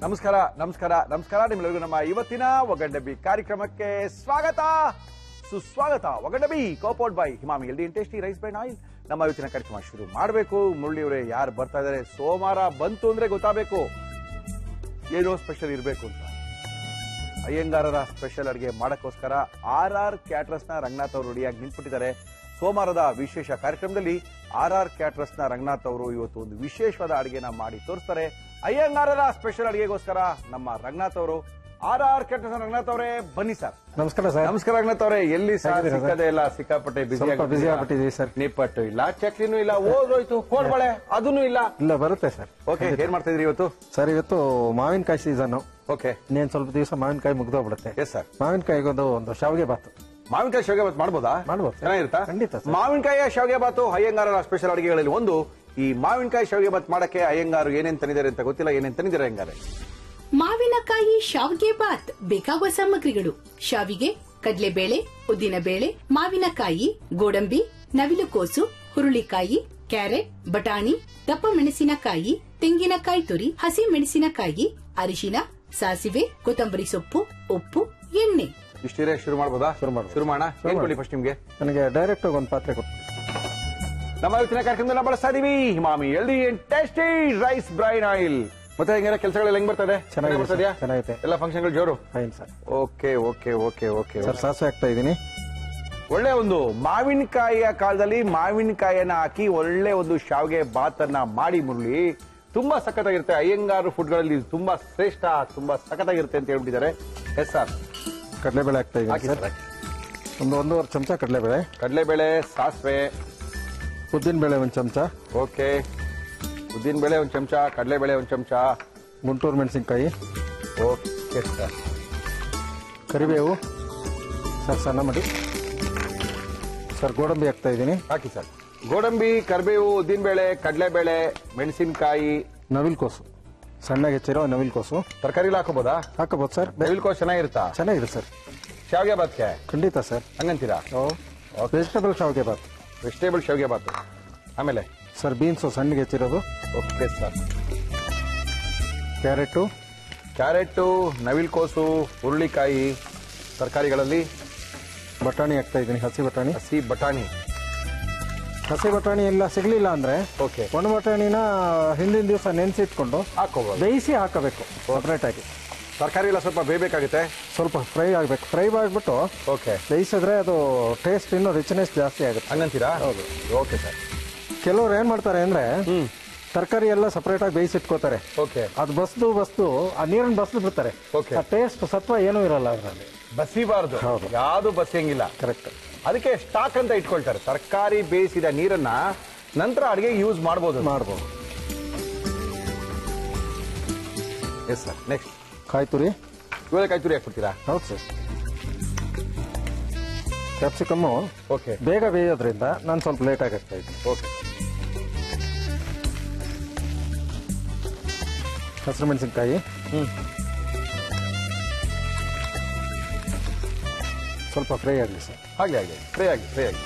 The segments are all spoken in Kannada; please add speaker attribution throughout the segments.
Speaker 1: ನಮಸ್ಕಾರ ನಮಸ್ಕಾರ ನಮಸ್ಕಾರ ನಿಮ್ಮೆಲ್ಲರಿಗೂ ನಮ್ಮ ಇವತ್ತಿನ ಒಗಂಡಬಿ ಕಾರ್ಯಕ್ರಮಕ್ಕೆ ಸ್ವಾಗತ ಸುಸ್ವಾಗತ ಒಗಂಡಬಿ ಕೋಪೌಟ್ by Emami healthy tasty rice ಬೈ ಆಯಿಲ್ ನಮ್ಮ ಇವತ್ತಿನ ಕಾರ್ಯಕ್ರಮ ಶುರು ಮಾಡಬೇಕು ಮುರಳಿಯವರೇ ಯಾರು ಬರ್ತಾ ಇದಾರೆ ಸೋಮವಾರ ಬಂತು ಅಂದ್ರೆ ಗೊತ್ತಾಗಬೇಕು ಏನೋ ಸ್ಪೆಷಲ್ ಇರಬೇಕು ಅಂತ ಅಯ್ಯಂಗಾರರ ಸ್ಪೆಷಲ್ ಅಡಿಗೆ ಮಾಡಕ್ಕೋಸ್ಕರ ಆರ್ ಆರ್ ಕ್ಯಾಟ್ರಸ್ ನ ರಂಗನಾಥ್ ಅವರು ರೆಡಿಯಾಗಿ ನಿಂತ್ಬಿಟ್ಟಿದ್ದಾರೆ ಸೋಮವಾರದ ವಿಶೇಷ ಕಾರ್ಯಕ್ರಮದಲ್ಲಿ ಆರ್ ಆರ್ ಕ್ಯಾಟ್ರಸ್ ನ ರಂಗನಾಥ್ ಅವರು ಇವತ್ತು ಒಂದು ವಿಶೇಷವಾದ ಅಡಿಗೆನ ಮಾಡಿ ತೋರಿಸ್ತಾರೆ ಅಯ್ಯಂಗಾರರ ಸ್ಪೆಷಲ್ ಅಡಿಗೆಗೋಸ್ಕರ ನಮ್ಮ ರಂಗನಾಥ್ ಅವರು ಆರ್ ಆರ್ ಕ್ಯಾಟ್ರಸ್ ನ ರಂಗನಾಥ್ ಅವರೇ ಬನ್ನಿ ಸರ್
Speaker 2: ನಮಸ್ಕಾರ ಸರ್
Speaker 1: ನಮಸ್ಕಾರ ರಂಗನಾಥ್ ಅವರೇ ಎಲ್ಲಿ ಸರ್
Speaker 2: ಹೇಗಿದ್ದೀರಾ ಸರ್?
Speaker 1: ಸಿಕ್ಕದೆ ಇಲ್ಲ ಸಿಕ್ಕಾಪಟ್ಟೆ ಬಿಸಿ
Speaker 2: ಸ್ವಲ್ಪ ಬಿಸಿ ಆಗ್ಬಿಟ್ಟಿದೀವಿ ಸರ್
Speaker 1: ನಿಪ್ಪಟ್ಟು ಇಲ್ಲ ಚಕ್ಲಿನೂ ಇಲ್ಲ ಓದೋಯ್ತು ಕೋಡ್ಬಳೆ ಅದನ್ನು ಇಲ್ಲ
Speaker 2: ಇಲ್ಲ ಬರುತ್ತೆ ಸರ್
Speaker 1: ಓಕೆ ಏನ್ ಮಾಡ್ತಾ ಇದ್ರಿ ಇವತ್ತು
Speaker 2: ಸರ್ ಇವತ್ತು ಮಾವಿನಕಾಯಿ ಸೀಸನ್
Speaker 1: ಓಕೆ
Speaker 2: ಇನ್ನೇನ್ ಸ್ವಲ್ಪ ದಿವಸ ಮಾವಿನಕಾಯಿ ಮುಗ್ದೋಗ್ಬಿಡುತ್ತೆ
Speaker 1: ಎಸ್ ಸರ್
Speaker 2: ಮಾವಿನಕಾಯಿಗೊಂದು ಒಂದು ಶಾವಿಗೆ ಬಾತು
Speaker 1: ಮಾವಿನಕಾಯಿ ಶಾವಿಗೆ ಬಾತ್ ಮಾಡ್ಬೋದಾ
Speaker 2: ಮಾಡ್ಬೋದು ಸರ್.
Speaker 1: ಚೆನ್ನಾಗಿರುತ್ತಾ
Speaker 2: ಖಂಡಿತ ಸರ್.
Speaker 1: ಮಾವಿನಕಾಯಿಯ ಶಾವಿಗೆ ಬಾತು ಅಯ್ಯಂಗಾರರ ಸ್ಪೆಷಲ್ ಅಡಿಗೆಗಳಲ್ಲಿ ಒಂದು ಈ ಮಾವಿನಕಾಯಿ ಶಾವಿಗೆ ಬಾತ್ ಮಾಡಕ್ಕೆ ಅಯ್ಯಂಗಾರು ಏನೇನ್ ತಂದಿದ್ದಾರೆ ಅಂತ ಗೊತ್ತಿಲ್ಲ ಏನೇನ್ ತಂದಿದ್ದಾರೆ ಅಯ್ಯಂಗಾರೆ
Speaker 3: ಮಾವಿನಕಾಯಿ ಶಾವಿಗೆ ಬಾತ್ ಬೇಕಾಗುವ ಸಾಮಗ್ರಿಗಳು ಶಾವಿಗೆ ಕಡಲೆಬೇಳೆ ಉದ್ದಿನಬೇಳೆ ಮಾವಿನಕಾಯಿ ಗೋಡಂಬಿ ನವಿಲುಕೋಸು ಹುರುಳಿಕಾಯಿ ಕ್ಯಾರೆಟ್ ಬಟಾಣಿ ದಪ್ಪ ಮೆಣಸಿನಕಾಯಿ ತೆಂಗಿನಕಾಯಿ ತುರಿ ಹಸಿ ಮೆಣಸಿನಕಾಯಿ ಅರಿಶಿನ ಸಾಸಿವೆ ಕೊತ್ತಂಬರಿ ಸೊಪ್ಪು ಉಪ್ಪು ಎಣ್ಣೆ
Speaker 1: ಇಷ್ಟಿರೇ ಶುರು ಮಾಡ್ಬೋದಾ
Speaker 2: ಶುರು ಮಾಡ್ಬೋದು.
Speaker 1: ಶುರು ಮಾಡೋಣ
Speaker 2: ಶುರು
Speaker 1: ಏನ್
Speaker 2: ಮಾಡಿ.
Speaker 1: ಕೊಡಿ ಫಸ್ಟ್ ನಿಮ್ಗೆ
Speaker 2: ನನಗೆ ಡೈರೆಕ್ಟ್ ಒಂದು ಪಾತ್ರೆ ಕೊಟ್ಟು
Speaker 1: ನಮ್ಮ ಇವತ್ತಿನ ಕಾರ್ಯಕ್ರಮದಲ್ಲಿ ನಾವು ಬಳಸ್ತಾ ಇದೀವಿ Emami healthy tasty rice bran oil ಮತ್ತೆ ಹೆಂಗಾರ ಕೆಲಸಗಳೆಲ್ಲ ಹೆಂಗ್ ಬರ್ತದೆ
Speaker 2: ಚೆನ್ನಾಗಿದೆ ಸರ್,
Speaker 1: ಬರ್ತದ್ಯಾ?
Speaker 2: ಚೆನ್ನಾಗಿದೆ.
Speaker 1: ಎಲ್ಲ ಫಂಕ್ಷನ್ಗಳು ಜೋರು
Speaker 2: fine sir
Speaker 1: okay okay okay okay
Speaker 2: sir ಸಾಸಿವೆ ಹಾಕ್ತಾ ಇದ್ದೀನಿ
Speaker 1: ಒಳ್ಳೆ ಒಂದು ಮಾವಿನಕಾಯಿಯ ಕಾಲದಲ್ಲಿ ಮಾವಿನಕಾಯಿಯನ್ನ ಹಾಕಿ ಒಳ್ಳೆ ಒಂದು ಶಾವಿಗೆ ಬಾತನ್ನ ಮಾಡಿ ಮುರಳಿ ತುಂಬಾ ಸಖತ್ತಾಗಿರುತ್ತೆ ಅಯ್ಯಂಗಾರು ಫುಡ್ಗಳಲ್ಲಿ ಇದು ತುಂಬಾ ಶ್ರೇಷ್ಠ ತುಂಬಾ ಸಖತ್ತಾಗಿರುತ್ತೆ ಅಂತ ಹೇಳ್ಬಿಟ್ಟಿದ್ದಾರೆ ಎಸ್ ಸರ್
Speaker 2: ಕಡಲೆಬೇಳೆ ಹಾಕ್ತಾ ಇದ್ದೀನಿ
Speaker 1: ಹಾಕಿ
Speaker 2: ಸರ್
Speaker 1: ಸರ್
Speaker 2: ಒಂದು ಒಂದೂವರೆ ಚಮಚ ಕಡಲೆಬೇಳೆ
Speaker 1: ಕಡಲೆಬೇಳೆ ಸಾಸಿವೆ
Speaker 2: ಉದ್ದಿನಬೇಳೆ ಒಂದು ಚಮಚ
Speaker 1: ಓಕೆ ಉದ್ದಿನಬೇಳೆ ಒಂದು ಚಮಚ ಕಡಲೆಬೇಳೆ ಒಂದು ಚಮಚ
Speaker 2: ಗುಂಟೂರು ಮೆಣಸಿನ್ಕಾಯಿ
Speaker 1: ಓಕೆ ಸರ್
Speaker 2: ಕರಿಬೇವು ಸರ್ ಸಣ್ಣ ಮಾಡಿ ಸರ್ ಗೋಡಂಬಿ ಹಾಕ್ತಾ ಇದ್ದೀನಿ
Speaker 1: ಹಾಕಿ ಸರ್ ಗೋಡಂಬಿ ಕರಿಬೇವು ಉದ್ದಿನಬೇಳೆ ಕಡಲೆಬೇಳೆ ಮೆಣಸಿನಕಾಯಿ
Speaker 2: ನವಿಲ್ಕೋಸು ಸಣ್ಣಗೆ ಹೆಚ್ಚಿರೋ ನವಿಲ್ಕೋಸು
Speaker 1: ತರಕಾರಿಗಳು ಹಾಕೋಬೋದಾ
Speaker 2: ಹಾಕಬಹುದು ಸರ್
Speaker 1: ನವಿಲ್ಕೋಸ್ ಚೆನ್ನಾಗಿರುತ್ತಾ
Speaker 2: ಚೆನ್ನಾಗಿದೆ ಸರ್
Speaker 1: ಶಾವಿಗೆ ಬಾತ್ಗೆ
Speaker 2: ಖಂಡಿತ ಸರ್
Speaker 1: ಹಂಗಂತೀರಾ
Speaker 2: ವೆಜಿಟೇಬಲ್ ಶಾವಿಗೆ ಬಾತ್
Speaker 1: ವೆಜಿಟೇಬಲ್ ಶಾವಿಗೆ ಬಾತು ಆಮೇಲೆ
Speaker 2: ಸರ್ ಬೀನ್ಸು ಸಣ್ಣಗೆ ಹೆಚ್ಚಿರೋದು
Speaker 1: ಓಕೆ ಸರ್
Speaker 2: ಕ್ಯಾರೆಟು
Speaker 1: ಕ್ಯಾರೆಟು ನವಿಲ್ಕೋಸು ಹುರುಳಿಕಾಯಿ ತರಕಾರಿಗಳಲ್ಲಿ
Speaker 2: ಬಟಾಣಿ ಹಾಕ್ತಾ ಇದ್ದೀನಿ ಹಸಿ ಬಟಾಣಿ
Speaker 1: ಹಸಿ ಬಟಾಣಿ
Speaker 2: ಹಸಿ ಬಟಾಣಿ ಎಲ್ಲ ಸಿಗ್ಲಿಲ್ಲ ಅಂದ್ರೆ
Speaker 1: ಓಕೆ
Speaker 2: ಒಣ ಬಟಾಣಿನ ಹಿಂದಿನ ದಿವಸ ನೆನೆಸಿಟ್ಕೊಂಡು
Speaker 1: ಹಾಕೋಬಹುದು
Speaker 2: ಬೇಯಿಸಿ ಹಾಕಬೇಕು ಸಪ್ರೇಟ್ ಆಗಿ
Speaker 1: ತರಕಾರಿ ಎಲ್ಲ ಸ್ವಲ್ಪ ಬೇಯಬೇಕಾಗುತ್ತೆ
Speaker 2: ಸ್ವಲ್ಪ ಫ್ರೈ ಆಗಬೇಕು ಫ್ರೈ ಆಗಿಬಿಟ್ಟು
Speaker 1: ಓಕೆ
Speaker 2: ಬೇಯಿಸಿದ್ರೆ ಅದು ಟೇಸ್ಟ್ ಇನ್ನೂ ರಿಚ್ನೆಸ್ ಜಾಸ್ತಿ ಆಗುತ್ತೆ
Speaker 1: ಹಂಗಂತೀರಾ
Speaker 2: ಹೌದು.
Speaker 1: ಓಕೆ ಸರ್
Speaker 2: ಕೆಲವ್ರು ಏನ್ ಮಾಡ್ತಾರೆ ಅಂದ್ರೆ
Speaker 1: ಹ್ಮ್
Speaker 2: ತರಕಾರಿ ಎಲ್ಲ ಸಪ್ರೇಟ್ ಆಗಿ ಬೇಯಿಸಿಟ್ಕೋತಾರೆ
Speaker 1: ಓಕೆ
Speaker 2: ಅದು ಬಸ್ದು ಬಸ್ದು ಆ ನೀರನ್ನ ಬಸ್ದು ಬಿಡ್ತಾರೆ
Speaker 1: Okay.
Speaker 2: ಆ ಟೇಸ್ಟ್ ಸತ್ವ ಏನೂ ಇರಲ್ಲ ಅದರಲ್ಲಿ
Speaker 1: ಬಸಿಬಾರ್ದು
Speaker 2: ಹೌದು.
Speaker 1: ಯಾವುದು ಬಸಿಯಂಗಿಲ್ಲ
Speaker 2: ಕರೆಕ್ಟ್
Speaker 1: ಅದಕ್ಕೆ ಸ್ಟಾಕ್ ಅಂತ ಇಟ್ಕೊಳ್ತಾರೆ ತರಕಾರಿ ಬೇಯಿಸಿದ ನೀರನ್ನ ನಂತರ ಅಡಿಗೆಗೆ ಯೂಸ್ ಮಾಡಬಹುದು
Speaker 2: ಮಾಡ್ಬೋದು
Speaker 1: ಎಸ್ ಸರ್ ನೆಕ್ಸ್ಟ್
Speaker 2: ಕಾಯಿ ತುರಿ
Speaker 1: ಇವಾಗ ಕಾಯಿ ತುರಿ ಹಾಕ್ಬಿಡ್ತೀರಾ
Speaker 2: ಹೌದು ಸರ್ ಕ್ಯಾಪ್ಸಿಕಮ್ಮು
Speaker 1: ಓಕೆ
Speaker 2: ಬೇಗ ಬೇಯೋದ್ರಿಂದ ನಾನು ಸ್ವಲ್ಪ ಲೇಟ್ ಆಗಿ ಹಾಕ್ತಾ ಇದ್ದೀನಿ
Speaker 1: ಓಕೆ
Speaker 2: ಹಸಿರು ಮೆಣಸಿನ್ಕಾಯಿ
Speaker 1: ಹ್ಮ್
Speaker 2: ಸ್ವಲ್ಪ ಫ್ರೈ ಆಗಲಿ ಸರ್
Speaker 1: ಹಾಗೆ ಹಾಗೆ ಫ್ರೈ ಆಗಿ ಫ್ರೈ ಆಗಿ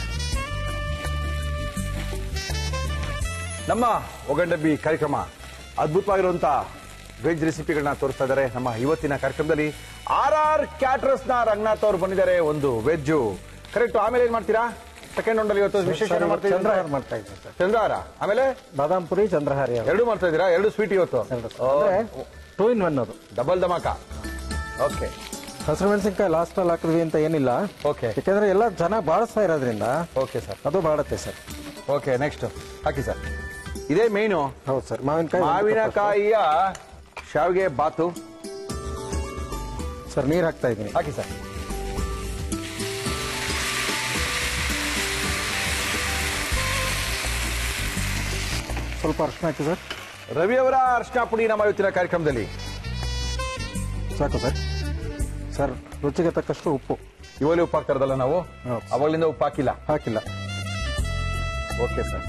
Speaker 1: ನಮ್ಮ ಒಗಂಡಬ್ಬಿ ಕಾರ್ಯಕ್ರಮ ಅದ್ಭುತವಾಗಿರುವಂತ ವೆಜ್ ರೆಸಿಪಿಗಳನ್ನ ತೋರಿಸ್ತಾ ಇದ್ದಾರೆ ನಮ್ಮ ಇವತ್ತಿನ ಕಾರ್ಯಕ್ರಮದಲ್ಲಿ ಆರ್ ಆರ್ ಕ್ಯಾಟ್ರಸ್ ನ ರಂಗನಾಥ್ ಅವರು ಬಂದಿದ್ದಾರೆ ಒಂದು ವೆಜ್ ಕರೆಕ್ಟ್ ಆಮೇಲೆ ಏನ್ ಮಾಡ್ತೀರಾ ಸೆಕೆಂಡ್ ರೌಂಡ್ ಅಲ್ಲಿ ಇವತ್ತು ವಿಶೇಷ
Speaker 2: ಸರ್,
Speaker 1: ಏನ್ ಮಾಡ್ತಾ ಇದ್ದೀರಾ?
Speaker 2: ಚಂದ್ರಹಾರ ಮಾಡ್ತಾ ಇದ್ದೀನಿ ಸರ್
Speaker 1: ಚಂದ್ರಹಾರ ಆಮೇಲೆ
Speaker 2: ಬಾದಾಮ್ ಪುರಿ ಚಂದ್ರಹಾರಿ
Speaker 1: ಎರಡು ಮಾಡ್ತಾ ಇದ್ದೀರಾ ಎರಡು ಸ್ವೀಟ್ ಇವತ್ತು
Speaker 2: ಟೂ ಇನ್ ಒನ್ ಅದು
Speaker 1: ಡಬಲ್ ಧಮಾಕ ಓಕೆ
Speaker 2: ಹಸಿರು ಮೆಣಸಿನ್ಕಾಯಿ ಲಾಸ್ಟ್ ಅಲ್ಲಿ ಹಾಕಿದ್ವಿ ಅಂತ ಏನಿಲ್ಲ
Speaker 1: ಓಕೆ
Speaker 2: ಯಾಕಂದ್ರೆ ಎಲ್ಲ ಚೆನ್ನಾಗಿ ಬಾಳಿಸ್ತಾ ಇರೋದ್ರಿಂದ
Speaker 1: ಓಕೆ ಸರ್
Speaker 2: ಅದು ಬಾಡುತ್ತೆ ಸರ್
Speaker 1: ಓಕೆ ನೆಕ್ಸ್ಟ್ ಹಾಕಿ ಸರ್ ಇದೇ ಮೇನು
Speaker 2: ಹೌದು ಸರ್ ಮಾವಿನಕಾಯಿ ಒಂದು
Speaker 1: ಮಾವಿನಕಾಯಿಯ ಶಾವಿಗೆ ಬಾತು
Speaker 2: ಕಪ್ ಸರ್ ನೀರು ಹಾಕ್ತಾ ಇದ್ದೀನಿ
Speaker 1: ಹಾಕಿ ಸರ್
Speaker 2: ಸ್ವಲ್ಪ ಅರ್ಶಿನ ಹಾಕಿ ಸರ್
Speaker 1: ರವಿ ಅವರ ಅರ್ಶನ ಪುಡಿ ನಮ್ಮ ಇವತ್ತಿನ ಕಾರ್ಯಕ್ರಮದಲ್ಲಿ
Speaker 2: ಸಾಕು ಸರ್ ಸರ್ ರುಚಿಗೆ ತಕ್ಕಷ್ಟು ಉಪ್ಪು
Speaker 1: ಇವಲ್ಲಿ ಉಪ್ಪು ಹಾಕ್ತಾರದಲ್ಲ ನಾವು
Speaker 2: ಹೌದು.
Speaker 1: ಅವಾಗಲಿಂದ ಉಪ್ಪು ಹಾಕಿಲ್ಲ
Speaker 2: ಹಾಕಿಲ್ಲ
Speaker 1: ಓಕೆ ಸರ್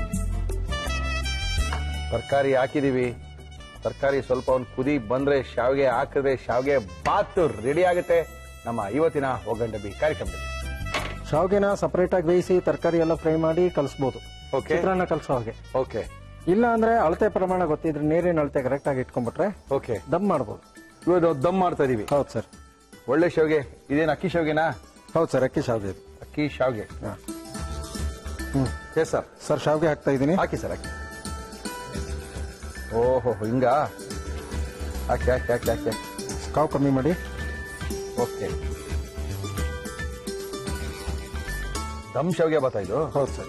Speaker 1: ತರಕಾರಿ ಹಾಕಿದೀವಿ ತರಕಾರಿ ಸ್ವಲ್ಪ ಒಂದು ಕುದಿ ಬಂದ್ರೆ ಶಾವಿಗೆ ಹಾಕಿದ್ರೆ ಶಾವಿಗೆ ಬಾತು ರೆಡಿ ಆಗುತ್ತೆ ನಮ್ಮ ಇವತ್ತಿನ ಒಗ್ಗಂಡಬಿ ಕಾರ್ಯಕ್ರಮದಲ್ಲಿ
Speaker 2: ಶಾವಿಗೆನ ಸಪರೇಟ್ ಆಗಿ ಬೇಯಿಸಿ ತರಕಾರಿ ಎಲ್ಲ ಫ್ರೈ ಮಾಡಿ ಕಲಿಸ್ಬೋದು
Speaker 1: Okay.
Speaker 2: ಚಿತ್ರಾನ್ನ ಕಲಿಸೋ ಹಾಗೆ
Speaker 1: ಓಕೆ
Speaker 2: ಇಲ್ಲ ಅಂದ್ರೆ ಅಳತೆ ಪ್ರಮಾಣ ಗೊತ್ತಿದ್ರೆ ನೀರಿನ ಅಳತೆ ಕರೆಕ್ಟ್ ಆಗಿ ಇಟ್ಕೊಂಡ್ಬಿಟ್ರೆ
Speaker 1: ಓಕೆ
Speaker 2: ದಮ್ ಮಾಡ್ಬೋದು
Speaker 1: ಇವಾಗ ದಮ್ ಮಾಡ್ತಾ ಇದೀವಿ
Speaker 2: ಹೌದು ಸರ್
Speaker 1: ಒಳ್ಳೆ ಶಾವ್ಗೆ ಇದೇನು ಅಕ್ಕಿ ಶಾವ್ಗೆನಾ
Speaker 2: ಹೌದು ಸರ್ ಅಕ್ಕಿ ಶಾವ್ಗೆ ಇದು
Speaker 1: ಅಕ್ಕಿ ಶಾವ್ಗೆ
Speaker 2: ಹಾ.
Speaker 1: ಎಸ್ ಸರ್
Speaker 2: ಸರ್ ಶಾವ್ಗೆ ಹಾಕ್ತಾ ಇದ್ದೀನಿ
Speaker 1: ಹಾಕಿ ಸರ್ ಹಾಕಿ ಓಹೋ ಹಿಂಗ ಹಾಕಿ ಹಾಕಿ ಹಾಕಿ ಹಾಕಿ ಹಾಕಿ
Speaker 2: ಕಾವು ಕಮ್ಮಿ ಮಾಡಿ
Speaker 1: ಓಕೆ ದಮ್ ಶಾವ್ಗೆ ಬತ್ತಾ ಇದು
Speaker 2: ಹೌದು ಸರ್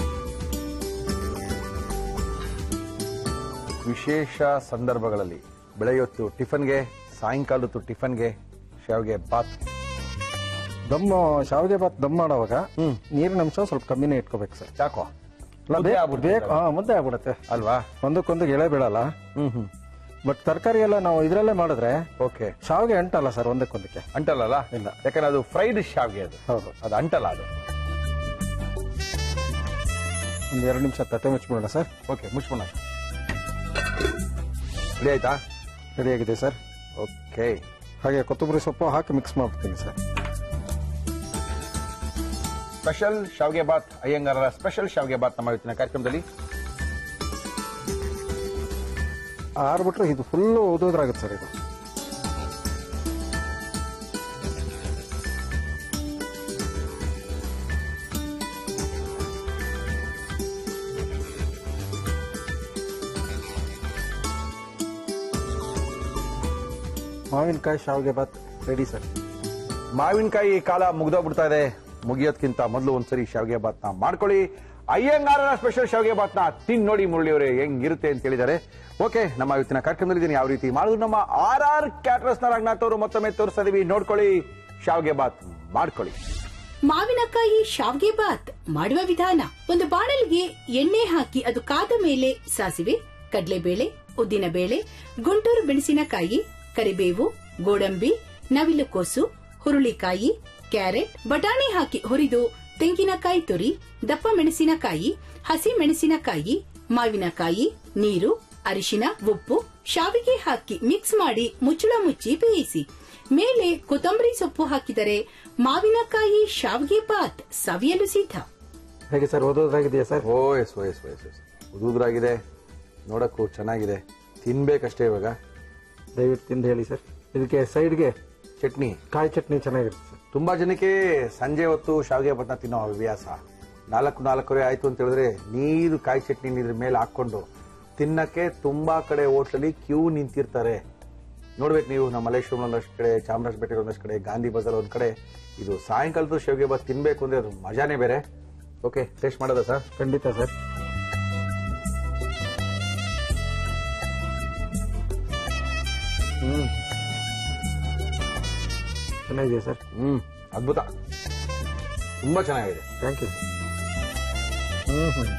Speaker 1: ವಿಶೇಷ ಸಂದರ್ಭಗಳಲ್ಲಿ ಬೆಳೆಯೊತ್ತು ಟಿಫನ್ಗೆ ಸಾಯಂಕಾಲ ಹೊತ್ತು ಟಿಫನ್ಗೆ ಶಾವ್ಗೆ ಬಾತ್
Speaker 2: ದಮ್ ಶಾವ್ಗೆ ಬಾತ್ ದಮ್ ಮಾಡೋವಾಗ
Speaker 1: ಹ್ಮ್.
Speaker 2: ನೀರಿನ ಅಂಶ ಸ್ವಲ್ಪ ಕಮ್ಮಿನೇ ಇಟ್ಕೋಬೇಕು ಸರ್
Speaker 1: ಯಾಕೋ
Speaker 2: ಅಲ್ಲ,
Speaker 1: ಮುದ್ದೆ
Speaker 2: ಬೇಕು-
Speaker 1: ಆಗ್ಬಿಡ್ತದೆ
Speaker 2: ಬೇಕು ಹಾ ಮುದ್ದೆ ಆಗ್ಬಿಡುತ್ತೆ
Speaker 1: ಅಲ್ವಾ
Speaker 2: ಒಂದಕ್ಕೊಂದು ಎಳೆ ಬೀಳಲ್ಲ
Speaker 1: ಹ್ಮ್ ಹ್ಮ್
Speaker 2: ಬಟ್ ತರಕಾರಿ ಎಲ್ಲ ನಾವು ಇದ್ರಲ್ಲೇ ಮಾಡಿದ್ರೆ
Speaker 1: ಓಕೆ
Speaker 2: ಶಾವ್ಗೆ ಅಂಟಲ್ಲ ಸರ್ ಒಂದಕ್ಕೊಂದಕ್ಕೆ
Speaker 1: ಅಂಟಲ್ಲ
Speaker 2: ಇಲ್ಲ.
Speaker 1: ಯಾಕಂದ್ರೆ ಅದು ಫ್ರೈಡ್ ಶಾವ್ಗೆ ಅದು
Speaker 2: ಹೌದು
Speaker 1: ಅದು ಅಂಟಲ್ಲ ಅದು
Speaker 2: ಒಂದು ಎರಡು ನಿಮಿಷ ತಟ್ಟೆ ಮುಚ್ಬಿಡೋಣ ಸರ್
Speaker 1: ಓಕೆ ಮುಚ್ಬೋಣ ರೆಡಿ ಆಯ್ತಾ
Speaker 2: ರೆಡಿಯಾಗಿದೆ ಸರ್
Speaker 1: ಓಕೆ
Speaker 2: ಹಾಗೆ ಕೊತ್ತಂಬರಿ ಸೊಪ್ಪು ಹಾಕಿ ಮಿಕ್ಸ್ ಮಾಡ್ತೀನಿ ಸರ್
Speaker 1: ಸ್ಪೆಷಲ್ ಶಾವ್ಗೆ ಬಾತ್ ಅಯ್ಯಂಗಾರರ ಸ್ಪೆಷಲ್ ಶಾವ್ಗೆ ಬಾತ್ ನಮ್ಮ ಇವತ್ತಿನ ಕಾರ್ಯಕ್ರಮದಲ್ಲಿ
Speaker 2: ಆರ್ಬಿಟ್ರೆ ಇದು ಫುಲ್ಲು ಉದೋದ್ರಾಗುತ್ತೆ ಸರ್ ಇದು ಮಾವಿನಕಾಯಿ ಶಾವಿಗೆ ಬಾತ್ ರೆಡಿ ಸರ್
Speaker 1: ಮಾವಿನಕಾಯಿ ಕಾಲ ಮುಗ್ದೋಗ್ಬಿಡ್ತಾ ಇದೆ ಮುಗಿಯೋದ್ಕಿಂತ ಮೊದಲು ಒಂದ್ಸರಿ ಶಾವ್ಗೆ ಬಾತ್ನ ಮಾಡ್ಕೊಳ್ಳಿ ಅಯ್ಯಂಗಾರರ ಸ್ಪೆಷಲ್ ಶಾವ್ಗೆ ಬಾತ್ನ ತಿನ್ ನೋಡಿ ಮುರಳಿಯವರೇ ಹೆಂಗಿರುತ್ತೆ ಅಂತ ಹೇಳಿದ್ದಾರೆ ಓಕೆ ನಮ್ಮ ಇವತ್ತಿನ ಕಾರ್ಯಕ್ರಮದಲ್ಲಿ ಇದನ್ನ ಯಾವ ರೀತಿ ಮಾಡೋದು ನಮ್ಮ ಆರ್ ಆರ್ ಕ್ಯಾಟ್ರಸ್ ನ ರಂಗನಾಥ್ ಅವರು ಮತ್ತೊಮ್ಮೆ ತೋರಿಸ್ತಾ ಇದೀವಿ ನೋಡ್ಕೊಳ್ಳಿ ಶಾವ್ಗೆ ಬಾತ್ ಮಾಡ್ಕೊಳ್ಳಿ
Speaker 3: ಮಾವಿನಕಾಯಿ ಶಾವ್ಗೆ ಬಾತ್ ಮಾಡುವ ವಿಧಾನ ಒಂದು ಬಾಣಲಿಗೆ ಎಣ್ಣೆ ಹಾಕಿ ಅದು ಕಾದ ಮೇಲೆ ಸಾಸಿವೆ ಕಡಲೆಬೇಳೆ ಉದ್ದಿನಬೇಳೆ ಗುಂಟೂರು ಮೆಣಸಿನಕಾಯಿ ಕರಿಬೇವು ಗೋಡಂಬಿ ನವಿಲುಕೋಸು ಹುರುಳಿಕಾಯಿ ಕ್ಯಾರೆಟ್ ಬಟಾಣಿ ಹಾಕಿ ಹುರಿದು ತೆಂಗಿನಕಾಯಿ ತುರಿ ದಪ್ಪ ಮೆಣಸಿನಕಾಯಿ ಹಸಿ ಮೆಣಸಿನಕಾಯಿ ಮಾವಿನಕಾಯಿ ನೀರು ಅರಿಶಿನ ಉಪ್ಪು ಶಾವಿಗೆ ಹಾಕಿ ಮಿಕ್ಸ್ ಮಾಡಿ ಮುಚ್ಚಳ ಮುಚ್ಚಿ ಬೇಯಿಸಿ ಮೇಲೆ ಕೊತ್ತಂಬರಿ ಸೊಪ್ಪು ಹಾಕಿದರೆ ಮಾವಿನಕಾಯಿ ಶಾವಿಗೆ ಬಾತ್ ಸವಿಯಲು ಸಿದ್ಧ
Speaker 2: ಹೇಗೆ ಸರ್ ಓದೋದ್ರಾಗಿದೆಯಾ sir
Speaker 1: oh yes oh yes oh yes yes ಉದುದ್ರಾಗಿದೆ ನೋಡಕ್ಕೂ ಚೆನ್ನಾಗಿದೆ ತಿನ್ಬೇಕಷ್ಟೇ ಇವಾಗ
Speaker 2: ದಯವಿಟ್ಟು ತಿಂದು ಹೇಳಿ ಸರ್ ಇದಕ್ಕೆ ಸೈಡ್ಗೆ
Speaker 1: ಚಟ್ನಿ
Speaker 2: ಕಾಯಿ ಚಟ್ನಿ ಚೆನ್ನಾಗಿರುತ್ತೆ ಸರ್
Speaker 1: ತುಂಬಾ ಜನಕ್ಕೆ ಸಂಜೆ ಹೊತ್ತು ಶಾವಿಗೆ ಬಟ್ನ ತಿನ್ನೋ ಹವ್ಯಾಸ ನಾಲ್ಕು ನಾಲ್ಕೂವರೆ ಆಯ್ತು ಅಂತ ಹೇಳಿದ್ರೆ ನೀರು ಕಾಯಿ ಚಟ್ನಿ ಇದ್ರ ಮೇಲೆ ಹಾಕೊಂಡು ತಿನ್ನಕ್ಕೆ ತುಂಬಾ ಕಡೆ ಹೋಟ್ಲಲ್ಲಿ ಕ್ಯೂ ನಿಂತಿರ್ತಾರೆ ನೋಡ್ಬೇಕು ನೀವು ನಮ್ಮ ಮಲ್ಲೇಶ್ವರಂ ಒಂದಷ್ಟು ಕಡೆ ಚಾಮರಾಜಪೇಟೆ ಒಂದಷ್ಟು ಕಡೆ ಗಾಂಧಿ ಬಜಾರ್ ಒಂದ್ ಕಡೆ ಇದು ಸಾಯಂಕಾಲದ ಶಾವಿಗೆ ಬಾತ್ ತಿನ್ಬೇಕು ಅಂದ್ರೆ ಅದು ಮಜಾನೇ ಬೇರೆ ಓಕೆ ಟೇಸ್ಟ್ ಮಾಡೋದಾ ಸರ್
Speaker 2: ಖಂಡಿತ ಸರ್
Speaker 1: ಹ್ಮ್
Speaker 2: ಚೆನ್ನಾಗಿದೆ ಸರ್
Speaker 1: ಹ್ಮ್ ಅದ್ಭುತ ತುಂಬಾ ಚೆನ್ನಾಗಿದೆ
Speaker 2: ಥ್ಯಾಂಕ್ ಯು
Speaker 1: ಹ್ಮ್ ಹ್ಮ್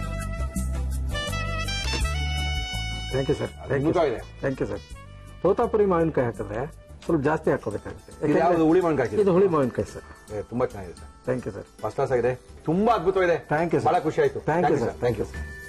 Speaker 2: thank you sir thank you
Speaker 1: ಅದ್ಭುತವಾಗಿದೆ
Speaker 2: ಥ್ಯಾಂಕ್ ಯು ಸರ್ ತೋತಾಪುರಿ ಮಾವಿನಕಾಯಿ ಹಾಕಿದ್ರೆ ಸ್ವಲ್ಪ ಜಾಸ್ತಿ ಹಾಕೋಬೇಕಾಗುತ್ತೆ
Speaker 1: ಇದು ಯಾವ್ದು ಹುಳಿ ಮಾವಿನಕಾಯಿ
Speaker 2: ಇದು ಹುಳಿ ಮಾವಿನಕಾಯಿ ಸರ್
Speaker 1: ಏ, ತುಂಬಾ ಚೆನ್ನಾಗಿದೆ sir
Speaker 2: thank you sir
Speaker 1: first class ಆಗಿದೆ ತುಂಬಾ ಅದ್ಭುತವಾಗಿದೆ
Speaker 2: Thank you, sir.
Speaker 1: ಬಹಳ ಖುಷಿ ಆಯ್ತು
Speaker 2: Thank you, sir.
Speaker 1: Thank you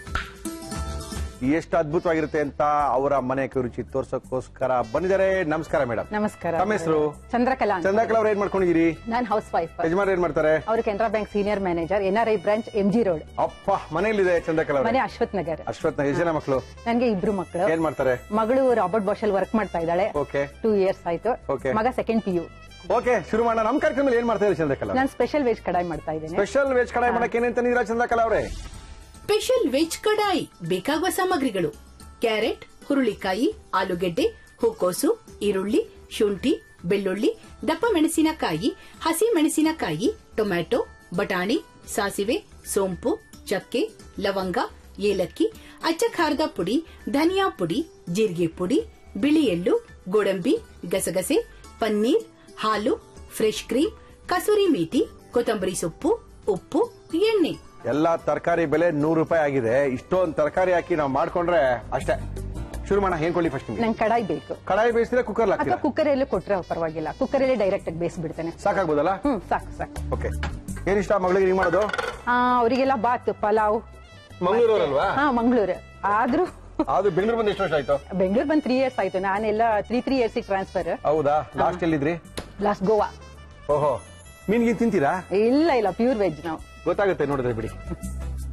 Speaker 1: ಎಷ್ಟು ಅದ್ಭುತವಾಗಿರುತ್ತೆ ಅಂತ ಅವರ ಮನೆ ರುಚಿ ತೋರ್ಸಕ್ಕೋಸ್ಕರ ಬಂದಿದ್ದಾರೆ ನಮಸ್ಕಾರ ಮೇಡಮ್
Speaker 4: ನಮಸ್ಕಾರ
Speaker 1: ತಮ್ಮ ಹೆಸರು
Speaker 4: ಚಂದ್ರಕಲಾ ಅಂತ.
Speaker 1: ಚಂದ್ರಕಲಾ ಅವ್ರು ಏನ್ ಮಾಡ್ಕೊಂಡಿದ್ದೀರಿ
Speaker 4: ನಾನ್ ಹೌಸ್ ವೈಫ್
Speaker 1: ಯಜಮಾನ್ ಏನ್ ಮಾಡ್ತಾರೆ
Speaker 4: ಅವರು Canara bank senior manager N R I branch M G road
Speaker 1: ಅಪ್ಪ ಮನೇಲಿದೆ ಚಂದ್ರಕಲಾ
Speaker 4: ಮನೆ
Speaker 1: ಅವ್ರೆ
Speaker 4: ಅಶ್ವಥ್ ನಗರ್
Speaker 1: ಅಶ್ವತ್ಥ ಎಷ್ಟು ಜನ ಮಕ್ಕಳು
Speaker 4: ನನ್ಗೆ ಇಬ್ರು ಮಕ್ಕಳು
Speaker 1: ಏನ್ ಮಾಡ್ತಾರೆ
Speaker 4: ಮಗಳು ರಾಬರ್ಟ್ ಬಾಷಲ್ ವರ್ಕ್ ಮಾಡ್ತಾ ಇದ್ದಾಳೆ
Speaker 1: ಓಕೆ
Speaker 4: ಟೂ ಇಯರ್ಸ್ ಆಯ್ತು
Speaker 1: Okay.
Speaker 4: ಮಗ ಸೆಕೆಂಡ್ ಪಿ ಯು
Speaker 1: ಓಕೆ ಶುರು ಮಾಡೋಣ ನಮ್ ಕಾರ್ಯಕ್ರಮದಲ್ಲಿ ಏನ್ ಮಾಡ್ತಾ ಇದ್ದೀರಿ ಚಂದ್ರಕಲಾ
Speaker 4: ನಾನು ಸ್ಪೆಷಲ್ ವೆಜ್ ಕಡಾಯಿ ಮಾಡ್ತಾ ಇದ್ದೇನೆ
Speaker 1: ಸ್ಪೆಷಲ್ ವೆಜ್ ಕಡಾಯಿ ಮಾಡಕ್ಕೆ ಏನೇನ್ ತಂದಿದ್ದೀರಾ ಚಂದ್ರಕಲಾ ಅವರೇ
Speaker 3: ಸ್ಪೆಷಲ್ ವೆಜ್ ಕಡಾಯಿ ಬೇಕಾಗುವ ಸಾಮಗ್ರಿಗಳು ಕ್ಯಾರೆಟ್ ಹುರುಳಿಕಾಯಿ ಆಲೂಗೆಡ್ಡೆ ಹೂಕೋಸು ಈರುಳ್ಳಿ ಶುಂಠಿ ಬೆಳ್ಳುಳ್ಳಿ ದಪ್ಪ ಮೆಣಸಿನಕಾಯಿ ಹಸಿ ಮೆಣಸಿನಕಾಯಿ ಟೊಮ್ಯಾಟೊ ಬಟಾಣಿ ಸಾಸಿವೆ ಸೋಂಪು ಚಕ್ಕೆ ಲವಂಗ ಏಲಕ್ಕಿ ಅಚ್ಚ ಖಾರದ ಪುಡಿ ಧನಿಯಾ ಪುಡಿ ಜೀರಿಗೆ ಪುಡಿ ಬಿಳಿ ಎಳ್ಳು ಗೋಡಂಬಿ ಗಸಗಸೆ ಪನ್ನೀರ್ ಹಾಲು ಫ್ರೆಶ್ ಕ್ರೀಮ್ ಕಸೂರಿ ಮೇಥಿ ಕೊತ್ತಂಬರಿ ಸೊಪ್ಪು ಉಪ್ಪು ಎಣ್ಣೆ
Speaker 1: ಎಲ್ಲಾ ತರಕಾರಿ ಬೆಲೆ ನೂರು ರೂಪಾಯಿ ಆಗಿದೆ ಇಷ್ಟೊಂದು ತರಕಾರಿ ಹಾಕಿ ನಾವು ಮಾಡ್ಕೊಂಡ್ರೆ ಅಷ್ಟೇ ಶುರು ಮಾಡೋಣ ಏನ್ ಕೊಳ್ಳಿ ಫಸ್ಟ್ ನಿಮ್ಗೆ
Speaker 4: ನಂಗೆ ಕಡಾಯಿ ಬೇಕು
Speaker 1: ಕಡಾಯಿ ಬೇಯಿಸಿದ್ರೆ ಕುಕ್ಕರ್
Speaker 4: ಅಥವಾ
Speaker 1: ಹಾಕ್ತೀರಾ
Speaker 4: ಕುಕ್ಕರ್ ಎಲ್ಲೂ ಕೊಟ್ರೆ ಪರವಾಗಿಲ್ಲ ಕುಕ್ಕರ್ ಅಲ್ಲಿ ಡೈರೆಕ್ಟ್ ಆಗಿ ಬೇಯಿಸ್ಬಿಡ್ತೇನೆ
Speaker 1: ಸಾಕಾಗ್ಬೋದಲ್ಲ
Speaker 4: ಹ್ಮ್ ಸಾಕು ಸಾಕು
Speaker 1: ಓಕೆ ಏನ್ ಇಷ್ಟ ಮಗಳಿಗೆ ನೀವು ಮಾಡೋದು
Speaker 4: ಆ, ಅವರಿಗೆಲ್ಲ ಬಾತ್ ಪಲಾವ್
Speaker 1: ಮಂಗಳೂರಲ್ವಾ
Speaker 4: ಹಾ ಮಂಗಳೂರು ಆದ್ರೂ
Speaker 1: ಅದು ಬೆಂಗಳೂರು ಬಂದು ಎಷ್ಟು ವರ್ಷ ಆಯ್ತು
Speaker 4: ಬೆಂಗಳೂರು ಬಂದ್ ತ್ರೀ ಇಯರ್ಸ್ ಆಯ್ತು ನಾನೆಲ್ಲ ತ್ರೀ ತ್ರೀ ಇಯರ್ಸ್ ಟ್ರಾನ್ಸ್ಫರ್
Speaker 1: ಹೌದಾ ಲಾಸ್ಟ್ ಎಲ್ಲಿದ್ರಿ
Speaker 4: ಲಾಸ್ಟ್ ಗೋವಾ
Speaker 1: ಓಹೋ ಮೀನ್ಗಿನ್ ತಿಂತೀರಾ
Speaker 4: ಇಲ್ಲ ಇಲ್ಲ ಪ್ಯೂರ್ ವೆಜ್ ನಾವು
Speaker 1: ಗೊತ್ತಾಗುತ್ತೆ ನೋಡಿದ್ರೆ ಬಿಡಿ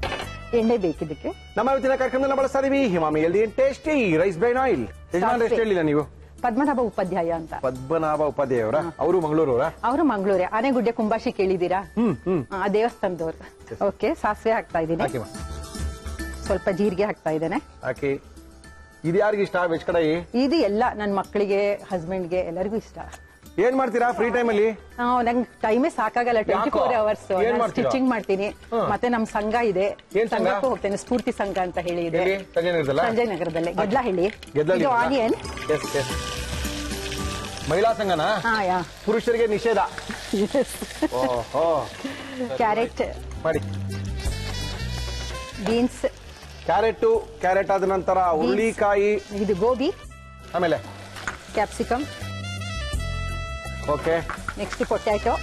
Speaker 4: ಎಣ್ಣೆ ಬೇಕಿದ್ದಕ್ಕೆ
Speaker 1: ನಮ್ಮ ಇವತ್ತಿನ ಕಾರ್ಯಕ್ರಮದಲ್ಲಿ ಬಳಸ್ತಾ ಇದೀವಿ Emami healthy tasty rice bran oil ಯಜಮಾನ್ ಎಷ್ಟು ಹೇಳಿಲ್ಲ ನೀವು
Speaker 4: ಪದ್ಮನಾಭ ಉಪಾಧ್ಯಾಯ ಅಂತ
Speaker 1: ಪದ್ಮನಾಭ ಉಪಾಧ್ಯಾಯ ಅವರ ಅವರು ಮಂಗಳೂರವರ
Speaker 4: ಅವರು ಮಂಗಳೂರೇ ಆನೆಗುಡ್ಡೆ ಕುಂಬಾಶಿ ಕೇಳಿದೀರಾ ಆ ದೇವಸ್ಥಾನದವ್ರು ಓಕೆ ಸಾಸಿವೆ ಹಾಕ್ತಾ ಇದ್ದೀನಿ
Speaker 1: ಹಾಕಿ
Speaker 4: ಸ್ವಲ್ಪ ಜೀರಿಗೆ ಹಾಕ್ತಾ ಇದ್ದೇನೆ
Speaker 1: ಹಾಕಿ ಇದು ಯಾರಿಗೆ ಇಷ್ಟ ವೆಜ್ ಕಡಾಯಿ
Speaker 4: ಇದು ಎಲ್ಲ ನನ್ನ ಮಕ್ಕಳಿಗೆ ಹಸ್ಬೆಂಡ್ಗೆ ಎಲ್ಲರಿಗೂ ಇಷ್ಟ
Speaker 1: ಏನ್ ಮಾಡ್ತೀರಾ ಫ್ರೀ ಟೈಮ್ ಅಲ್ಲಿ
Speaker 4: ಆ, ನಂಗೆ ಟೈಮೇ ಸಾಕಾಗಲ್ಲ ಟ್ವೆಂಟಿ
Speaker 1: ಯಾಕೋ?
Speaker 4: ಫೋರ್ ಅವರ್ಸ್
Speaker 1: ಏನ್ ಮಾಡ್ತೀರಾ?
Speaker 4: ಸ್ಟಿಚಿಂಗ್ ಮಾಡ್ತೀನಿ
Speaker 1: ಹ್ಮ್.
Speaker 4: ಮತ್ತೆ ನಮ್ ಸಂಘ ಇದೆ
Speaker 1: ಏನ್ ಸಂಘ?
Speaker 4: ಸಂಘಕ್ಕೂ ಹೋಗ್ತೇನೆ ಸ್ಫೂರ್ತಿ ಸಂಘ ಅಂತ ಹೇಳಿ ಇದೆ
Speaker 1: ಎಲ್ಲಿ ಸಂಜೆ ಇರ್ತಲ್ಲ
Speaker 4: ಸಂಜಯ್ ನಗರದಲ್ಲೇ ಗೆದ್ಲ ಹೇಳಿ
Speaker 1: ಗೆದ್ಲಲ್ಲಿ
Speaker 4: ಇದು ಆನಿಯನ್
Speaker 1: ಎಸ್ ಎಸ್ ಮಹಿಳಾ ಸಂಘನಾ
Speaker 4: ಹಾ ಯಾ
Speaker 1: ಪುರುಷರಿಗೆ ನಿಷೇಧ ಓಹೋ
Speaker 4: ಕ್ಯಾರೆಟ್
Speaker 1: ಮಾಡಿ
Speaker 4: ಬೀನ್ಸ್
Speaker 1: ಕ್ಯಾರೆಟ್ ಕ್ಯಾರೆಟ್ ಆದ ನಂತರ ಹುರುಳಿಕಾಯಿ
Speaker 4: ಇದು ಗೋಬಿ
Speaker 1: ಆಮೇಲೆ
Speaker 4: ಕ್ಯಾಪ್ಸಿಕಮ್
Speaker 1: ಓಕೆ
Speaker 4: ನೆಕ್ಸ್ಟ್ ಪೊಟ್ಯಾಟೊ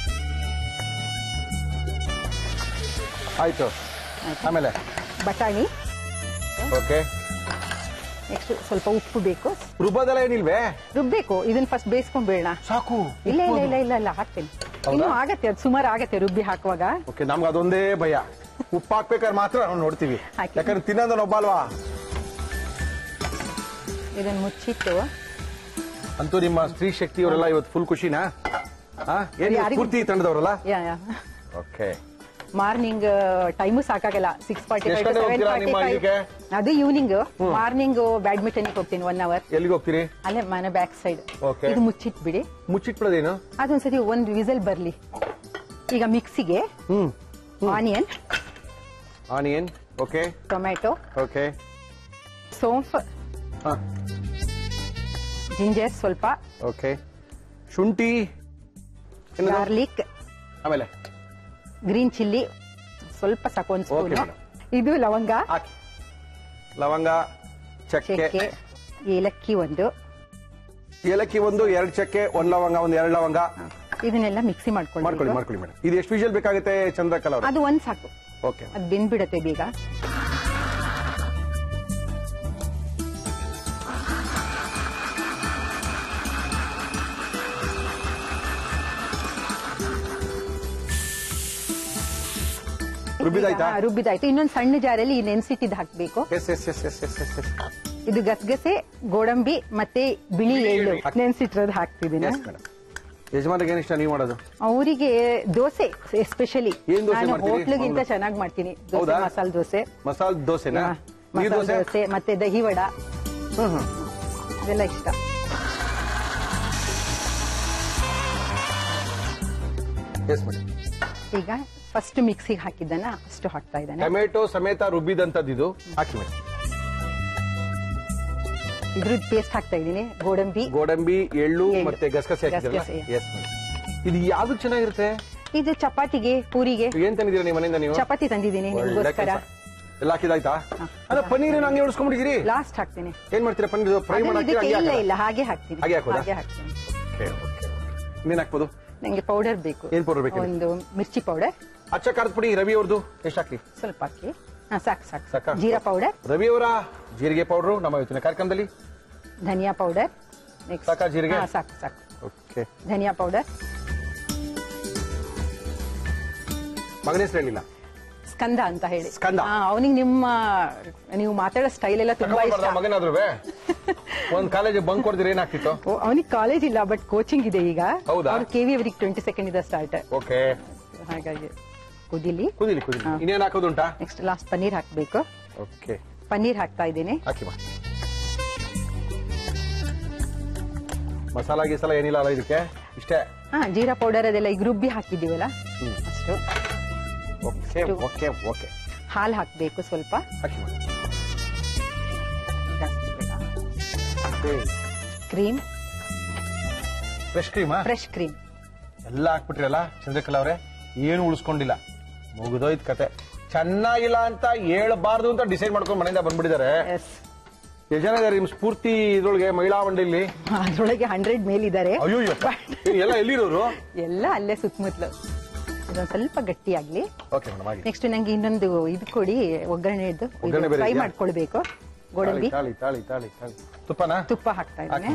Speaker 1: ಆಯ್ತು ಆಮೇಲೆ
Speaker 4: ಬಟಾಣಿ
Speaker 1: ಓಕೆ
Speaker 4: ನೆಕ್ಸ್ಟ್ ಸ್ವಲ್ಪ ಉಪ್ಪು ಬೇಕು
Speaker 1: ರುಬ್ಬದೆಲ್ಲ ಏನಿಲ್ವೇ
Speaker 4: ರುಬ್ಬೇಕು ಇದನ್ನ ಫಸ್ಟ್ ಬೇಯಿಸ್ಕೊಂಡ್ ಬೇಡ
Speaker 1: ಸಾಕು
Speaker 4: ಇಲ್ಲ ಇಲ್ಲ ಇಲ್ಲ ಇಲ್ಲ ಇಲ್ಲ ಹಾಕ್ತೇನೆ ಇನ್ನು ಆಗತ್ತೆ ಅದು ಸುಮಾರು ಆಗತ್ತೆ ರುಬ್ಬಿ ಹಾಕುವಾಗ
Speaker 1: ಓಕೆ ನಮ್ಗೆ ಅದೊಂದೇ ಭಯ ಉಪ್ಪು ಹಾಕ್ಬೇಕಾದ್ರೆ ಮಾತ್ರ ನಾವು ನೋಡ್ತೀವಿ
Speaker 4: ಹಾಕಿ.
Speaker 1: ಯಾಕಂದ್ರೆ ತಿನ್ನೋದನ್ನ ಒಬ್ಬ ಅಲ್ವಾ
Speaker 4: ಇದನ್ನ ಮುಚ್ಚಿಟ್ಟು
Speaker 1: ಅಂತೂ ನಿಮ್ಮ ಸ್ತ್ರೀ ಶಕ್ತಿಯವರೆಲ್ಲ ಇವತ್ತು ಫುಲ್ ಖುಷಿನಾ ಆ? ಏನ್ ಇವತ್ತು
Speaker 4: ಯಾರಿಗೂ-
Speaker 1: ಪೂರ್ತಿ ತಂಡದವರಲ್ಲ
Speaker 4: yeah yeah
Speaker 1: okay
Speaker 4: morning time ಸಾಕಾಗಲ್ಲ ಸಿಕ್ಸ್ ಫಾರ್ಟಿ
Speaker 1: ಎಷ್ಟ್
Speaker 4: ಫೈವ್
Speaker 1: ಗಂಟೆಗೆ
Speaker 4: ಸೆವೆನ್
Speaker 1: ಹೋಗ್ತೀರಾ
Speaker 4: ಫಾರ್ಟಿ
Speaker 1: ನಿಮ್ಮ
Speaker 4: ಫೈವ್
Speaker 1: ಇದಕ್ಕೆ?
Speaker 4: ಅದು ಈವ್ನಿಂಗ್ ಮಾರ್ನಿಂಗ್ ಬ್ಯಾಡ್ಮಿಂಟನ್ ಹೋಗ್ತೀನಿ ಒನ್ ಅವರ್
Speaker 1: ಎಲ್ಲಿಗೆ ಹೋಗ್ತೀರಿ
Speaker 4: ಅಲ್ಲೇ ಮನೆ ಬ್ಯಾಕ್ ಸೈಡ್
Speaker 1: Okay.
Speaker 4: ಇದು ಮುಚ್ಚಿಟ್ಬಿಡಿ
Speaker 1: ಮುಚ್ಚಿಟ್ಬಿಡೋದೇನು
Speaker 4: ಅದೊಂದ್ಸತಿ ಒಂದು ವಿಸಲ್ ಬರ್ಲಿ ಈಗ ಮಿಕ್ಸಿಗೆ
Speaker 1: ಹ್ಮ್
Speaker 4: onion
Speaker 1: onion okay
Speaker 4: tomato
Speaker 1: okay
Speaker 4: ಸೋಂಫ್
Speaker 1: ಹಾ
Speaker 4: ಜಿಂಜರ್ ಸ್ವಲ್ಪ
Speaker 1: ಓಕೆ ಶುಂಠಿ ಏನದು?
Speaker 4: ಗಾರ್ಲಿಕ್
Speaker 1: ಆಮೇಲೆ
Speaker 4: ಗ್ರೀನ್ ಚಿಲ್ಲಿ ಸ್ವಲ್ಪ ಸಾಕು ಒಂದು
Speaker 1: Okay,
Speaker 4: ಸ್ಪೂನು
Speaker 1: madam.
Speaker 4: ಇದು ಲವಂಗ
Speaker 1: ಹಾಕಿ ಲವಂಗ ಚಕ್ಕೆ
Speaker 4: ಚಕ್ಕೆ ಏಲಕ್ಕಿ ಒಂದು
Speaker 1: ಏಲಕ್ಕಿ ಒಂದು ಎರಡು ಚಕ್ಕೆ ಒಂದ್ ಲವಂಗ ಒಂದು ಎರಡು ಲವಂಗ
Speaker 4: ಇದನ್ನೆಲ್ಲ ಮಿಕ್ಸಿ ಮಾಡ್ಕೊಳ್ಳಿ
Speaker 1: ಮಾಡ್ಕೊಳ್ಳಿ ಮಾಡ್ಕೊಳ್ಳಿ ಮೇಡಮ್ ಇದು ಎಷ್ಟು ವಿಷಲ್ ಬೇಕಾಗುತ್ತೆ ಚಂದ್ರಕಲಾ ಅವರು
Speaker 4: ಅದು ಒಂದ್ ಸಾಕು
Speaker 1: ಓಕೆ
Speaker 4: ಅದು ಬೆಂದ್ಬಿಡತ್ತೆ ಬೇಗ
Speaker 1: ರುಬ್ಬಿದಾಯ್ತಾ
Speaker 4: ಹಾ, ರುಬ್ಬಿದಾಯ್ತು ಇನ್ನೊಂದು ಸಣ್ಣ ಜಾರಲ್ಲಿ ಈ ನೆನ್ಸಿಟ್ಟಿದ್ ಹಾಕ್ಬೇಕು
Speaker 1: yes yes yes yes yes yes yes
Speaker 4: ಇದು ಗಸಗಸೆ ಗೋಡಂಬಿ ಮತ್ತೆ ಬಿಳಿ ಎಳ್ಳು ನೆನ್ಸಿಟ್ಟಿರೋದು ಹಾಕ್ತಿದ್ದೀನಿ
Speaker 1: ಎಸ್ ಮೇಡಮ್ ಯಜಮಾನಿಗೆ ಏನಿಷ್ಟ ನೀವು ಮಾಡೋದು
Speaker 4: ಅವರಿಗೆ ದೋಸೆ ಎಸ್ಪೆಷಲಿ
Speaker 1: ಏನ್ ದೋಸೆ
Speaker 4: ನಾನು
Speaker 1: ಮಾಡ್ತೀರಿ?
Speaker 4: ಹೋಟ್ಲಿಗಿಂತ
Speaker 1: ಮಂಗ್ಳೂರು?
Speaker 4: ಚೆನ್ನಾಗಿ ಮಾಡ್ತೀನಿ ದೋಸೆ
Speaker 1: ಹೌದಾ?
Speaker 4: ಮಸಾಲೆ ದೋಸೆ
Speaker 1: ಮಸಾಲೆ ದೋಸೆನಾ
Speaker 4: ಹಾ,
Speaker 1: ನೀರ್
Speaker 4: ಮಸಾಲೆ
Speaker 1: ದೋಸೆ
Speaker 4: ದೋಸೆ ಮತ್ತೆ ದಹಿ ವಡ
Speaker 1: ಹ್ಮ್ ಹ್ಮ್
Speaker 4: ಇದೆಲ್ಲ ಇಷ್ಟ
Speaker 1: ಎಸ್ ಮೇಡಮ್
Speaker 4: ಈಗ ಫಸ್ಟ್ ಮಿಕ್ಸಿಗೆ ಹಾಕಿದ್ದನ್ನ ಅಷ್ಟು ಹಾಕ್ತಾ ಇದ್ದಾನೆ
Speaker 1: ಟೊಮೆಟೊ ಸಮೇತ ರುಬ್ಬಿದಂತದ್ದು ಇದು ಹಾಕಿ ಮೇಡಮ್
Speaker 4: ಇದ್ರದ್ದು ಪೇಸ್ಟ್ ಹಾಕ್ತಾ ಇದ್ದೀನಿ ಗೋಡಂಬಿ
Speaker 1: ಗೋಡಂಬಿ ಎಳ್ಳು
Speaker 4: ಎಳ್ಳು.
Speaker 1: ಮತ್ತೆ ಗಸಗಸೆ ಹಾಕಿದ್ರಲ್ಲ
Speaker 4: ಗಸಗಸೆ.
Speaker 1: ಎಸ್ ಮೇಡಮ್ ಇದು ಯಾವ್ದು ಚೆನ್ನಾಗಿರುತ್ತೆ
Speaker 4: ಇದು ಚಪಾತಿಗೆ ಪೂರಿಗೆ
Speaker 1: ಏನ್ ತಂದಿದ್ದೀರಾ ನಿಮ್ಮ ಮನೆಯಿಂದ ನೀವು
Speaker 4: ಚಪಾತಿ ತಂದಿದ್ದೀನಿ
Speaker 1: ಒಳ್ಳೆ
Speaker 4: ನಿಮ್ಗೋಸ್ಕರ
Speaker 1: ಕೆಲ್ಸ. ಎಲ್ಲ ಹಾಕಿದಾಯ್ತಾ ಅಲ್ಲ ಪನ್ನೀರ್ ಹಂಗೆ ಉಳಿಸ್ಕೊಂಡ್ಬಿಟ್ಟಿದ್ದೀರಿ
Speaker 4: ಲಾಸ್ಟ್ ಹಾಕ್ತೀನಿ
Speaker 1: ಏನ್ ಮಾಡ್ತೀರಾ ಪನ್ನೀರ್ ಫ್ರೈ
Speaker 4: ಅದು
Speaker 1: ಮಾಡಕ್ಕೆ
Speaker 4: ಇದಕ್ಕೆ
Speaker 1: ಹಂಗೆ
Speaker 4: ಇಲ್ಲ
Speaker 1: ಹಾಕೋದಾ?
Speaker 4: ಇಲ್ಲ ಹಾಗೆ ಹಾಕ್ತೀನಿ
Speaker 1: ಹಾಗೆ ಹಾಕೋದಾ?
Speaker 4: ಹಾಗೆ ಹಾಕ್ತೀನಿ
Speaker 1: Okay, okay, okay. ಇನ್ನೇನ್ ಹಾಕ್ಬೋದು
Speaker 4: ನಂಗೆ ಪೌಡರ್ ಬೇಕು
Speaker 1: ಏನ್ powder ಬೇಕು?
Speaker 4: ಒಂದು ಮಿರ್ಚಿ ಪೌಡರ್
Speaker 1: ಅಚ್ಚ ಖಾರದ ಪುಡಿ ರವಿ ಅವ್ರದ್ದು ಎಷ್ಟು ಹಾಕ್ಲಿ
Speaker 4: ಸ್ವಲ್ಪ ಹಾಕಿ ಹಾ ಸಾಕು ಸಾಕು
Speaker 1: ಸಾಕಾ?
Speaker 4: ಜೀರಾ ಪೌಡರ್
Speaker 1: ರವಿ ಅವರ ಜೀರಿಗೆ ಪೌಡರ್ ನಮ್ಮ ಇವತ್ತಿನ ಕಾರ್ಯಕ್ರಮದಲ್ಲಿ
Speaker 4: ಧನಿಯಾ ಪೌಡರ್ ನೆಕ್ಸ್ಟ್
Speaker 1: ಸಾಕಾ ಜೀರಿಗೆ?
Speaker 4: ಸಾಕು ಸಾಕು
Speaker 1: ಓಕೆ
Speaker 4: ಧನಿಯಾ ಪೌಡರ್
Speaker 1: ಮಗನ ಹೆಸರು ಹೇಳಿಲ್ಲ
Speaker 4: ಸ್ಕಂದ ಅಂತ ಹೇಳಿ
Speaker 1: ಸ್ಕಂದ.
Speaker 4: ಅವನಿಗೆ ನಿಮ್ಮ ನೀವು ಮಾತಾಡೋ ಸ್ಟೈಲ್ ಎಲ್ಲ ತುಂಬಾ ಇಷ್ಟ
Speaker 1: ಮಗನಾದ್ರು ಒಂದ್ ಕಾಲೇಜ್ ಬಂಕ್ ಕೊಡ್ದಿರ ಏನಾಗ್ತಿತ್ತು
Speaker 4: ಅವನಿಗೆ ಕಾಲೇಜ್ ಇಲ್ಲ ಬಟ್ ಕೋಚಿಂಗ್ ಇದೆ ಈಗ
Speaker 1: ಹೌದಾ?
Speaker 4: ಅವ್ರು ಕೆವಿ ಅವರಿಗೆ ಟ್ವೆಂಟಿ ಸೆಕೆಂಡ್ ಇದೆ ಸ್ಟಾರ್ಟ್
Speaker 1: ಓಕೆ
Speaker 4: ಹಾಗಾಗಿ ಕುದಿಲಿ
Speaker 1: ಕುದಿಲಿ ಕುದಿಲಿ
Speaker 4: ಹಾ.
Speaker 1: ಇನ್ನೇನ್ ಹಾಕೋದುಂಟಾ
Speaker 4: ನೆಕ್ಸ್ಟ್ ಲಾಸ್ಟ್ ಪನ್ನೀರ್ ಹಾಕ್ಬೇಕು
Speaker 1: ಓಕೆ
Speaker 4: ಪನ್ನೀರ್ ಹಾಕ್ತಾ ಇದ್ದೀನಿ
Speaker 1: ಹಾಕಿ ಮಾ ಮಸಾಲ ಗೀಸಲ ಏನಿಲ್ಲ ಅಲ್ಲ ಇದಕ್ಕೆ ಇಷ್ಟೇ
Speaker 4: ಹಾ ಜೀರಾ ಪೌಡರ್ ಅದೆಲ್ಲ ಈಗ ರುಬ್ಬಿ ಹಾಕಿದ್ದೀವಲ್ಲ ಅಷ್ಟು
Speaker 1: ಓಕೆ
Speaker 4: ಇಷ್ಟು.
Speaker 1: ಓಕೆ ಓಕೆ
Speaker 4: ಹಾಲು ಹಾಕ್ಬೇಕು ಸ್ವಲ್ಪ
Speaker 1: ಹಾಕಿ ಮಾ
Speaker 4: ಜಾಸ್ತಿ ಬೇಡ ಕ್ರೀಮ್
Speaker 1: ಫ್ರೆಶ್ ಕ್ರೀಮಾ
Speaker 4: ಫ್ರೆಶ್ ಕ್ರೀಮ್
Speaker 1: ಎಲ್ಲ ಹಾಕ್ಬಿಟ್ರಲ್ಲ ಚಂದ್ರಕಲಾ ಅವ್ರೆ ಏನು ಉಳಿಸ್ಕೊಂಡಿಲ್ಲ ಮುಗಿದೋಯ್ತು ಕತೆ ಚೆನ್ನಾಗಿಲ್ಲ ಅಂತ ಹೇಳ್ಬಾರ್ದು ಅಂತ ಡಿಸೈಡ್ ಮಾಡ್ಕೊಂಡು ಮನೆಯಿಂದ ಬಂದ್ಬಿಟ್ಟಿದ್ದಾರೆ
Speaker 4: ಎಸ್
Speaker 1: ಎಷ್ಟು ಜನ ಇದಾರೆ ನಿಮ್ ಸ್ಫೂರ್ತಿ ಇದ್ರೊಳಗೆ ಮಹಿಳಾ ಮಂಡಳಿ
Speaker 4: ಅದ್ರೊಳಗೆ ಹಂಡ್ರೆಡ್ ಮೇಲಿದ್ದಾರೆ
Speaker 1: ಅಯ್ಯೋ ಎಲ್ಲ ಎಲ್ಲಿರೋರು
Speaker 4: ಎಲ್ಲ ಅಲ್ಲೇ ಸುತ್ತಮುತ್ತಲು ಇದೊಂದು ಸ್ವಲ್ಪ ಗಟ್ಟಿಯಾಗ್ಲಿ
Speaker 1: ಓಕೆ ಮೇಡಮ್ ಆಗಿ
Speaker 4: ನೆಕ್ಸ್ಟ್ ನಂಗೆ ಇನ್ನೊಂದು ಇದು ಕೊಡಿ ಒಗ್ಗರಣೆದು
Speaker 1: ಒಗ್ಗರಣೆ ಬೇರೆ
Speaker 4: ಫ್ರೈ
Speaker 1: ಇದೆಯಾ?
Speaker 4: ಮಾಡ್ಕೊಳ್ಬೇಕು ಗೋಡಂಬಿ
Speaker 1: ತಾಳಿ ತಾಳಿ ತಾಳಿ ತಾಳಿ ತುಪ್ಪನಾ
Speaker 4: ತುಪ್ಪ ಹಾಕ್ತಾ ಇದ್ದೇನೆ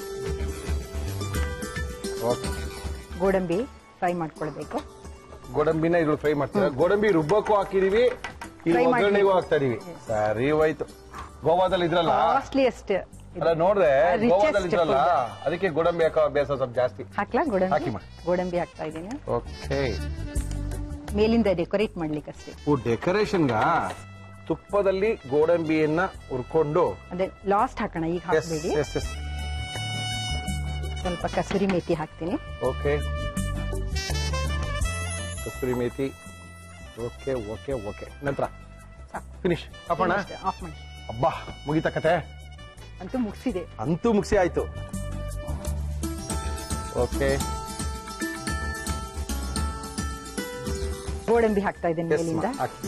Speaker 1: ಓಕೆ
Speaker 4: ಗೋಡಂಬಿ ಫ್ರೈ ಮಾಡ್ಕೊಳ್ಬೇಕು
Speaker 1: ಗೋಡಂಬಿನ ಇದ್ರೊಳಗೆ ಫ್ರೈ ಮಾಡ್ತೀರಾ ಗೋಡಂಬಿ ರುಬ್ಬಕ್ಕೂ ಹಾಕಿದೀವಿ ಈ
Speaker 4: Fry
Speaker 1: ಒಗ್ಗರಣೆಗೂ
Speaker 4: ಮಾಡ್ಲಿಕ್ಕೆ.
Speaker 1: ಹಾಕ್ತಾ ಇದೀವಿ ಸರಿ ಹೋಯ್ತು ಗೋವಾದಲ್ಲಿ ಇದ್ರಲ್ಲ
Speaker 4: ಕಾಸ್ಟ್ಲಿಯಸ್ಟ್
Speaker 1: ಅಲ್ಲ ನೋಡ್ದೆ
Speaker 4: Richest
Speaker 1: ಗೋವಾದಲ್ಲಿ ಇದ್ರಲ್ಲ
Speaker 4: food.
Speaker 1: ಅದಕ್ಕೆ ಗೋಡಂಬಿ ಹಾಕೋ ಅಭ್ಯಾಸ ಸ್ವಲ್ಪ ಜಾಸ್ತಿ
Speaker 4: ಹಾಕ್ಲಾ
Speaker 1: ಹಾಕಿ
Speaker 4: ಗೋಡಂಬಿ
Speaker 1: ಮಾ.
Speaker 4: ಗೋಡಂಬಿ ಹಾಕ್ತಾ ಇದ್ದೀನಿ
Speaker 1: ಓಕೆ
Speaker 4: ಮೇಲಿಂದ ಡೆಕೋರೇಟ್ ಮಾಡ್ಲಿಕ್ಕಷ್ಟೇ
Speaker 1: ಓ ಡೆಕೋರೇಷನ್ಗ ತುಪ್ಪದಲ್ಲಿ ಗೋಡಂಬಿಯನ್ನ ಹುರ್ಕೊಂಡು
Speaker 4: ಅದೇ ಲಾಸ್ಟ್ ಹಾಕೋಣ ಈಗ
Speaker 1: ಎಸ್
Speaker 4: ಹಾಕ್ಬೇಡಿ
Speaker 1: ಎಸ್ ಎಸ್
Speaker 4: ಸ್ವಲ್ಪ ಕಸೂರಿ ಮೇಥಿ ಹಾಕ್ತೀನಿ
Speaker 1: okay kasturi methi okay okay okay ನಂತರ ಫಿನಿಶ್ ಅಪ್ಪಣ
Speaker 4: ಆಫ್ ಮಾಡಿ
Speaker 1: ಅಬ್ಬಾ ಮುಗಿತ ಕತೆ
Speaker 4: ಅಂತೂ ಮುಗಿಸಿದೆ
Speaker 1: ಅಂತೂ ಮುಗಿಸಿ ಆಯ್ತು ಓಕೆ
Speaker 4: ಗೋಡಂಬಿ ಹಾಕ್ತಾ ಇದ್ದೇನೆ
Speaker 1: ಎಸ್
Speaker 4: ಮೇಲಿಂದ
Speaker 1: ಹಾಕಿ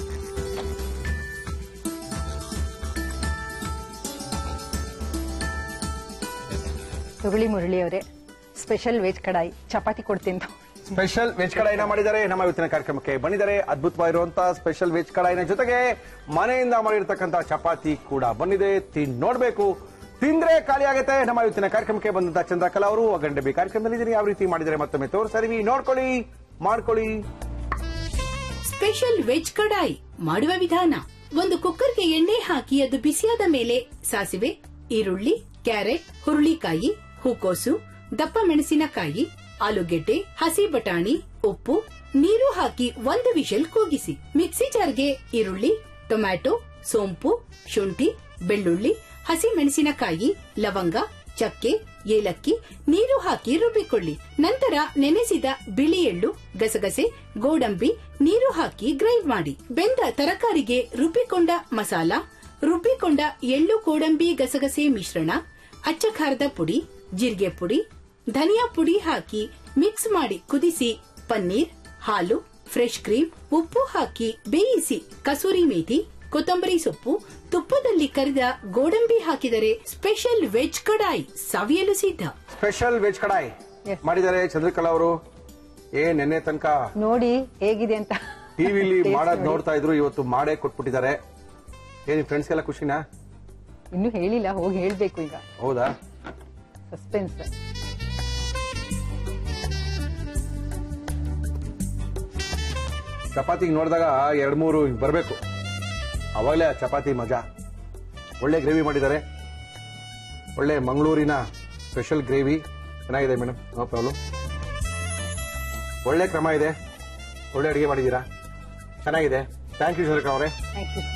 Speaker 4: ತಗೊಳ್ಳಿ ಮುರಳಿ ಅವರೇ ಸ್ಪೆಷಲ್ ವೆಜ್ ಕಡಾಯಿ ಚಪಾತಿ ಕೊಡ್ತೀನಿ ಅಂತ.
Speaker 1: ಸ್ಪೆಷಲ್ ವೆಜ್ ಕಡಾಯಿನ ಮಾಡಿದ್ದಾರೆ ನಮ್ಮ ಇವತ್ತಿನ ಕಾರ್ಯಕ್ರಮಕ್ಕೆ ಬಂದಿದ್ದಾರೆ ಅದ್ಭುತವಾಗಿರುವಂತಹ ಸ್ಪೆಷಲ್ ವೆಜ್ ಕಡಾಯಿನ ಜೊತೆಗೆ ಮನೆಯಿಂದ ಮಾಡಿರ್ತಕ್ಕಂಥ ಚಪಾತಿ ಕೂಡ ಬಂದಿದೆ ತಿಂದ್ ನೋಡ್ಬೇಕು ತಿಂದ್ರೆ ಖಾಲಿ ಆಗುತ್ತೆ ನಮ್ಮ ಇವತ್ತಿನ ಕಾರ್ಯಕ್ರಮಕ್ಕೆ ಬಂದಂತ ಚಂದ್ರಕಲಾ ಅವರು ಒಗ್ಗಂಡೆ ಕಾರ್ಯಕ್ರಮದಲ್ಲಿ ಇದನ್ನ ಯಾವ ರೀತಿ ಮಾಡಿದರೆ ಮತ್ತೊಮ್ಮೆ ತೋರಿಸರಿವಿ ನೋಡ್ಕೊಳ್ಳಿ ಮಾಡ್ಕೊಳ್ಳಿ
Speaker 3: ಸ್ಪೆಷಲ್ ವೆಜ್ ಕಡಾಯಿ ಮಾಡುವ ವಿಧಾನ ಒಂದು ಕುಕ್ಕರ್ಗೆ ಎಣ್ಣೆ ಹಾಕಿ ಅದು ಬಿಸಿಯಾದ ಮೇಲೆ ಸಾಸಿವೆ ಈರುಳ್ಳಿ ಕ್ಯಾರೆಟ್ ಹುರುಳಿಕಾಯಿ ಹೂಕೋಸು ದಪ್ಪ ಮೆಣಸಿನಕಾಯಿ ಆಲೂಗೆಡ್ಡೆ ಹಸಿ ಬಟಾಣಿ ಉಪ್ಪು ನೀರು ಹಾಕಿ ಒಂದು ವಿಷಲ್ ಕೂಗಿಸಿ ಮಿಕ್ಸಿ ಜಾರ್ಗೆ ಈರುಳ್ಳಿ ಟೊಮ್ಯಾಟೊ ಸೋಂಪು ಶುಂಠಿ ಬೆಳ್ಳುಳ್ಳಿ ಹಸಿ ಮೆಣಸಿನಕಾಯಿ ಲವಂಗ ಚಕ್ಕೆ ಏಲಕ್ಕಿ ನೀರು ಹಾಕಿ ರುಬ್ಬಿಕೊಳ್ಳಿ ನಂತರ ನೆನೆಸಿದ ಬಿಳಿ ಎಳ್ಳು ಗಸಗಸೆ ಗೋಡಂಬಿ ನೀರು ಹಾಕಿ ಗ್ರೈಂಡ್ ಮಾಡಿ ಬೆಂದ ತರಕಾರಿಗೆ ರುಬ್ಬಿಕೊಂಡ ಮಸಾಲ ರುಬ್ಬಿಕೊಂಡ ಎಳ್ಳು ಗೋಡಂಬಿ ಗಸಗಸೆ ಮಿಶ್ರಣ ಅಚ್ಚ ಖಾರದ ಪುಡಿ ಜೀರಿಗೆ ಪುಡಿ ಧನಿಯಾ ಪುಡಿ ಹಾಕಿ ಮಿಕ್ಸ್ ಮಾಡಿ ಕುದಿಸಿ ಪನ್ನೀರ್ ಹಾಲು ಫ್ರೆಶ್ ಕ್ರೀಮ್ ಉಪ್ಪು ಹಾಕಿ ಬೇಯಿಸಿ ಕಸೂರಿ ಮೇಥಿ ಕೊತ್ತಂಬರಿ ಸೊಪ್ಪು ತುಪ್ಪದಲ್ಲಿ ಕರಿದ ಗೋಡಂಬಿ ಹಾಕಿದರೆ ಸ್ಪೆಷಲ್ ವೆಜ್ ಕಡಾಯಿ ಸವಿಯಲು ಸಿದ್ಧ
Speaker 1: ಸ್ಪೆಷಲ್ ವೆಜ್ ಕಡಾಯಿ
Speaker 4: Yes.
Speaker 1: ಮಾಡಿದ್ದಾರೆ ಚಂದ್ರಕಲಾ ಅವರು ಏ ನೆನ್ನೆ ತನಕ
Speaker 4: ನೋಡಿ ಹೇಗಿದೆ ಅಂತ
Speaker 1: ಟಿವಿಲಿ
Speaker 4: Taste
Speaker 1: ಮಾಡೋದ್
Speaker 4: ನೋಡಿ.
Speaker 1: ನೋಡ್ತಾ ಇದ್ರು ಇವತ್ತು ಮಾಡೇ ಕೊಟ್ಬಿಟ್ಟಿದ್ದಾರೆ ಏನ್ ಫ್ರೆಂಡ್ಸ್ಗೆಲ್ಲ ಖುಷಿನಾ
Speaker 4: ಇನ್ನು ಹೇಳಿಲ್ಲ ಹೋಗಿ ಹೇಳ್ಬೇಕು ಈಗ
Speaker 1: ಹೌದಾ
Speaker 4: ಸಸ್ಪೆನ್ಸ್
Speaker 1: ಚಪಾತಿಗೆ ನೋಡಿದಾಗ ಎರಡ್ ಮೂರು ಬರಬೇಕು ಅವಾಗಲೇ ಆ ಚಪಾತಿ ಮಜಾ ಒಳ್ಳೆ ಗ್ರೇವಿ ಮಾಡಿದ್ದಾರೆ ಒಳ್ಳೆ ಮಂಗಳೂರಿನ ಸ್ಪೆಷಲ್ ಗ್ರೇವಿ ಚೆನ್ನಾಗಿದೆ ಮೇಡಮ್ ನೋ ಪ್ರಾಬ್ಲಮ್ ಒಳ್ಳೆ ಕ್ರಮ ಇದೆ ಒಳ್ಳೆ ಅಡುಗೆ ಮಾಡಿದ್ದೀರಾ ಚೆನ್ನಾಗಿದೆ ಥ್ಯಾಂಕ್ ಯು ಶರಕ ಅವರೇ
Speaker 4: ಥ್ಯಾಂಕ್ ಯು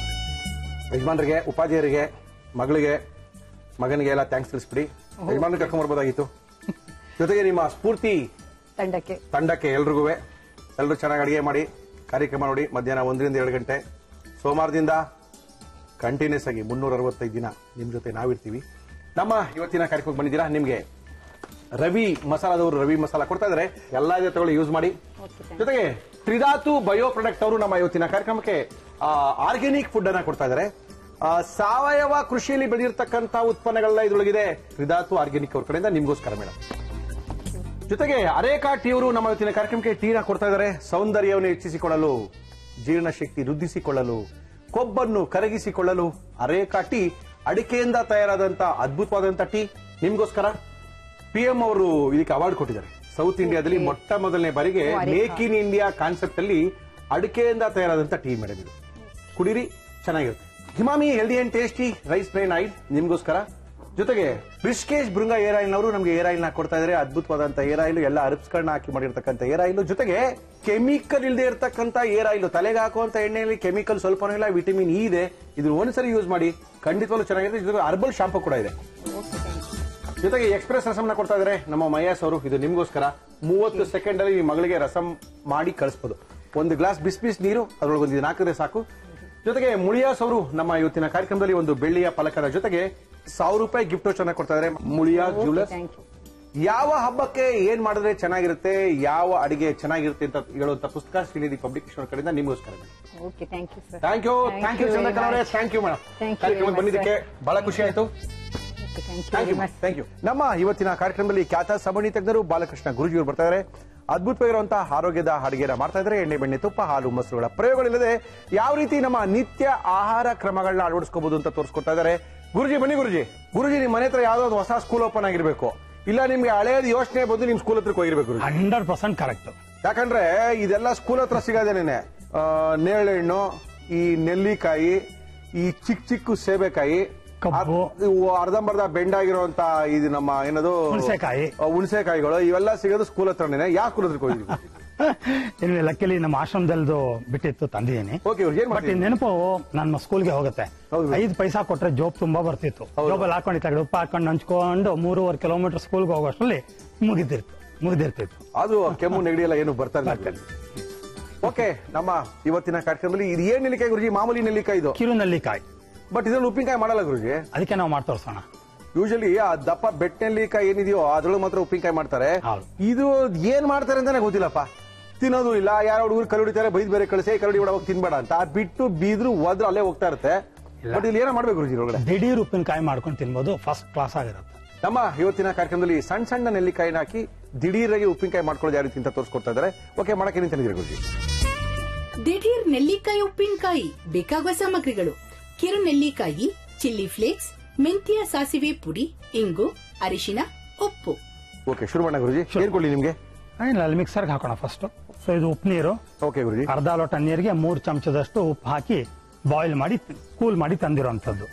Speaker 1: ಯಜಮಾನ್ರಿಗೆ ಉಪಾಧ್ಯಾಯರಿಗೆ ಮಗಳಿಗೆ ಮಗನಿಗೆ ಎಲ್ಲ ಥ್ಯಾಂಕ್ಸ್ ತಿಳಿಸ್ಬಿಡಿ ಯಜಮಾನ್ರಿಗೆ ಕರ್ಕೊಂಡ್ಬರ್ಬೋದಾಗಿತ್ತು ಜೊತೆಗೆ ನಿಮ್ಮ ಸ್ಫೂರ್ತಿ
Speaker 4: ತಂಡಕ್ಕೆ
Speaker 1: ತಂಡಕ್ಕೆ ಎಲ್ರಿಗೂ ಎಲ್ಲರೂ ಚೆನ್ನಾಗಿ ಅಡಿಗೆ ಮಾಡಿ ಕಾರ್ಯಕ್ರಮ ನೋಡಿ ಮಧ್ಯಾಹ್ನ ಒಂದರಿಂದ ಎರಡು ಗಂಟೆ ಸೋಮವಾರದಿಂದ ಕಂಟಿನ್ಯೂಸ್ ಆಗಿ ಮುನ್ನೂರ ಅರವತ್ತೈದು ದಿನ ನಿಮ್ ಜೊತೆ ನಾವಿರ್ತೀವಿ ನಮ್ಮ ಇವತ್ತಿನ ಕಾರ್ಯಕ್ರಮಕ್ಕೆ ಬಂದಿದ್ದೀರಾ ನಿಮ್ಗೆ ರವಿ ಮಸಾಲದವರು ರವಿ ಮಸಾಲ ಕೊಡ್ತಾ ಇದಾರೆ ಎಲ್ಲಾ ಇದೆ ತಗೊಳ್ಳಿ ಯೂಸ್ ಮಾಡಿ
Speaker 4: Okay, thank
Speaker 1: ಜೊತೆಗೆ ತ್ರಿಧಾತು ಬಯೋ ಪ್ರಾಡಕ್ಟ್ ಅವರು ನಮ್ಮ ಇವತ್ತಿನ ಕಾರ್ಯಕ್ರಮಕ್ಕೆ ಆರ್ಗ್ಯಾನಿಕ್ ಫುಡ್ ಅನ್ನ ಕೊಡ್ತಾ ಇದ್ದಾರೆ ಆ, ಸಾವಯವ ಕೃಷಿಯಲ್ಲಿ ಬೆಳೆದಿರ್ತಕ್ಕಂಥ ಉತ್ಪನ್ನಗಳೆಲ್ಲ ಇದ್ರೊಳಗಿದೆ ತ್ರಿಧಾತು ಆರ್ಗ್ಯಾನಿಕ್ ಅವ್ರ ಕಡೆಯಿಂದ ನಿಮ್ಗೋಸ್ಕರ ಮೇಡಮ್ ಜೊತೆಗೆ ಅರೇಕಾ ಟೀ ಅವರು ನಮ್ಮ ಇವತ್ತಿನ ಕಾರ್ಯಕ್ರಮಕ್ಕೆ ಟೀನ ಕೊಡ್ತಾ ಇದ್ದಾರೆ ಸೌಂದರ್ಯವನ್ನು ಹೆಚ್ಚಿಸಿಕೊಳ್ಳಲು ಜೀರ್ಣಶಕ್ತಿ ವೃದ್ಧಿಸಿಕೊಳ್ಳಲು ಕೊಬ್ಬನ್ನು ಕರಗಿಸಿಕೊಳ್ಳಲು ಅರೇಕಾ ಟೀ ಅಡಿಕೆಯಿಂದ ತಯಾರಾದಂತ ಅದ್ಭುತವಾದಂತ ಟೀ ನಿಮ್ಗೋಸ್ಕರ ಪಿಎಂ ಅವರು ಇದಕ್ಕೆ ಅವಾರ್ಡ್ ಕೊಟ್ಟಿದ್ದಾರೆ ಸೌತ್ ಇಂಡಿಯಾದಲ್ಲಿ ಮೊಟ್ಟ ಮೊದಲನೇ ಬಾರಿಗೆ
Speaker 4: oh, areca.
Speaker 1: Make in India concept ಅಲ್ಲಿ ಅಡಿಕೆಯಿಂದ ತಯಾರಾದಂತ ಟೀ ಮೇಡಮ್ ಇದು ಕುಡಿರಿ ಚೆನ್ನಾಗಿರುತ್ತೆ Emami healthy and tasty rice bran oil ನಿಮ್ಗೋಸ್ಕರ ಜೊತೆಗೆ ರಿಷ್ಕೇಶ್ ಬೃಂಗ ಏರ್ ಆಯಿಲ್ ಅವರು ನಮಗೆ ಏರ್ ಆಯಿಲ್ ನ ಕೊಡ್ತಾ ಇದ್ದಾರೆ ಅದ್ಭುತವಾದಂತ ಏರ್ ಆಯಿಲ್ ಎಲ್ಲ ಅರ್ಬ್ಸ್ಗಳನ್ನ ಹಾಕಿ ಮಾಡಿರ್ತಕ್ಕಂಥ ಏರ್ ಆಯಿಲ್ ಜೊತೆಗೆ ಕೆಮಿಕಲ್ ಇಲ್ಲದೆ ಇರತಕ್ಕಂತ ಏರ್ ಆಯಿಲ್ ತಲೆಗೆ ಹಾಕುವಂತ ಎಣ್ಣೆಯಲ್ಲಿ ಕೆಮಿಕಲ್ ಸ್ವಲ್ಪನೂ ಇಲ್ಲ ವಿಟಮಿನ್ ಇ ಇದೆ ಇದು ಒಂದ್ಸರಿ ಯೂಸ್ ಮಾಡಿ ಖಂಡಿತವಾಗ್ಲೂ ಚೆನ್ನಾಗಿದೆ ಜೊತೆಗೆ ಅರ್ಬಲ್ ಶಾಂಪು ಕೂಡ ಇದೆ ಜೊತೆಗೆ ಎಕ್ಸ್ಪ್ರೆಸ್ ರಸಂನ ಕೊಡ್ತಾ ಇದಾರೆ ನಮ್ಮ ಮಯಾಸ್ ಅವರು ಇದು ನಿಮ್ಗೋಸ್ಕರ ಮೂವತ್ತು ಸೆಕೆಂಡ್ ಅಲ್ಲಿ ನಿಮ್ಮ ಮಗಳಿಗೆ ರಸಂ ಮಾಡಿ ಕಳಿಸ್ಬೋದು ಒಂದು ಗ್ಲಾಸ್ ಬಿಸಿ ಬಿಸಿ ನೀರು ಅದ್ರೊಳಗೆ ಒಂದು ಇದನ್ನ ಹಾಕಿದ್ರೆ ಸಾಕು ಜೊತೆಗೆ ಮುಳಿಯಾಸ್ ಅವರು ನಮ್ಮ ಇವತ್ತಿನ ಕಾರ್ಯಕ್ರಮದಲ್ಲಿ ಒಂದು ಬೆಳ್ಳಿಯ ಫಲಕದ ಜೊತೆಗೆ ಸಾವಿರ ರೂಪಾಯಿ ಗಿಫ್ಟ್ ವೋಚರ್ನ ಕೊಡ್ತಾ ಇದಾರೆ ಮುಳಿಯಾ ಜ್ಯುವೆಲರ್ಸ್
Speaker 4: ಥ್ಯಾಂಕ್ ಯು
Speaker 1: ಯಾವ ಹಬ್ಬಕ್ಕೆ ಏನ್ ಮಾಡಿದ್ರೆ ಚೆನ್ನಾಗಿರುತ್ತೆ ಯಾವ ಅಡಿಗೆ ಚೆನ್ನಾಗಿರುತ್ತೆ ಅಂತ ಹೇಳುವಂತ ಪುಸ್ತಕ ಶ್ರೀನಿಧಿ ಪಬ್ಲಿಕೇಶನ್ ಕಡೆಯಿಂದ ನಿಮ್ಗೋಸ್ಕರ
Speaker 4: okay thank you sir
Speaker 1: thank you thank you Chandrakar ಅವರೇ thank you madam
Speaker 4: Thank you
Speaker 1: ಕಾರ್ಯಕ್ರಮಕ್ಕೆ
Speaker 4: very much,
Speaker 1: ಬಂದಿದ್ದಕ್ಕೆ ಬಹಳ ಖುಷಿ ಆಯ್ತು
Speaker 4: thank
Speaker 1: thank
Speaker 4: you
Speaker 1: you
Speaker 4: much
Speaker 1: thank you ನಮ್ಮ ಇವತ್ತಿನ ಕಾರ್ಯಕ್ರಮದಲ್ಲಿ ಖ್ಯಾತ ಸಬಣಿ ತಜ್ಞರು ಬಾಲಕೃಷ್ಣ ಗುರುಜಿಯವರು ಬರ್ತಾ ಇದ್ದಾರೆ ಅದ್ಭುತವಾಗಿರುವಂತಹ ಆರೋಗ್ಯದ ಅಡುಗೆನ ಮಾಡ್ತಾ ಇದ್ದಾರೆ ಎಣ್ಣೆ ಬೆಣ್ಣೆ ತುಪ್ಪ ಹಾಲು ಮೊಸರುಗಳ ಪ್ರಯೋಗಗಳಿಲ್ಲದೆ ಯಾವ ರೀತಿ ನಮ್ಮ ನಿತ್ಯ ಆಹಾರ ಕ್ರಮಗಳನ್ನ ಅಳವಡಿಸ್ಕೋಬಹುದು ಅಂತ ತೋರಿಸ್ಕೊಡ್ತಾ ಇದ್ದಾರೆ ಗುರುಜಿ ಬನ್ನಿ ಗುರುಜಿ ಗುರುಜಿ ನಿಮ್ಮ ಮನೆ ಹತ್ರ ಯಾವ್ದಾದ್ರು ಹೊಸ ಸ್ಕೂಲ್ ಓಪನ್ ಆಗಿರ್ಬೇಕು ಇಲ್ಲ ನಿಮ್ಗೆ ಹಳೆಯದು ಯೋಚನೆ ಬಂದು ನಿಮ್ ಸ್ಕೂಲ್ ಹತ್ರಕ್ಕೆ ಹೋಗಿರ್ಬೇಕು ಗುರುಜಿ
Speaker 5: ಹಂಡ್ರೆಡ್ ಪರ್ಸೆಂಟ್ ಕರೆಕ್ಟ್
Speaker 1: ಯಾಕಂದ್ರೆ ಇದೆಲ್ಲ ಸ್ಕೂಲ್ ಹತ್ರ ಸಿಗೋದೇನೆ ನೇಳೆಹಣ್ಣು ಈ ನೆಲ್ಲಿಕಾಯಿ ಈ ಚಿಕ್ಕ ಚಿಕ್ಕ ಸೇಬೆಕಾಯಿ
Speaker 5: ಕಬ್ಬು.
Speaker 1: ಅದ್- ಇವು ಅರ್ಧಂಬರ್ಧ ಬೆಂಡಾಗಿರುವಂತ ಇದು ನಮ್ಮ ಏನದು
Speaker 5: ಹುಣ್ಸೆಕಾಯಿ.
Speaker 1: ಆ, ಹುಣ್ಸೆಕಾಯಿಗಳು ಇವೆಲ್ಲ ಸಿಗೋದು ಸ್ಕೂಲ್ ಹತ್ರನೇ ಯಾವ ಸ್ಕೂಲ್ ಹತ್ರಕ್ಕೆ ಹೋಗಿದ್ವಿ
Speaker 5: ಇಲ್ಲಿ ಲಕ್ಕಲಿ ನಮ್ಮ ಆಶ್ರಮದಲ್ದು ಬಿಟ್ಟಿತ್ತು ತಂದಿದ್ದೀನಿ
Speaker 1: ಓಕೆ ಇವ್ರು ಏನ್
Speaker 5: ಬಟ್ ಈ
Speaker 1: ಮಾಡ್ತೀವಿ
Speaker 5: ನೆನಪು ನನ್ನ ಸ್ಕೂಲ್ಗೆ ಹೋಗುತ್ತೆ
Speaker 1: ಹೌದು.
Speaker 5: ಐದು ಪೈಸಾ ಕೊಟ್ರೆ ಜೋಬ್ ತುಂಬಾ ಬರ್ತಿತ್ತು ಜೋಬಲ್ಲಿ ಹಾಕೊಂಡು ತಗಡು ಉಪ್ಪು ಹಾಕೊಂಡು ಹಂಚ್ಕೊಂಡು ಮೂರುವರೆ ಕಿಲೋಮೀಟರ್ ಸ್ಕೂಲ್ಗೆ ಹೋಗೋಷ್ಟರಲ್ಲಿ ಮುಗಿದಿರ್ತು ಮುಗಿದಿರ್ತಿತ್ತು
Speaker 1: ಅದು ಕೆಮ್ಮು ನೆಗಡಿ ಎಲ್ಲ ಏನು ಬರ್ತಾ ಇಲ್ಲ ಓಕೆ ನಮ್ಮ ಇವತ್ತಿನ ಕಾರ್ಯಕ್ರಮದಲ್ಲಿ ಇದು ಏನ್ ನೆಲ್ಲಿಕಾಯಿ ಗುರುಜಿ ಮಾಮೂಲಿ ನೆಲ್ಲಿಕಾಯಿ ಇದು
Speaker 5: ಕಿರು ನೆಲ್ಲಿಕಾಯಿ
Speaker 1: ಬಟ್ ಇದ್ರಲ್ಲಿ ಉಪ್ಪಿನಕಾಯಿ ಮಾಡಲ್ಲ ಗುರುಜಿ
Speaker 5: ಅದಕ್ಕೆ ನಾವು ಮಾಡಿ ತೋರಿಸೋಣ
Speaker 1: ಯೂಶಲಿ ಆ ದಪ್ಪ ಬೆಟ್ಟ ನೆಲ್ಲಿಕಾಯಿ ಏನಿದೆಯೋ ಅದ್ರೊಳಗೆ ಮಾತ್ರ ಉಪ್ಪಿನಕಾಯಿ ಮಾಡ್ತಾರೆ
Speaker 5: ಹೌದು.
Speaker 1: ಇದು ಏನ್ ಮಾಡ್ತಾರೆ ಅಂತಾನೆ ಗೊತ್ತಿಲ್ಲಪ್ಪ ತಿನ್ನೋದು ಇಲ್ಲ ಯಾರೋ ಹುಡುಗರು ಕಲ್ಲು ಹೊಡಿತಾರೆ ಬೈದ್ ಬೇರೆ ಕಳಿಸಿ ಕಲ್ಲು ಹೊಡಿ ಹೋಗಿ ತಿನ್ಬೇಡ ಅಂತ ಅದ್ ಬಿಟ್ಟು ಬೀದ್ರು ಒದ್ರು ಅಲ್ಲೇ ಹೋಗ್ತಾ ಇರುತ್ತೆ ಬಟ್ ಇಲ್ಲಿ ಏನೋ ಮಾಡ್ಬೇಕು ಗುರುಜಿ ಒಳಗಡೆ
Speaker 5: ದಿಢೀರ್ ಉಪ್ಪಿನಕಾಯಿ ಮಾಡ್ಕೊಂಡು ತಿನ್ಬೋದು ಫಸ್ಟ್ ಕ್ಲಾಸ್ ಆಗಿರುತ್ತೆ
Speaker 1: ನಮ್ಮ ಇವತ್ತಿನ ಕಾರ್ಯಕ್ರಮದಲ್ಲಿ ಸಣ್ಣ ಸಣ್ಣ ನೆಲ್ಲಿಕಾಯಿನ ಹಾಕಿ ದಿಢೀರಾಗಿ ಉಪ್ಪಿನಕಾಯಿ ಮಾಡ್ಕೊಳ್ಳೋದು ಯಾವ ರೀತಿ ಅಂತ ತೋರಿಸ್ಕೊಡ್ತಾ ಇದ್ದಾರೆ ಓಕೆ ಮಾಡಕ್ಕೆ ಏನೇನ್ ತಂದಿದ್ದೀರಿ ಗುರುಜಿ
Speaker 3: ದಿಢೀರ್ ನೆಲ್ಲಿಕಾಯಿ ಉಪ್ಪಿನಕಾಯಿ ಬೇಕಾಗುವ ಸಾಮಗ್ರಿಗಳು ಕಿರು ನೆಲ್ಲಿಕಾಯಿ ಚಿಲ್ಲಿ ಫ್ಲೇಕ್ಸ್ ಮೆಂತ್ಯ ಸಾಸಿವೆ ಪುಡಿ ಇಂಗು ಅರಿಶಿನ ಉಪ್ಪು
Speaker 1: ಓಕೆ ಶುರು ಮಾಡೋಣ ಗುರುಜಿ ಏನ್ ಕೊಡ್ಲಿ ನಿಮ್ಗೆ
Speaker 5: ಇಲ್ಲ ಅಲ್ಲಿ ಮಿಕ್ಸರ್ಗೆ ಹಾಕೋಣ ಫಸ್ಟ್ ಸೊ ಇದು ಉಪ್ಪು ನೀರು
Speaker 1: ಓಕೆ ಗುರುಜಿ
Speaker 5: ಅರ್ಧ ಲೋಟ ನೀರಿಗೆ ಮೂರು ಚಮಚದಷ್ಟು ಉಪ್ಪು ಹಾಕಿ ಬಾಯ್ಲ್ ಮಾಡಿ ಕೂಲ್ ಮಾಡಿ ತಂದಿರೋಂಥದ್ದು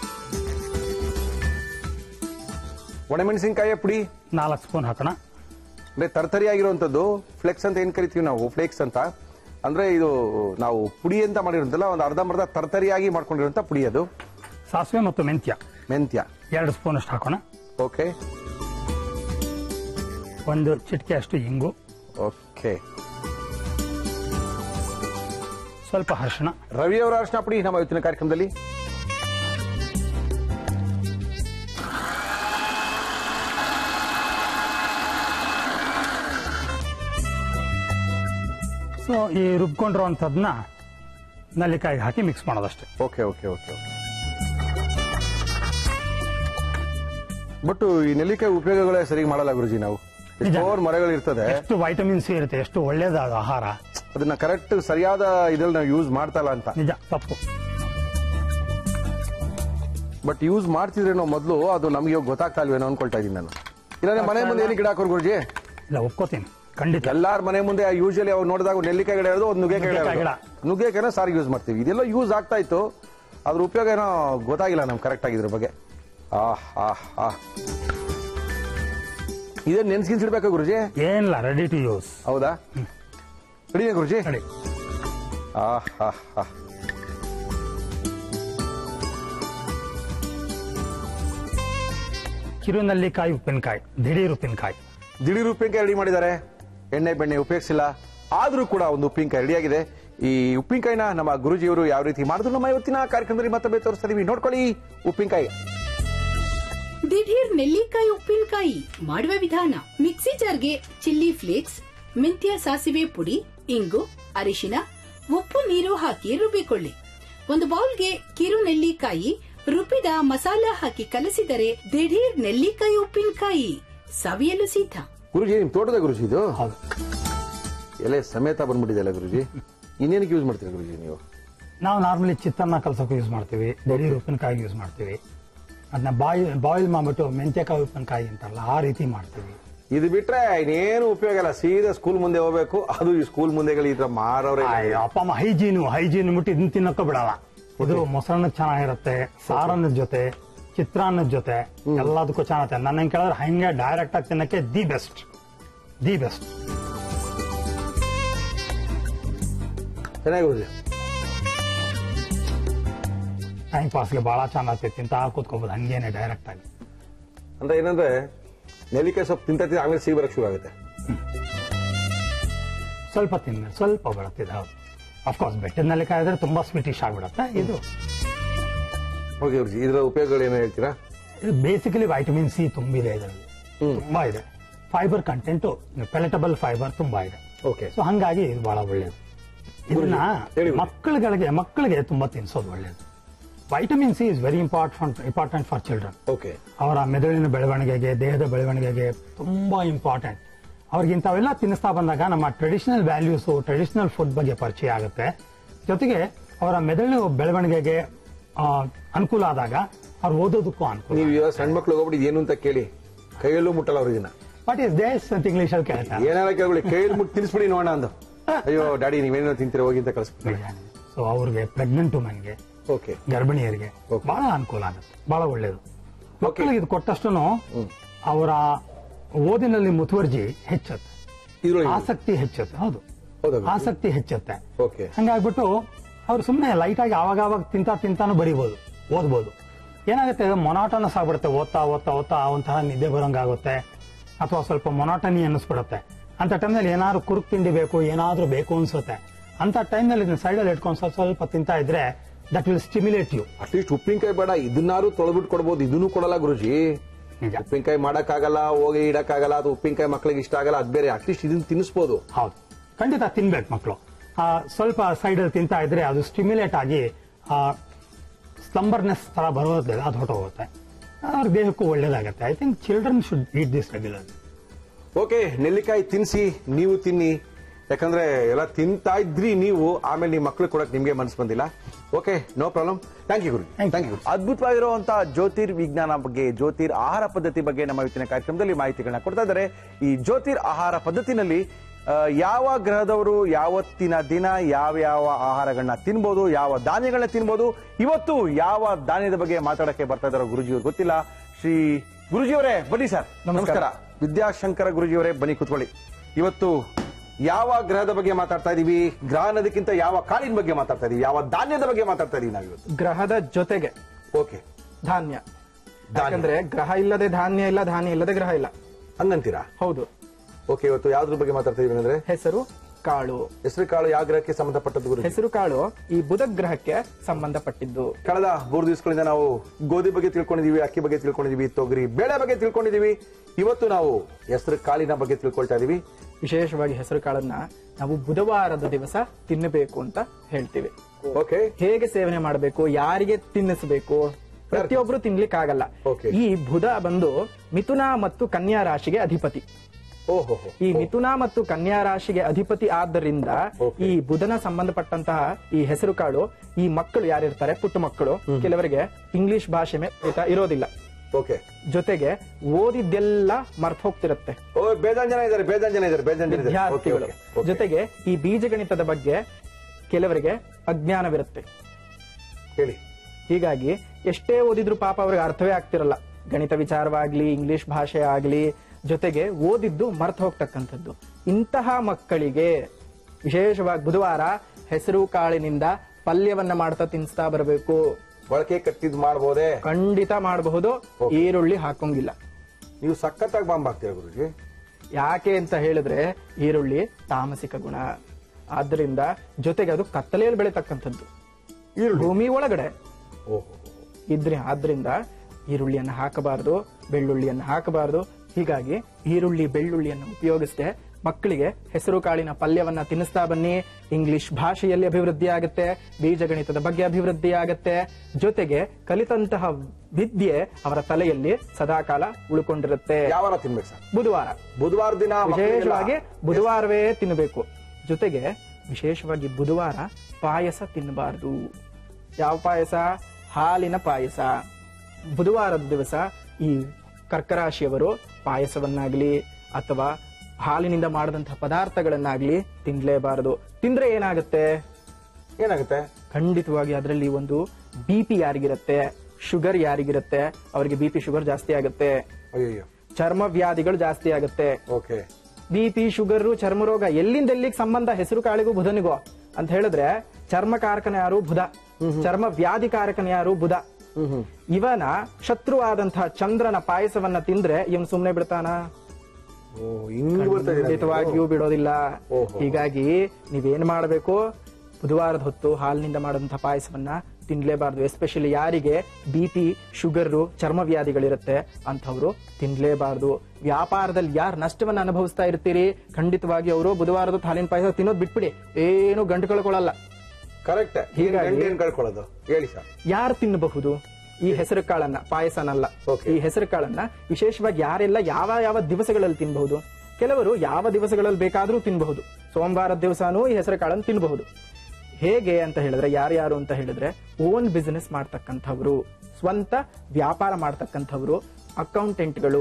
Speaker 1: ಒಣಮೆಣಸಿನಕಾಯಿಯ ಪುಡಿ
Speaker 5: ನಾಲ್ಕು ಸ್ಪೂನ್ ಹಾಕೋಣ
Speaker 1: ಅಂದ್ರೆ ತರ್ತರಿ ಆಗಿರುವಂತದ್ದು ಫ್ಲೆಕ್ಸ್ ಅಂತ ಏನ್ ಕರಿತೀವಿ ನಾವು ಫ್ಲೇಕ್ಸ್ ಅಂತ ಅಂದ್ರೆ ಇದು ನಾವು ಪುಡಿ ಅಂತ ಮಾಡಿರೋಂತಲ್ಲ ಒಂದು ಅರ್ಧಂಬರ್ಧ ತರ್ತರಿಯಾಗಿ ಮಾಡ್ಕೊಂಡಿರುವಂತ ಪುಡಿ ಅದು
Speaker 5: ಸಾಸಿವೆ ಮತ್ತು ಮೆಂತ್ಯ
Speaker 1: ಮೆಂತ್ಯ
Speaker 5: ಎರಡು ಸ್ಪೂನ್ ಅಷ್ಟು ಹಾಕೋಣ
Speaker 1: ಓಕೆ
Speaker 5: ಒಂದು ಚಿಟಿಕೆ ಅಷ್ಟು ಇಂಗು
Speaker 1: ಓಕೆ
Speaker 5: ಸ್ವಲ್ಪ ಅರಿಶಿಣ
Speaker 1: ರವಿ ಅವರ ಅರ್ಶನ ಪುಡಿ ನಮ್ಮ ಇವತ್ತಿನ ಕಾರ್ಯಕ್ರಮದಲ್ಲಿ
Speaker 5: ಸೊ ಈ ರುಬ್ಕೊಂಡಿರೋಂಥದ್ದನ್ನ ನಲ್ಲಿಕಾಯಿಗೆ ಹಾಕಿ ಮಿಕ್ಸ್ ಮಾಡೋದಷ್ಟೇ
Speaker 1: okay okay okay okay but ಈ ನೆಲ್ಲಿಕಾಯಿ ಉಪಯೋಗಗಳೇ ಸರಿಯಾಗಿ ಮಾಡಲ್ಲ ಗುರುಜಿ ನಾವು ಎಷ್ಟೋರ್ ಮರಗಳು ಇರ್ತದೆ
Speaker 5: ಎಷ್ಟು ವೈಟಮಿನ್ ಸಿ ಇರುತ್ತೆ ಎಷ್ಟು ಒಳ್ಳೇದಾದ ಆಹಾರ
Speaker 1: ಅದನ್ನ ಕರೆಕ್ಟ್ ಸರಿಯಾದ ಇದ್ರಲ್ಲಿ ನಾವು ಯೂಸ್ ಮಾಡ್ತಾ ಇಲ್ಲ ಅಂತ
Speaker 5: ನಿಜ ತಪ್ಪು
Speaker 1: ಬಟ್ ಯೂಸ್ ಮಾಡ್ತಿದ್ರೇನೋ ಮೊದಲು ಅದು ನಮಗೆ ಇವಾಗ ಗೊತ್ತಾಗ್ತಾ ಇಲ್ವೇನೋ ಅನ್ಕೊಳ್ತಾ ಇದೀನಿ ನಾನು ಇಲ್ಲ ಮನೆ ಮುಂದೆ ಏನಕ್ಕೆ ಗಿಡ ಹಾಕೋರು ಗುರುಜಿ
Speaker 5: ಇಲ್ಲ ಒಪ್ಕೋತೀನಿ ಖಂಡಿತ
Speaker 1: ಎಲ್ಲಾರ ಮನೆ ಮುಂದೆ ಯೂಶಲಿ ಅವ್ರು ನೋಡಿದಾಗ ನೆಲ್ಲಿಕಾಯಿ ಗಿಡ ಇರೋದು ಒಂದು ನುಗ್ಗೆಕಾಯಿ ಗಿಡ
Speaker 5: ನುಗ್ಗೆಕಾಯಿ
Speaker 1: ಇರೋದು. ನುಗ್ಗೆಕಾಯಿನ ಸಾರಿ ಯೂಸ್ ಮಾಡ್ತೀವಿ ಇದೆಲ್ಲ ಯೂಸ್ ಆಗ್ತಾ ಇತ್ತು ಅದ್ರ ಉಪಯೋಗ ಏನೋ ಗೊತ್ತಾಗಿಲ್ಲ ನಮ್ಗೆ ಕರೆಕ್ಟ್ ಆಗಿದ್ರ ಬಗ್ಗೆ ಆಹ್ ಆಹ್ ಆಹ್ ಇದೇ ನೆನ್ಸ್ಕಿನ್ಸಿಡ್ಬೇಕಾ ಗುರುಜಿ
Speaker 5: ಏನಿಲ್ಲ ರೆಡಿ ಟು ಯೂಸ್
Speaker 1: ಹೌದಾ ರೆಡಿನಾ ಗುರುಜಿ
Speaker 5: ರೆಡಿ
Speaker 1: ಆಹ್ ಆಹ್ ಆಹ್
Speaker 5: ಕಿರುನಲ್ಲಿಕಾಯಿ ಉಪ್ಪಿನಕಾಯಿ ದಿಢೀರ್ ಉಪ್ಪಿನಕಾಯಿ
Speaker 1: ದಿಢೀರ್ ಉಪ್ಪಿನಕಾಯಿ ರೆಡಿ ಮಾಡಿದ್ದಾರೆ ಎಣ್ಣೆ ಬೆಣ್ಣೆ ಉಪಯೋಗಿಸಿಲ್ಲ ಆದ್ರೂ ಕೂಡ ಒಂದು ಉಪ್ಪಿನಕಾಯಿ ರೆಡಿಯಾಗಿದೆ ಈ ಉಪ್ಪಿನಕಾಯಿನ ನಮ್ಮ ಗುರುಜಿಯವರು ಯಾವ ರೀತಿ ಮಾಡಿದ್ರು ನಮ್ಮ ಇವತ್ತಿನ ಕಾರ್ಯಕ್ರಮದಲ್ಲಿ ಮತ್ತೊಮ್ಮೆ ತೋರಿಸ್ತಾ ಇದೀವಿ ನೋಡ್ಕೊಳ್ಳಿ ಉಪ್ಪಿನಕಾಯಿ
Speaker 3: ದಿಢೀರ್ ನೆಲ್ಲಿಕಾಯಿ ಉಪ್ಪಿನಕಾಯಿ ಮಾಡುವ ವಿಧಾನ ಮಿಕ್ಸಿ ಜಾರ್ಗೆ ಚಿಲ್ಲಿ ಫ್ಲೇಕ್ಸ್ ಮೆಂತ್ಯ ಸಾಸಿವೆ ಪುಡಿ ಇಂಗು ಅರಿಶಿನ ಉಪ್ಪು ನೀರು ಹಾಕಿ ರುಬ್ಬಿಕೊಳ್ಳಿ ಒಂದು ಬೌಲ್ಗೆ ಕಿರು ನೆಲ್ಲಿಕಾಯಿ ರುಬ್ಬಿದ ಮಸಾಲ ಹಾಕಿ ಕಲಸಿದರೆ ದಿಢೀರ್ ನೆಲ್ಲಿಕಾಯಿ ಉಪ್ಪಿನಕಾಯಿ ಸವಿಯಲು ಸಿದ್ಧ
Speaker 1: ಗುರುಜಿ ನಿಮ್ ತೋಟದ ಗುರುಜಿ ಇದು
Speaker 5: ಹೌದು
Speaker 1: ಎಲೆ ಸಮೇತ ಬಂದ್ಬಿಟ್ಟಿದೆಲ್ಲ ಗುರುಜಿ ಇನ್ನೇನಕ್ಕೆ ಯೂಸ್ ಮಾಡ್ತೀರಾ ಗುರುಜಿ ನೀವು
Speaker 5: ನಾವು ನಾರ್ಮಲಿ ಚಿತ್ರಾನ್ನ ಕಲ್ಸೋಕೆ ಯೂಸ್ ಮಾಡ್ತೀವಿ ದಿಢೀರ್ ಉಪ್ಪಿನಕಾಯಿ ಯೂಸ್ ಮಾಡ್ತೀವಿ ಅದನ್ನ ಬಾಯ್ ಬಾಯ್ಲ್ ಮಾಡ್ಬಿಟ್ಟು ಮೆಂತ್ಯಕಾಯಿ ಉಪ್ಪಿನಕಾಯಿ ಅಂತಾರಲ್ಲ ಆ ರೀತಿ ಮಾಡ್ತೀವಿ
Speaker 1: ಇದು ಬಿಟ್ರೆ ಇನ್ನೇನು ಉಪಯೋಗ ಇಲ್ಲ ಸೀದಾ ಸ್ಕೂಲ್ ಮುಂದೆ ಹೋಗ್ಬೇಕು ಅದು ಈ ಸ್ಕೂಲ್ ಮುಂದೆಗಳು ಇದ್ರ ಮಾರೋರೇ ಇಲ್ಲ.
Speaker 5: ಅಯ್ಯೋ, ಅಪ್ಪ ಅಮ್ಮ ಹೈಜೀನು ಹೈಜೀನ್ ಬಿಟ್ಟು ಇದನ್ನ ತಿನ್ನಕ್ಕೂ ಬಿಡಲ್ಲ ಇದು ಮೊಸರನ್ನ ಚೆನ್ನಾಗಿರುತ್ತೆ ಸಾರನ್ನದ ಜೊತೆ ಚಿತ್ರಾನ್ನದ ಜೊತೆ ಎಲ್ಲದಕ್ಕೂ ಚೆನ್ನಾಗಿರುತ್ತೆ ನನ್ನ ಕೇಳಿದ್ರೆ ಹಂಗೆ ಡೈರೆಕ್ಟ್ ಆಗಿ ತಿನ್ನಕ್ಕೆ ದಿ ಬೆಸ್ಟ್ ದಿ ಬೆಸ್ಟ್
Speaker 1: ಚೆನ್ನಾಗಿ ಗುರುಜಿ
Speaker 5: ಟೈಮ್ ಪಾಸ್ಗೆ ಬಹಳ ಚೆನ್ನಾಗ್ತೈತಿ ಅಂತ ಕೂತ್ಕೋಬಹುದು ಹಂಗೇನೆ ಡೈರೆಕ್ಟ್ ಆಗಿ
Speaker 1: ಅಂದ್ರೆ ಏನಂದ್ರೆ ನೆಲ್ಲಿಕಾಯಿ ಸೊಪ್ಪು ತಿಂತ ತಿಂತ ಆಮೇಲೆ ಸಿಹಿ ಬರಕ್ ಶುರು ಆಗುತ್ತೆ
Speaker 5: ಸ್ವಲ್ಪ ತಿಂದ್ಮೇಲೆ ಸ್ವಲ್ಪ ಬರುತ್ತಿದೆ ಹೌದು ಅಫ್ಕೋರ್ಸ್ ಬೆಟ್ಟದ ನೆಲ್ಲಿಕಾಯಿ ಆದ್ರೆ ತುಂಬಾ ಸ್ವೀಟಿಶ್ ಆಗ್ಬಿಡುತ್ತೆ ಇದು
Speaker 1: ಓಕೆ ಗುರುಜಿ ಇದರ ಉಪಯೋಗಗಳು ಏನೋ ಹೇಳ್ತೀರಾ
Speaker 5: ಇದು ಬೇಸಿಕಲಿ ವೈಟಮಿನ್ ಸಿ ತುಂಬಿದೆ ಇದರಲ್ಲಿ ತುಂಬಾ ಇದೆ ಫೈಬರ್ ಕಂಟೆಂಟ್ ಪೆಲೆಟಬಲ್ ಫೈಬರ್ ತುಂಬಾ ಇದೆ
Speaker 1: ಓಕೆ
Speaker 5: ಸೊ ಹಂಗಾಗಿ ಇದು ಬಹಳ ಒಳ್ಳೇದು ಇದನ್ನ
Speaker 1: ಹೇಳಿ.
Speaker 5: ಮಕ್ಕಳುಗಳಿಗೆ ಮಕ್ಕಳಿಗೆ ತುಂಬಾ ತಿನ್ಸೋದು ಒಳ್ಳೇದು vitamin C is very important important for children
Speaker 1: okay
Speaker 5: ಅವರ ಮೆದುಳಿನ ಬೆಳವಣಿಗೆಗೆ ದೇಹದ ಬೆಳವಣಿಗೆಗೆ ತುಂಬಾ ಇಂಪಾರ್ಟೆಂಟ್ ಅವ್ರಿಗೆ ಇಂಥವೆಲ್ಲ ತಿನ್ನಿಸ್ತಾ ಬಂದಾಗ ನಮ್ಮ ಟ್ರೆಡಿಷನಲ್ ವ್ಯಾಲ್ಯೂಸ್ ಟ್ರೆಡಿಷನಲ್ ಫುಡ್ ಬಗ್ಗೆ ಪರಿಚಯ ಆಗುತ್ತೆ ಜೊತೆಗೆ ಅವರ ಮೆದುಳಿನ ಬೆಳವಣಿಗೆಗೆ ಆ, ಅನುಕೂಲ ಆದಾಗ ಅವ್ರು ಓದೋದಕ್ಕೂ ಅನುಕೂಲ
Speaker 1: ನೀವು ಇವಾಗ ಸಣ್ಣ ಮಕ್ಳು ಹೋಗ್ಬಿಟ್ಟು ಏನು ಅಂತ ಕೇಳಿ ಕೈಯಲ್ಲೂ ಮುಟ್ಟಲ್ಲ ಅವ್ರು ಇದನ್ನ
Speaker 5: ವಾಟ್ ಇಸ್ ದೇಸ್ ಅಂತ ಇಂಗ್ಲಿಷ್ ಅಲ್ಲಿ ಕೇಳ್ತಾರೆ
Speaker 1: ಏನಾರ ಕೇಳ್ಬಿಡಿ ಕೈಯಲ್ಲಿ ಮುಟ್ಟು ತಿನ್ಸ್ಬಿಡಿ ನೋಡೋಣ ಅಂದು ಅಯ್ಯೋ ಡ್ಯಾಡಿ ನೀವೇನೋ ತಿಂತೀರ ಹೋಗಿ ಅಂತ ಕಳಿಸ್ಬಿಡಿ ಸೊ
Speaker 5: ಸೊ ಅವ್ರಿಗೆ ಪ್ರೆಗ್ನೆಂಟ್ ವುಮೆನ್ಗೆ
Speaker 1: ಓಕೆ
Speaker 5: ಗರ್ಭಿಣಿಯರಿಗೆ
Speaker 1: Okay.
Speaker 5: ಬಹಳ ಅನುಕೂಲ ಆಗುತ್ತೆ ಬಹಳ ಒಳ್ಳೇದು ಮಕ್ಕಳಿಗೆ ಇದು ಕೊಟ್ಟಷ್ಟು ಅವರ ಓದಿನಲ್ಲಿ ಮುತುವರ್ಜಿ ಹೆಚ್ಚುತ್ತೆ
Speaker 1: ಇದ್ರೊಳಗೆ
Speaker 5: ಆಸಕ್ತಿ ಹೆಚ್ಚುತ್ತೆ ಹೌದು
Speaker 1: ಹೌದಾ ಗುರುಜಿ?
Speaker 5: ಆಸಕ್ತಿ ಹೆಚ್ಚುತ್ತೆ
Speaker 1: ಓಕೆ
Speaker 5: ಹಂಗಾಗ್ಬಿಟ್ಟು ಅವ್ರು ಸುಮ್ಮನೆ ಲೈಟ್ ಆಗಿ ಆವಾಗ ಆವಾಗ ತಿಂತಾ ತಿಂತಾನು ಬರಿಬೋದು ಓದ್ಬೋದು ಏನಾಗುತ್ತೆ ಮೊನಾಟನಸ್ ಆಗ್ಬಿಡುತ್ತೆ ಓದ್ತಾ ಓದ್ತಾ ಓದ್ತಾ ಒಂಥರ ನಿದ್ದೆ ಬರೋಂಗಾಗುತ್ತೆ ಅಥವಾ ಸ್ವಲ್ಪ ಮೊನಾಟನಿ ಅನ್ನಿಸ್ಬಿಡುತ್ತೆ ಅಂತ ಟೈಮ್ನಲ್ಲಿ ಏನಾದ್ರು ಕುರುಕ್ ತಿಂಡಿ ಬೇಕು ಏನಾದ್ರೂ ಬೇಕು ಅನ್ಸುತ್ತೆ ಅಂತ ಟೈಮ್ನಲ್ಲಿ ಇದನ್ನ ಸೈಡಲ್ಲಿ ಇಟ್ಕೊಂಡು ಸ್ವಲ್ಪ ಸ್ವಲ್ಪ ತಿಂತಾ ಇದ್ರೆ that will stimulate you
Speaker 1: at least ಉಪ್ಪಿನಕಾಯಿ ಬೇಡ ಇದನ್ನಾರು ತೊಳೆದ್ಬಿಟ್ಟು ಕೊಡ್ಬೋದು ಇದನ್ನು ಕೊಡಲ್ಲ ಗುರುಜಿ
Speaker 5: ನಿಜ
Speaker 1: ಉಪ್ಪಿನಕಾಯಿ ಮಾಡಕ್ಕಾಗಲ್ಲ ಹೋಗಿ ಇಡಕ್ಕಾಗಲ್ಲ ಅದು ಉಪ್ಪಿನಕಾಯಿ ಮಕ್ಳಿಗೆ ಇಷ್ಟ ಆಗಲ್ಲ ಅದ್ ಬೇರೆ ಅಟ್ಲೀಸ್ಟ್ ಇದನ್ನ ತಿನ್ನಿಸ್ಬೋದು
Speaker 5: ಹೌದು ಖಂಡಿತ ತಿನ್ಬೇಕು ಮಕ್ಕಳು ಸ್ವಲ್ಪ ಸೈಡಲ್ಲಿ ತಿಂತಾ ಇದ್ರೆ ಅದು ಸ್ಟಿಮ್ಯುಲೇಟ್ ಆಗಿ ಸ್ಲಂಬರ್ನೆಸ್ ತರ ಬರೋದಿಲ್ಲ ಅದು ಹೊರಟೋಗುತ್ತೆ ಅವ್ರ ದೇಹಕ್ಕೂ ಒಳ್ಳೇದಾಗತ್ತೆ I think children should eat this regular
Speaker 1: okay ನೆಲ್ಲಿಕಾಯಿ ತಿನ್ಸಿ ನೀವು ತಿನ್ನಿ ಯಾಕಂದ್ರೆ ಎಲ್ಲ ತಿಂತಾ ಇದ್ರಿ ನೀವು ಆಮೇಲೆ ನಿಮ್ಮ ಮಕ್ಳು ಕೊಡಕ್ ನಿಮ್ಗೆ ಮನಸ್ಸು ಬಂದಿಲ್ಲ okay no problem thank you ಗುರು
Speaker 5: Thank you.
Speaker 1: ಥ್ಯಾಂಕ್ ಯು ಅದ್ಭುತವಾಗಿರುವಂತಹ ಜ್ಯೋತಿರ್ ವಿಜ್ಞಾನ ಬಗ್ಗೆ ಜ್ಯೋತಿರ್ ಆಹಾರ ಪದ್ಧತಿ ಬಗ್ಗೆ ನಮ್ಮ ಇವತ್ತಿನ ಕಾರ್ಯಕ್ರಮದಲ್ಲಿ ಮಾಹಿತಿಗಳನ್ನ ಕೊಡ್ತಾ ಇದ್ದಾರೆ ಈ ಜ್ಯೋತಿರ್ ಆಹಾರ ಪದ್ಧತಿನಲ್ಲಿ ಆ, ಯಾವ ಗ್ರಹದವರು ಯಾವತ್ತಿನ ದಿನ ಯಾವ ಯಾವ ಆಹಾರಗಳನ್ನ ತಿನ್ಬೋದು ಯಾವ ಧಾನ್ಯಗಳನ್ನ ತಿನ್ಬೋದು ಇವತ್ತು ಯಾವ ಧಾನ್ಯದ ಬಗ್ಗೆ ಮಾತಾಡಕ್ಕೆ ಬರ್ತಾ ಇದಾರೋ ಗುರುಜಿಯವ್ರು ಗೊತ್ತಿಲ್ಲ ಶ್ರೀ ಗುರುಜಿಯವರೇ ಬನ್ನಿ ಸರ್ ನಮಸ್ಕಾರ ವಿದ್ಯಾಶಂಕರ ಗುರುಜಿಯವರೇ ಬನ್ನಿ ಕೂತ್ಕೊಳ್ಳಿ ಇವತ್ತು ಯಾವ ಗ್ರಹದ ಬಗ್ಗೆ ಮಾತಾಡ್ತಾ ಇದೀವಿ ಗ್ರಹ ಅನ್ನೋದಕ್ಕಿಂತ ಯಾವ ಕಾಳಿನ ಬಗ್ಗೆ ಮಾತಾಡ್ತಾ ಇದೀವಿ ಯಾವ ಧಾನ್ಯದ ಬಗ್ಗೆ ಮಾತಾಡ್ತಾ ಇದೀವಿ ನಾವು ಇವತ್ತು
Speaker 2: ಗ್ರಹದ ಜೊತೆಗೆ
Speaker 1: ಓಕೆ
Speaker 2: ಧಾನ್ಯ
Speaker 1: ಧಾನ್ಯ.
Speaker 2: ಯಾಕಂದ್ರೆ ಗ್ರಹ ಇಲ್ಲದೆ ಧಾನ್ಯ ಇಲ್ಲ ಧಾನ್ಯ ಇಲ್ಲದೆ ಗ್ರಹ ಇಲ್ಲ
Speaker 1: ಹಂಗಂತೀರಾ
Speaker 2: ಹೌದು
Speaker 1: ಓಕೆ ಇವತ್ತು ಯಾವ್ದ್ರ ಬಗ್ಗೆ ಮಾತಾಡ್ತಾ ಇದೀವಿ ಅಂದ್ರೆ
Speaker 2: ಹೆಸರು ಕಾಳು
Speaker 1: ಹೆಸರು ಕಾಳು ಯಾವ ಗ್ರಹಕ್ಕೆ ಸಂಬಂಧಪಟ್ಟದ್ದು ಗುರು
Speaker 2: ಹೆಸರು ಕಾಳು ಈ ಬುಧ ಗ್ರಹಕ್ಕೆ ಸಂಬಂಧಪಟ್ಟಿದ್ದು
Speaker 1: ಕಳೆದ ಮೂರು ದಿವಸಗಳಿಂದ ನಾವು ಗೋಧಿ ಬಗ್ಗೆ ತಿಳ್ಕೊಂಡಿದೀವಿ ಅಕ್ಕಿ ಬಗ್ಗೆ ತಿಳ್ಕೊಂಡಿದೀವಿ ತೊಗರಿ ಬೇಳೆ ಬಗ್ಗೆ ತಿಳ್ಕೊಂಡಿದೀವಿ ಇವತ್ತು ನಾವು ಹೆಸರು ಕಾಳಿನ ಬಗ್ಗೆ ತಿಳ್ಕೊಳ್ತಾ ಇದೀವಿ
Speaker 2: ವಿಶೇಷವಾಗಿ ಹೆಸರು ಕಾಳನ್ನ ನಾವು ಬುಧವಾರದ ದಿವಸ ತಿನ್ನಬೇಕು ಅಂತ ಹೇಳ್ತೀವಿ
Speaker 1: ಓಕೆ
Speaker 2: ಹೇಗೆ ಸೇವನೆ ಮಾಡಬೇಕು ಯಾರಿಗೆ ತಿನ್ನಿಸಬೇಕು ಪ್ರತಿಯೊಬ್ರು ತಿನ್ಲಿಕ್ಕೆ ಆಗಲ್ಲ
Speaker 1: Okay.
Speaker 2: ಈ ಬುಧ ಬಂದು ಮಿಥುನ ಮತ್ತು ಕನ್ಯಾ ರಾಶಿಗೆ ಅಧಿಪತಿ
Speaker 1: ಓಹೋ
Speaker 2: ಈ ಮಿಥುನ ಮತ್ತು ಕನ್ಯಾ ರಾಶಿಗೆ ಅಧಿಪತಿ ಆದ್ದರಿಂದ
Speaker 1: Okay.
Speaker 2: ಈ ಬುಧನ ಸಂಬಂಧಪಟ್ಟಂತಹ ಈ ಹೆಸರು ಕಾಳು ಈ ಮಕ್ಕಳು ಯಾರಿರ್ತಾರೆ ಪುಟ್ಟ ಮಕ್ಕಳು ಕೆಲವರಿಗೆ ಇಂಗ್ಲಿಷ್ ಭಾಷೆ ಮೇಲೆ ಇರೋದಿಲ್ಲ
Speaker 1: ಓಕೆ
Speaker 2: ಜೊತೆಗೆ ಓದಿದ್ದೆಲ್ಲ ಮರ್ತ್ ಹೋಗ್ತಿರುತ್ತೆ
Speaker 1: ಓ ಬೇಜಾನ್ ಜನ ಇದಾರೆ ಬೇಜಾನ್ ಜನ ಇದಾರೆ ಬೇಜಾನ್ ಜನ ಇದಾರೆ ಓಕೆ
Speaker 2: ವಿದ್ಯಾರ್ಥಿಗಳು
Speaker 1: ಓಕೆ
Speaker 2: ಜೊತೆಗೆ ಈ ಬೀಜಗಣಿತದ ಬಗ್ಗೆ ಕೆಲವರಿಗೆ ಅಜ್ಞಾನವಿರುತ್ತೆ
Speaker 1: ಹೇಳಿ
Speaker 2: ಹೀಗಾಗಿ ಎಷ್ಟೇ ಓದಿದ್ರು ಪಾಪ ಅವ್ರಿಗೆ ಅರ್ಥವೇ ಆಗ್ತಿರಲ್ಲ ಗಣಿತ ವಿಚಾರವಾಗ್ಲಿ ಇಂಗ್ಲಿಷ್ ಭಾಷೆ ಆಗ್ಲಿ ಜೊತೆಗೆ ಓದಿದ್ದು ಮರ್ತು ಹೋಗ್ತಕ್ಕಂಥದ್ದು ಇಂತಹ ಮಕ್ಕಳಿಗೆ ವಿಶೇಷವಾಗಿ ಬುಧವಾರ ಹೆಸರು ಕಾಳಿನಿಂದ ಪಲ್ಯವನ್ನ ಮಾಡ್ತಾ ತಿನ್ಸ್ತಾ ಬರಬೇಕು
Speaker 1: ಬಳಕೆ ಕಟ್ಟಿದ್ ಮಾಡ್ಬೋದೇ
Speaker 2: ಖಂಡಿತ ಮಾಡಬಹುದು ಈರುಳ್ಳಿ ಹಾಕೋಂಗಿಲ್ಲ
Speaker 1: ನೀವು ಸಖತ್ತಾಗಿ ಬಾಂಬ್ ಹಾಕ್ತೀರಾ ಗುರುಜಿ
Speaker 2: ಯಾಕೆ ಅಂತ ಹೇಳಿದ್ರೆ ಈರುಳ್ಳಿ ತಾಮಸಿಕ ಗುಣ ಆದ್ರಿಂದ ಜೊತೆಗೆ ಅದು ಕತ್ತಲೆಯಲ್ಲಿ ಬೆಳೀತಕ್ಕಂಥದ್ದು
Speaker 1: ಈರುಳ್ಳಿ
Speaker 2: ಭೂಮಿ ಒಳಗಡೆ
Speaker 1: ಓಹೋ
Speaker 2: ಇದ್ರೆ ಆದ್ರಿಂದ ಈರುಳ್ಳಿಯನ್ನು ಹಾಕಬಾರದು ಬೆಳ್ಳುಳ್ಳಿಯನ್ನು ಹಾಕಬಾರದು ಹೀಗಾಗಿ ಈರುಳ್ಳಿ ಬೆಳ್ಳುಳ್ಳಿಯನ್ನು ಉಪಯೋಗಿಸದೆ ಮಕ್ಕಳಿಗೆ ಹೆಸರು ಕಾಳಿನ ಪಲ್ಯವನ್ನ ತಿನ್ನಿಸ್ತಾ ಬನ್ನಿ ಇಂಗ್ಲಿಷ್ ಭಾಷೆಯಲ್ಲಿ ಅಭಿವೃದ್ಧಿ ಆಗುತ್ತೆ ಬೀಜಗಣಿತದ ಬಗ್ಗೆ ಅಭಿವೃದ್ಧಿ ಆಗುತ್ತೆ ಜೊತೆಗೆ ಕಲಿತಂತಹ ವಿದ್ಯೆ ಅವರ ತಲೆಯಲ್ಲಿ ಸದಾಕಾಲ ಉಳ್ಕೊಂಡಿರುತ್ತೆ
Speaker 1: ಯಾವಾರ ತಿನ್ಬೇಕು ಸರ್
Speaker 2: ಬುಧವಾರ
Speaker 1: ಬುಧವಾರ ದಿನ ಮಕ್ಳಿಗೆಲ್ಲ-
Speaker 2: ವಿಶೇಷವಾಗಿ ಬುಧವಾರವೇ ತಿನ್ನಬೇಕು ಜೊತೆಗೆ ವಿಶೇಷವಾಗಿ ಬುಧವಾರ ಪಾಯಸ ತಿನ್ನಬಾರದು ಯಾವ ಪಾಯಸ ಹಾಲಿನ ಪಾಯಸ ಬುಧವಾರದ ದಿವಸ ಈ ಕರ್ಕರಾಶಿಯವರು ಪಾಯಸವನ್ನಾಗ್ಲಿ ಅಥವಾ ಹಾಲಿನಿಂದ ಮಾಡಿದಂತಹ ಪದಾರ್ಥಗಳನ್ನಾಗ್ಲಿ ತಿನ್ಲೇಬಾರದು ತಿಂದ್ರೆ ಏನಾಗುತ್ತೆ
Speaker 1: ಏನಾಗುತ್ತೆ
Speaker 2: ಖಂಡಿತವಾಗಿ ಅದರಲ್ಲಿ ಒಂದು ಬಿ ಪಿ ಯಾರಿಗಿರುತ್ತೆ ಶುಗರ್ ಯಾರಿಗಿರುತ್ತೆ ಅವರಿಗೆ ಬಿ ಪಿ ಶುಗರ್ ಜಾಸ್ತಿ ಆಗುತ್ತೆ
Speaker 1: ಅಯ್ಯೋ
Speaker 2: ಚರ್ಮ ವ್ಯಾಧಿಗಳು ಜಾಸ್ತಿ ಆಗುತ್ತೆ
Speaker 1: ಓಕೆ
Speaker 2: ಬಿ ಪಿ ಶುಗರ್ ಚರ್ಮ ರೋಗ ಎಲ್ಲಿಂದ ಎಲ್ಲಿಗೆ ಸಂಬಂಧ ಹೆಸರು ಕಾಳಿಗೂ ಬುಧನಿಗೂ ಅಂತ ಹೇಳಿದ್ರೆ ಚರ್ಮ ಕಾರಕನ ಯಾರು ಬುಧ ಚರ್ಮ ವ್ಯಾಧಿ ಕಾರಕನ ಯಾರು ಬುಧ ಇವನ ಶತ್ರುವಾದಂತಹ ಚಂದ್ರನ ಪಾಯಸವನ್ನ ತಿಂದ್ರೆ ಇವನು ಸುಮ್ನೆ ಬಿಡ್ತಾನ
Speaker 1: ಓ ಹಿಂಗ್ ಬರ್ತಾ ಇದೀರಾ ನೀವು?
Speaker 2: ಖಂಡಿತವಾಗಿಯೂ ಬಿಡೋದಿಲ್ಲ
Speaker 1: ಓಹೋ.
Speaker 2: ಹೀಗಾಗಿ ನೀವೇನ್ ಮಾಡಬೇಕು ಬುಧವಾರದ ಹೊತ್ತು ಹಾಲಿನಿಂದ ಮಾಡಿದಂತಹ ಪಾಯಸವನ್ನ ತಿನ್ಲೇಬಾರ್ದು ಎಸ್ಪೆಷಲಿ ಯಾರಿಗೆ ಬಿ ಪಿ ಶುಗರ್ ಚರ್ಮ ವ್ಯಾಧಿಗಳಿರುತ್ತೆ ಅಂಥವ್ರು ತಿನ್ಲೇಬಾರ್ದು ವ್ಯಾಪಾರದಲ್ಲಿ ಯಾರು ನಷ್ಟವನ್ನ ಅನುಭವಿಸ್ತಾ ಇರ್ತೀರಿ ಖಂಡಿತವಾಗಿ ಅವರು ಬುಧವಾರದ ಹಾಲಿನ ಪಾಯಸ ತಿನ್ನೋದು ಬಿಟ್ಬಿಡಿ ಏನು ಗಂಟು ಕಳ್ಕೊಳ್ಳಲ್ಲ
Speaker 1: ಕರೆಕ್ಟ್
Speaker 2: ಹೀಗಾಗಿ-
Speaker 1: ಹೀಗಾಗಿ ಏನ್ ಕಳ್ಕೊಳ್ಳೋದು ಹೇಳಿ ಸರ್
Speaker 2: ಯಾರು ತಿನ್ನಬಹುದು ಈ ಹೆಸರು ಕಾಳನ್ನ ಪಾಯಸನಲ್ಲ
Speaker 1: Okay.
Speaker 2: ಈ ಹೆಸರು ಕಾಳನ್ನ ವಿಶೇಷವಾಗಿ ಯಾರೆಲ್ಲ ಯಾವ ಯಾವ ದಿವಸಗಳಲ್ಲಿ ತಿನ್ನಬಹುದು ಕೆಲವರು ಯಾವ ದಿವಸಗಳಲ್ಲಿ ಬೇಕಾದ್ರೂ ತಿನ್ನಬಹುದು ಸೋಮವಾರದ ದಿವಸನೂ ಈ ಹೆಸರು ಕಾಳನ್ನು ತಿನ್ನಬಹುದು ಹೇಗೆ ಅಂತ ಹೇಳಿದ್ರೆ ಯಾರ್ಯಾರು ಅಂತ ಹೇಳಿದ್ರೆ ಓನ್ ಬಿಸಿನೆಸ್ ಮಾಡ್ತಕ್ಕಂಥವ್ರು ಸ್ವಂತ ವ್ಯಾಪಾರ ಮಾಡ್ತಕ್ಕಂಥವ್ರು ಅಕೌಂಟೆಂಟ್ಗಳು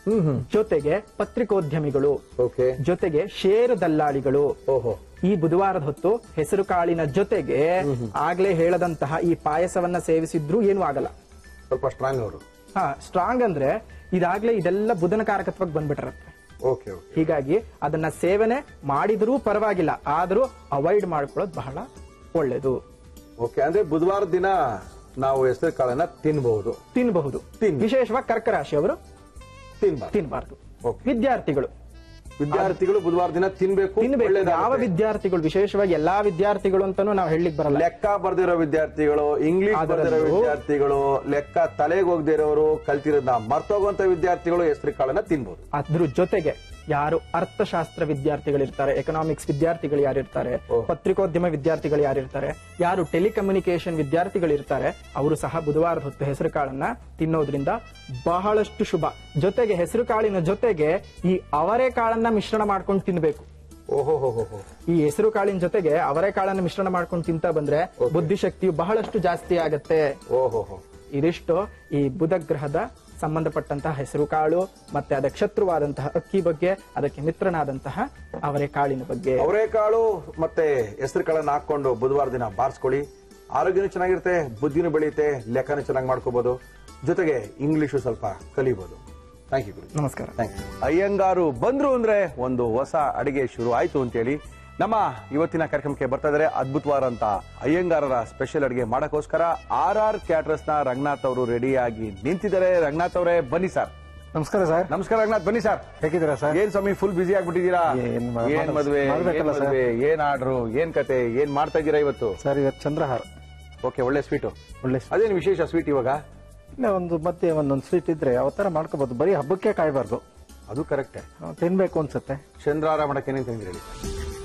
Speaker 2: ಜೊತೆಗೆ ಪತ್ರಿಕೋದ್ಯಮಿಗಳು
Speaker 1: ಓಕೆ
Speaker 2: ಜೊತೆಗೆ ಷೇರು ದಲ್ಲಾಳಿಗಳು
Speaker 1: ಓಹೋ
Speaker 2: ಈ ಬುಧವಾರದ ಹೊತ್ತು ಹೆಸರು ಕಾಳಿನ ಜೊತೆಗೆ ಆಗ್ಲೇ ಹೇಳದಂತಹ ಈ ಪಾಯಸವನ್ನ ಸೇವಿಸಿದ್ರು ಏನೂ ಆಗಲ್ಲ
Speaker 1: ಸ್ವಲ್ಪ ಸ್ಟ್ರಾಂಗ್ ಅವರು
Speaker 2: ಹಾ ಸ್ಟ್ರಾಂಗ್ ಅಂದ್ರೆ ಇದಾಗ್ಲೇ ಇದೆಲ್ಲ ಬುಧನ ಕಾರಕತ್ವಕ್ಕೆ ಬಂದ್ಬಿಟ್ಟಿರತ್ತೆ
Speaker 1: ಓಕೆ ಓಕೆ
Speaker 2: ಹೀಗಾಗಿ ಅದನ್ನ ಸೇವನೆ ಮಾಡಿದ್ರೂ ಪರವಾಗಿಲ್ಲ ಆದ್ರೂ ಅವಾಯ್ಡ್ ಮಾಡ್ಕೊಳ್ಳೋದು ಬಹಳ ಒಳ್ಳೇದು
Speaker 1: ಓಕೆ ಅಂದ್ರೆ ಬುಧವಾರ ದಿನ ನಾವು ಹೆಸರು ಕಾಳನ್ನ ತಿನ್ಬಹುದು
Speaker 2: ತಿನ್ನಬಹುದು
Speaker 1: ತಿನ್ನಿ.
Speaker 2: ವಿಶೇಷವಾಗಿ ಕರ್ಕ ರಾಶಿಯವರು
Speaker 1: ತಿನ್ಬಾರ್ದು
Speaker 2: ತಿನ್ನಬಾರ್ದು
Speaker 1: Okay.
Speaker 2: ವಿದ್ಯಾರ್ಥಿಗಳು
Speaker 1: ವಿದ್ಯಾರ್ಥಿಗಳು ಬುಧವಾರ ದಿನ ತಿನ್ಬೇಕು
Speaker 2: ತಿನ್ಬೇಕು
Speaker 1: ಒಳ್ಳೇದಾಗುತ್ತೆ.
Speaker 2: ಯಾವ ವಿದ್ಯಾರ್ಥಿಗಳು ವಿಶೇಷವಾಗಿ ಎಲ್ಲಾ ವಿದ್ಯಾರ್ಥಿಗಳು ಅಂತಾನು ನಾವು ಹೇಳಲಿಕ್ಕೆ ಬರಲ್ಲ
Speaker 1: ಲೆಕ್ಕ ಬರ್ದಿರೋ ವಿದ್ಯಾರ್ಥಿಗಳು ಇಂಗ್ಲಿಷ್
Speaker 2: ಅದರಲ್ಲೂ-
Speaker 1: ಬರ್ದಿರೋ ವಿದ್ಯಾರ್ಥಿಗಳು ಲೆಕ್ಕ ತಲೆಗೆ ಹೋಗದಿರೋರು ಕಲ್ತಿರೋದನ್ನ ಮರ್ತೋಗುವಂತ ವಿದ್ಯಾರ್ಥಿಗಳು ಹೆಸರು ಕಾಳನ್ನ ತಿನ್ಬಹುದು
Speaker 2: ಅದ್ರ ಜೊತೆಗೆ ಯಾರು ಅರ್ಥಶಾಸ್ತ್ರ ವಿದ್ಯಾರ್ಥಿಗಳಿರ್ತಾರೆ ಎಕನಾಮಿಕ್ಸ್ ವಿದ್ಯಾರ್ಥಿಗಳು ಯಾರಿರ್ತಾರೆ ಪತ್ರಿಕೋದ್ಯಮ ವಿದ್ಯಾರ್ಥಿಗಳು ಯಾರಿರ್ತಾರೆ ಯಾರು ಟೆಲಿಕಮ್ಯುನಿಕೇಶನ್ ವಿದ್ಯಾರ್ಥಿಗಳಿರ್ತಾರೆ ಅವರು ಸಹ ಬುಧವಾರದ ಹೊತ್ತು ಹೆಸರು ಕಾಳನ್ನ ತಿನ್ನೋದ್ರಿಂದ ಬಹಳಷ್ಟು ಶುಭ ಜೊತೆಗೆ ಹೆಸರು ಕಾಳಿನ ಜೊತೆಗೆ ಈ ಅವರೆ ಕಾಳನ್ನ ಮಿಶ್ರಣ ಮಾಡ್ಕೊಂಡು ತಿನ್ಬೇಕು
Speaker 1: ಓಹೋ ಹೋ ಹೋ ಹೋ
Speaker 2: ಈ ಹೆಸರು ಕಾಳಿನ ಜೊತೆಗೆ ಅವರೆ ಕಾಳನ್ನ ಮಿಶ್ರಣ ಮಾಡ್ಕೊಂಡು ತಿಂತ ಬಂದ್ರೆ ಬುದ್ಧಿಶಕ್ತಿಯು ಬಹಳಷ್ಟು ಜಾಸ್ತಿ ಆಗತ್ತೆ
Speaker 1: ಓಹೋ ಹೋ
Speaker 2: ಇದಿಷ್ಟು ಈ ಬುಧ ಗ್ರಹದ ಸಂಬಂಧಪಟ್ಟಂತಹ ಹೆಸರು ಕಾಳು ಮತ್ತೆ ಅದಕ್ಕೆ ಶತ್ರುವಾದಂತಹ ಅಕ್ಕಿ ಬಗ್ಗೆ ಅದಕ್ಕೆ ಮಿತ್ರನಾದಂತಹ ಅವರೆ ಕಾಳಿನ ಬಗ್ಗೆ
Speaker 1: ಅವರೇಕಾಳು ಮತ್ತೆ ಹೆಸರು ಕಾಳನ್ನ ಹಾಕೊಂಡು ಬುಧವಾರ ದಿನ ಬಾರಿಸ್ಕೊಳ್ಳಿ ಆರೋಗ್ಯನೂ ಚೆನ್ನಾಗಿರುತ್ತೆ ಬುದ್ಧಿನೂ ಬೆಳೆಯುತ್ತೆ ಲೆಕ್ಕನೂ ಚೆನ್ನಾಗಿ ಮಾಡ್ಕೋಬಹುದು ಜೊತೆಗೆ ಇಂಗ್ಲಿಷು ಸ್ವಲ್ಪ ಕಲಿಬಹುದು ಥ್ಯಾಂಕ್ ಯು ಗುರು
Speaker 2: ನಮಸ್ಕಾರ
Speaker 1: ಥ್ಯಾಂಕ್ ಯು ಅಯ್ಯಂಗಾರು ಬಂದ್ರು ಅಂದ್ರೆ ಒಂದು ಹೊಸ ಅಡಿಗೆ ಶುರು ಆಯ್ತು ಅಂತೇಳಿ ನಮ್ಮ ಇವತ್ತಿನ ಕಾರ್ಯಕ್ರಮಕ್ಕೆ ಬರ್ತಾ ಇದಾರೆ ಅದ್ಭುತವಾದಂತ ಅಯ್ಯಂಗಾರರ ಸ್ಪೆಷಲ್ ಅಡಿಗೆ ಮಾಡಕ್ಕೋಸ್ಕರ ಆರ್ ಆರ್ ಕ್ಯಾಟ್ರಸ್ ನ ರಂಗನಾಥ್ ಅವರು ರೆಡಿಯಾಗಿ ನಿಂತಿದ್ದಾರೆ ರಂಗನಾಥ್ ಅವರೇ ಬನ್ನಿ ಸರ್
Speaker 6: ನಮಸ್ಕಾರ ಸರ್
Speaker 1: ನಮಸ್ಕಾರ ರಂಗನಾಥ್ ಬನ್ನಿ ಸರ್
Speaker 6: ಹೇಗಿದ್ದೀರಾ ಸರ್
Speaker 1: ಏನ್ ಸ್ವಾಮಿ ಫುಲ್ ಬಿಸಿ ಆಗ್ಬಿಟ್ಟಿದ್ದೀರಾ
Speaker 6: ಏನ್ ಮಾ-
Speaker 1: ಏನ್ ಮದ್ವೆ
Speaker 6: ಮಾಡ್ಬೇಕಲ್ಲ
Speaker 1: ಏನ್
Speaker 6: ಸರ್.
Speaker 1: ಮದ್ವೆ, ಏನ್ ಆರ್ಡ್ರು ಏನ್ ಕತೆ ಏನ್ ಮಾಡ್ತಾ ಇದ್ದೀರಾ ಇವತ್ತು
Speaker 6: ಸರ್ ಇವತ್ತು ಚಂದ್ರಹಾರ
Speaker 1: ಓಕೆ ಒಳ್ಳೆ ಸ್ವೀಟು
Speaker 6: ಒಳ್ಳೆ
Speaker 1: ಅದೇನು ವಿಶೇಷ ಸ್ವೀಟ್ ಇವಾಗ
Speaker 6: ಇಲ್ಲ ಒಂದು ಮಧ್ಯೆ ಒಂದೊಂದು ಸ್ವೀಟ್ ಇದ್ರೆ ಯಾವ ತರ ಮಾಡ್ಕೋಬಹುದು ಬರೀ ಹಬ್ಬಕ್ಕೆ ಕಾಯಬಾರ್ದು
Speaker 1: ಅದು ಕರೆಕ್ಟೇ
Speaker 6: ತಿನ್ಬೇಕು ಅನ್ಸುತ್ತೆ
Speaker 1: ಚಂದ್ರಾರ ಮಾಡಕ್ಕೆ ಏನೇನ್ ತಂದಿರಿ ಹೇಳಿ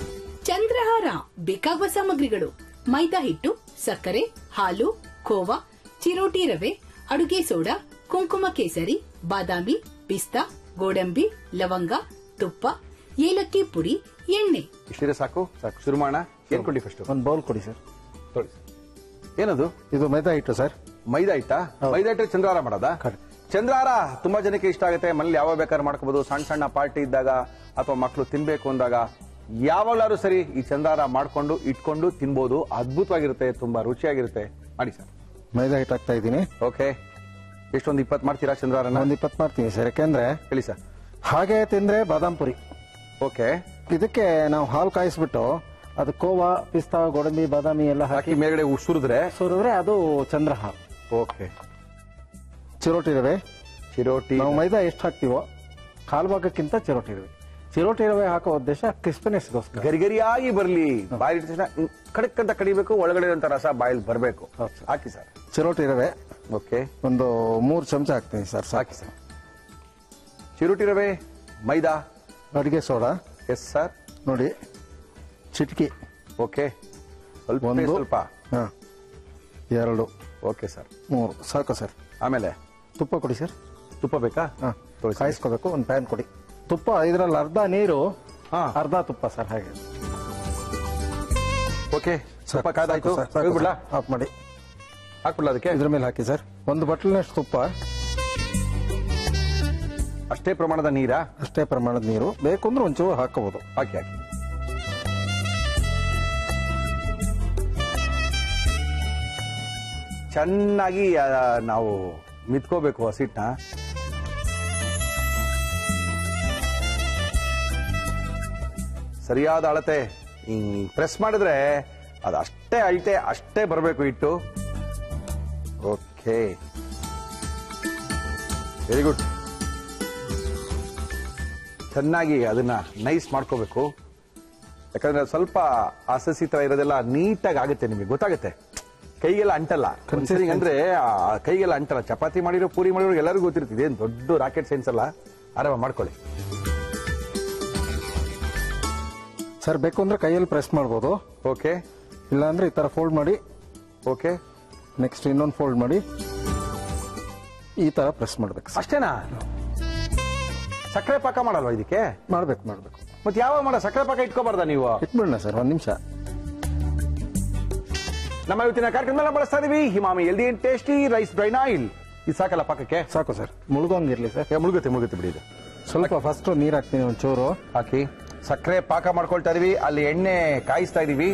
Speaker 3: ಚಂದ್ರಹಾರ ಬೇಕಾಗುವ ಸಾಮಗ್ರಿಗಳು ಮೈದಾ ಹಿಟ್ಟು ಸಕ್ಕರೆ ಹಾಲು ಖೋವಾ ಚಿರೋಟಿ ರವೆ ಅಡುಗೆ ಸೋಡಾ ಕುಂಕುಮ ಕೇಸರಿ ಬಾದಾಮಿ ಪಿಸ್ತಾ ಗೋಡಂಬಿ ಲವಂಗ ತುಪ್ಪ ಏಲಕ್ಕಿ ಪುಡಿ ಎಣ್ಣೆ
Speaker 1: ಇಷ್ಟಿದ್ರೆ ಸಾಕು ಸಾಕು ಶುರು ಮಾಡೋಣ ಏನ್ ಕೊಡಿ ಫಸ್ಟ್
Speaker 6: ಒಂದು ಬೌಲ್ ಕೊಡಿ ಸರ್
Speaker 1: ತೊಳಿ ಏನದು
Speaker 6: ಇದು ಮೈದಾ ಹಿಟ್ಟು ಸರ್
Speaker 1: ಮೈದಾ ಹಿಟ್ಟಾ ಮೈದಾ ಹಿಟ್ಟು ಚಂದ್ರಾರ ಮಾಡೋದಾ
Speaker 6: Correct.
Speaker 1: ಚಂದ್ರಾರ ತುಂಬಾ ಜನಕ್ಕೆ ಇಷ್ಟ ಆಗುತ್ತೆ ಮನೇಲಿ ಯಾವಾಗ ಬೇಕಾದ್ರೂ ಮಾಡ್ಕೋಬಹುದು ಸಣ್ಣ ಸಣ್ಣ ಪಾರ್ಟಿ ಇದ್ದಾಗ ಅಥವಾ ಮಕ್ಕಳು ತಿನ್ಬೇಕು ಅಂದಾಗ ಯಾವಾಗ್ಲಾದ್ರೂ ಸರಿ ಈ ಚಂದ್ರಾರ ಮಾಡ್ಕೊಂಡು ಇಟ್ಕೊಂಡು ತಿನ್ಬೋದು ಅದ್ಭುತವಾಗಿರುತ್ತೆ ತುಂಬಾ ರುಚಿಯಾಗಿರುತ್ತೆ ಮಾಡಿ ಸರ್
Speaker 6: ಮೈದಾ ಹಿಟ್ಟು ಹಾಕ್ತಾ ಇದ್ದೀನಿ
Speaker 1: ಓಕೆ ಎಷ್ಟೊಂದು ಇಪ್ಪತ್ತು ಮಾಡ್ತೀರಾ ಚಂದ್ರಾರನ
Speaker 6: ಒಂದ್ ಇಪ್ಪತ್ತು ಮಾಡ್ತೀನಿ ಸರ್ ಯಾಕೆಂದ್ರೆ
Speaker 1: ಹೇಳಿ ಸರ್
Speaker 6: ಹಾಗೆ ತಿಂದ್ರೆ ಬಾದಾಮ್ ಪುರಿ
Speaker 1: ಓಕೆ
Speaker 6: ಇದಕ್ಕೆ ನಾವು ಹಾಲು ಕಾಯಿಸ್ಬಿಟ್ಟು ಅದು ಕೋವಾ ಪಿಸ್ತಾ ಗೋಡಂಬಿ ಬಾದಾಮಿ ಎಲ್ಲ
Speaker 1: ಹಾಕಿ
Speaker 6: ಹಾಕಿ
Speaker 1: ಮೇಲ್ಗಡೆ ಸುರಿದ್ರೆ
Speaker 6: ಸುರಿದ್ರೆ ಅದು ಚಂದ್ರಹಾರ
Speaker 1: ಓಕೆ
Speaker 6: ಚಿರೋಟಿ ರವೆ
Speaker 1: ಚಿರೋಟಿ
Speaker 6: ನಾವು ಮೈದಾ ಎಷ್ಟು ಹಾಕ್ತಿವೋ ಕಾಲು ಭಾಗಕ್ಕಿಂತ ಚಿರೋಟಿ ರವೆ ಚಿರೋಟಿ ರವೆ ಹಾಕೋ ಉದ್ದೇಶ ಕ್ರಿಸ್ಪಿನೆಸ್ಗೋಸ್ಕರ
Speaker 1: ಗರಿಗರಿಯಾಗಿ ಬರ್ಲಿ ಬಾಯಿ ತಕ್ಷಣ ಕಡಕ್ ಅಂತ ಕಡಿಬೇಕು ಒಳಗಡೆ ಅಂತ ರಸ ಬಾಯಲ್ಲಿ ಬರಬೇಕು
Speaker 6: ಹೌದು ಸರ್.
Speaker 1: ಹಾಕಿ ಸರ್
Speaker 6: ಚಿರೋಟಿ ರವೆ
Speaker 1: ಓಕೆ
Speaker 6: ಒಂದು ಮೂರು ಚಮಚ ಹಾಕ್ತೀನಿ ಸರ್
Speaker 1: ಹಾಕಿ
Speaker 6: ಸಾಕಿ
Speaker 1: ಸರ್ ಚಿರುಟಿ ರವೆ ಮೈದಾ
Speaker 6: ಅಡಿಗೆ ಸೋಡಾ
Speaker 1: ಎಸ್ ಸರ್
Speaker 6: ನೋಡಿ ಚಿಟ್ಕಿ
Speaker 1: ಓಕೆ ಸ್ವಲ್ಪ
Speaker 6: ಒಂದು
Speaker 1: ಸ್ವಲ್ಪ
Speaker 6: ಹಾ ಎರಡು
Speaker 1: ಓಕೆ ಸರ್
Speaker 6: ಮೂರು ಸಾಕು ಸರ್
Speaker 1: ಆಮೇಲೆ
Speaker 6: ತುಪ್ಪ ಕೊಡಿ ಸರ್
Speaker 1: ತುಪ್ಪ ಬೇಕಾ
Speaker 6: ಹಾ
Speaker 1: ತೋರಿಸಿ.
Speaker 6: ಕಾಯಿಸ್ಕೋಬೇಕು ಒಂದು ಪ್ಯಾನ್ ಕೊಡಿ ತುಪ್ಪ ಇದ್ರಲ್ಲಿ ಅರ್ಧ ನೀರು
Speaker 1: ಹಾ.
Speaker 6: ಅರ್ಧ ತುಪ್ಪ ಸರ್ ಹಾಗೆ
Speaker 1: ಓಕೆ ಸ್ವಲ್ಪ ಕಾದಾಯ್ತು
Speaker 6: ಸಾಕು, ಸಾಕು,
Speaker 1: ಬಿಡ್ಲಾ
Speaker 6: ಸಾಕು. ಆಫ್ ಮಾಡಿ
Speaker 1: ಹಾಕ್ಬಿಡ್ಲಾ ಅದಕ್ಕೆ
Speaker 6: ಇದ್ರ ಮೇಲೆ ಹಾಕಿ ಸರ್ ಒಂದು ಬಟ್ಲಿನಷ್ಟು ತುಪ್ಪ
Speaker 1: ಅಷ್ಟೇ ಪ್ರಮಾಣದ ನೀರಾ
Speaker 6: ಅಷ್ಟೇ ಪ್ರಮಾಣದ ನೀರು ಬೇಕು ಅಂದ್ರೆ ಒಂಚೂರು ಹಾಕೋಬಹುದು
Speaker 1: ಹಾಕಿ ಹಾಕಿ ಚೆನ್ನಾಗಿ ಆ, ನಾವು ಮಿತ್ಕೋಬೇಕು ಹಸಿಟ್ನ ಸರಿಯಾದ ಅಳತೆ ಹಿಂಗ್ ಪ್ರೆಸ್ ಮಾಡಿದ್ರೆ ಅದು ಅಷ್ಟೇ ಅಳತೆ ಅಷ್ಟೇ ಬರಬೇಕು ಇಟ್ಟು ಓಕೆ ವೆರಿ ಗುಡ್ ಚೆನ್ನಾಗಿ ಅದನ್ನ ನೈಸ್ ಮಾಡ್ಕೋಬೇಕು ಯಾಕಂದ್ರೆ ಸ್ವಲ್ಪ ಅಸಸಿ ತರ ಇರೋದೆಲ್ಲ ನೀಟಾಗಿ ಆಗುತ್ತೆ ನಿಮಗೆ ಗೊತ್ತಾಗುತ್ತೆ ಕೈಗೆಲ್ಲ ಅಂಟಲ್ಲ ಕನ್ಸಿರಿಂಗ್ ಅಂದ್ರೆ ಆ ಕೈಗೆಲ್ಲ ಅಂಟಲ್ಲ ಚಪಾತಿ ಮಾಡಿರೋ ಪೂರಿ ಮಾಡಿರೋ ಎಲ್ಲರಿಗೂ ಗೊತ್ತಿರ್ತಿದೆ ಏನ್ ದೊಡ್ಡ ರಾಕೆಟ್ ಸೈನ್ಸ್ ಅಲ್ಲ ಆರಾಮ ಮಾಡ್ಕೊಳ್ಳಿ
Speaker 6: ಸರ್ ಬೇಕು ಅಂದ್ರೆ ಕೈಯಲ್ಲಿ ಪ್ರೆಸ್ ಮಾಡ್ಬೋದು
Speaker 1: ಓಕೆ
Speaker 6: ಇಲ್ಲ ಅಂದ್ರೆ ಈ ತರ ಫೋಲ್ಡ್ ಮಾಡಿ
Speaker 1: ಓಕೆ
Speaker 6: ನೆಕ್ಸ್ಟ್ ಇನ್ನೊಂದು ಫೋಲ್ಡ್ ಮಾಡಿ ಈ ತರ ಪ್ರೆಸ್ ಮಾಡ್ಬೇಕು ಸರ್
Speaker 1: ಅಷ್ಟೇನಾ ಸಕ್ಕರೆ ಪಾಕ ಮಾಡಲ್ವಾ ಇದಕ್ಕೆ
Speaker 6: ಮಾಡ್ಬೇಕು ಮಾಡ್ಬೇಕು
Speaker 1: ಮತ್ತೆ ಯಾವಾಗ ಮಾಡೋ ಸಕ್ಕರೆ ಪಾಕ ಇಟ್ಕೋಬಾರ್ದ ನೀವು
Speaker 6: ಇಟ್ಬಿಡೋಣ ಸರ್ ಒಂದ್ ನಿಮಿಷ
Speaker 1: ನಮ್ಮ ಇವತ್ತಿನ ಕಾರ್ಯಕ್ರಮದಲ್ಲಿ ಬಳಸ್ತಾ ಇದೀವಿ Emami healthy and tasty rice bran oil ಇದು ಸಾಕಲ್ಲ ಪಾಕಕ್ಕೆ
Speaker 6: ಸಾಕು ಸರ್ ಮುಳುಗೋಂಗಿರ್ಲಿ ಸರ್
Speaker 1: ಏ, ಮುಳುಗುತ್ತೆ ಮುಳುಗುತ್ತೆ ಬಿಡಿ ಇದು
Speaker 6: ಸ್ವಲ್ಪ ಫಸ್ಟ್ ನೀರ್ ಹಾಕ್ತೀನಿ ಒಂಚೂರು
Speaker 1: ಹಾಕಿ ಸಕ್ಕರೆ ಪಾಕ ಮಾಡ್ಕೊಳ್ತಾ ಇದೀವಿ ಅಲ್ಲಿ ಎಣ್ಣೆ ಕಾಯಿಸ್ತಾ ಇದೀವಿ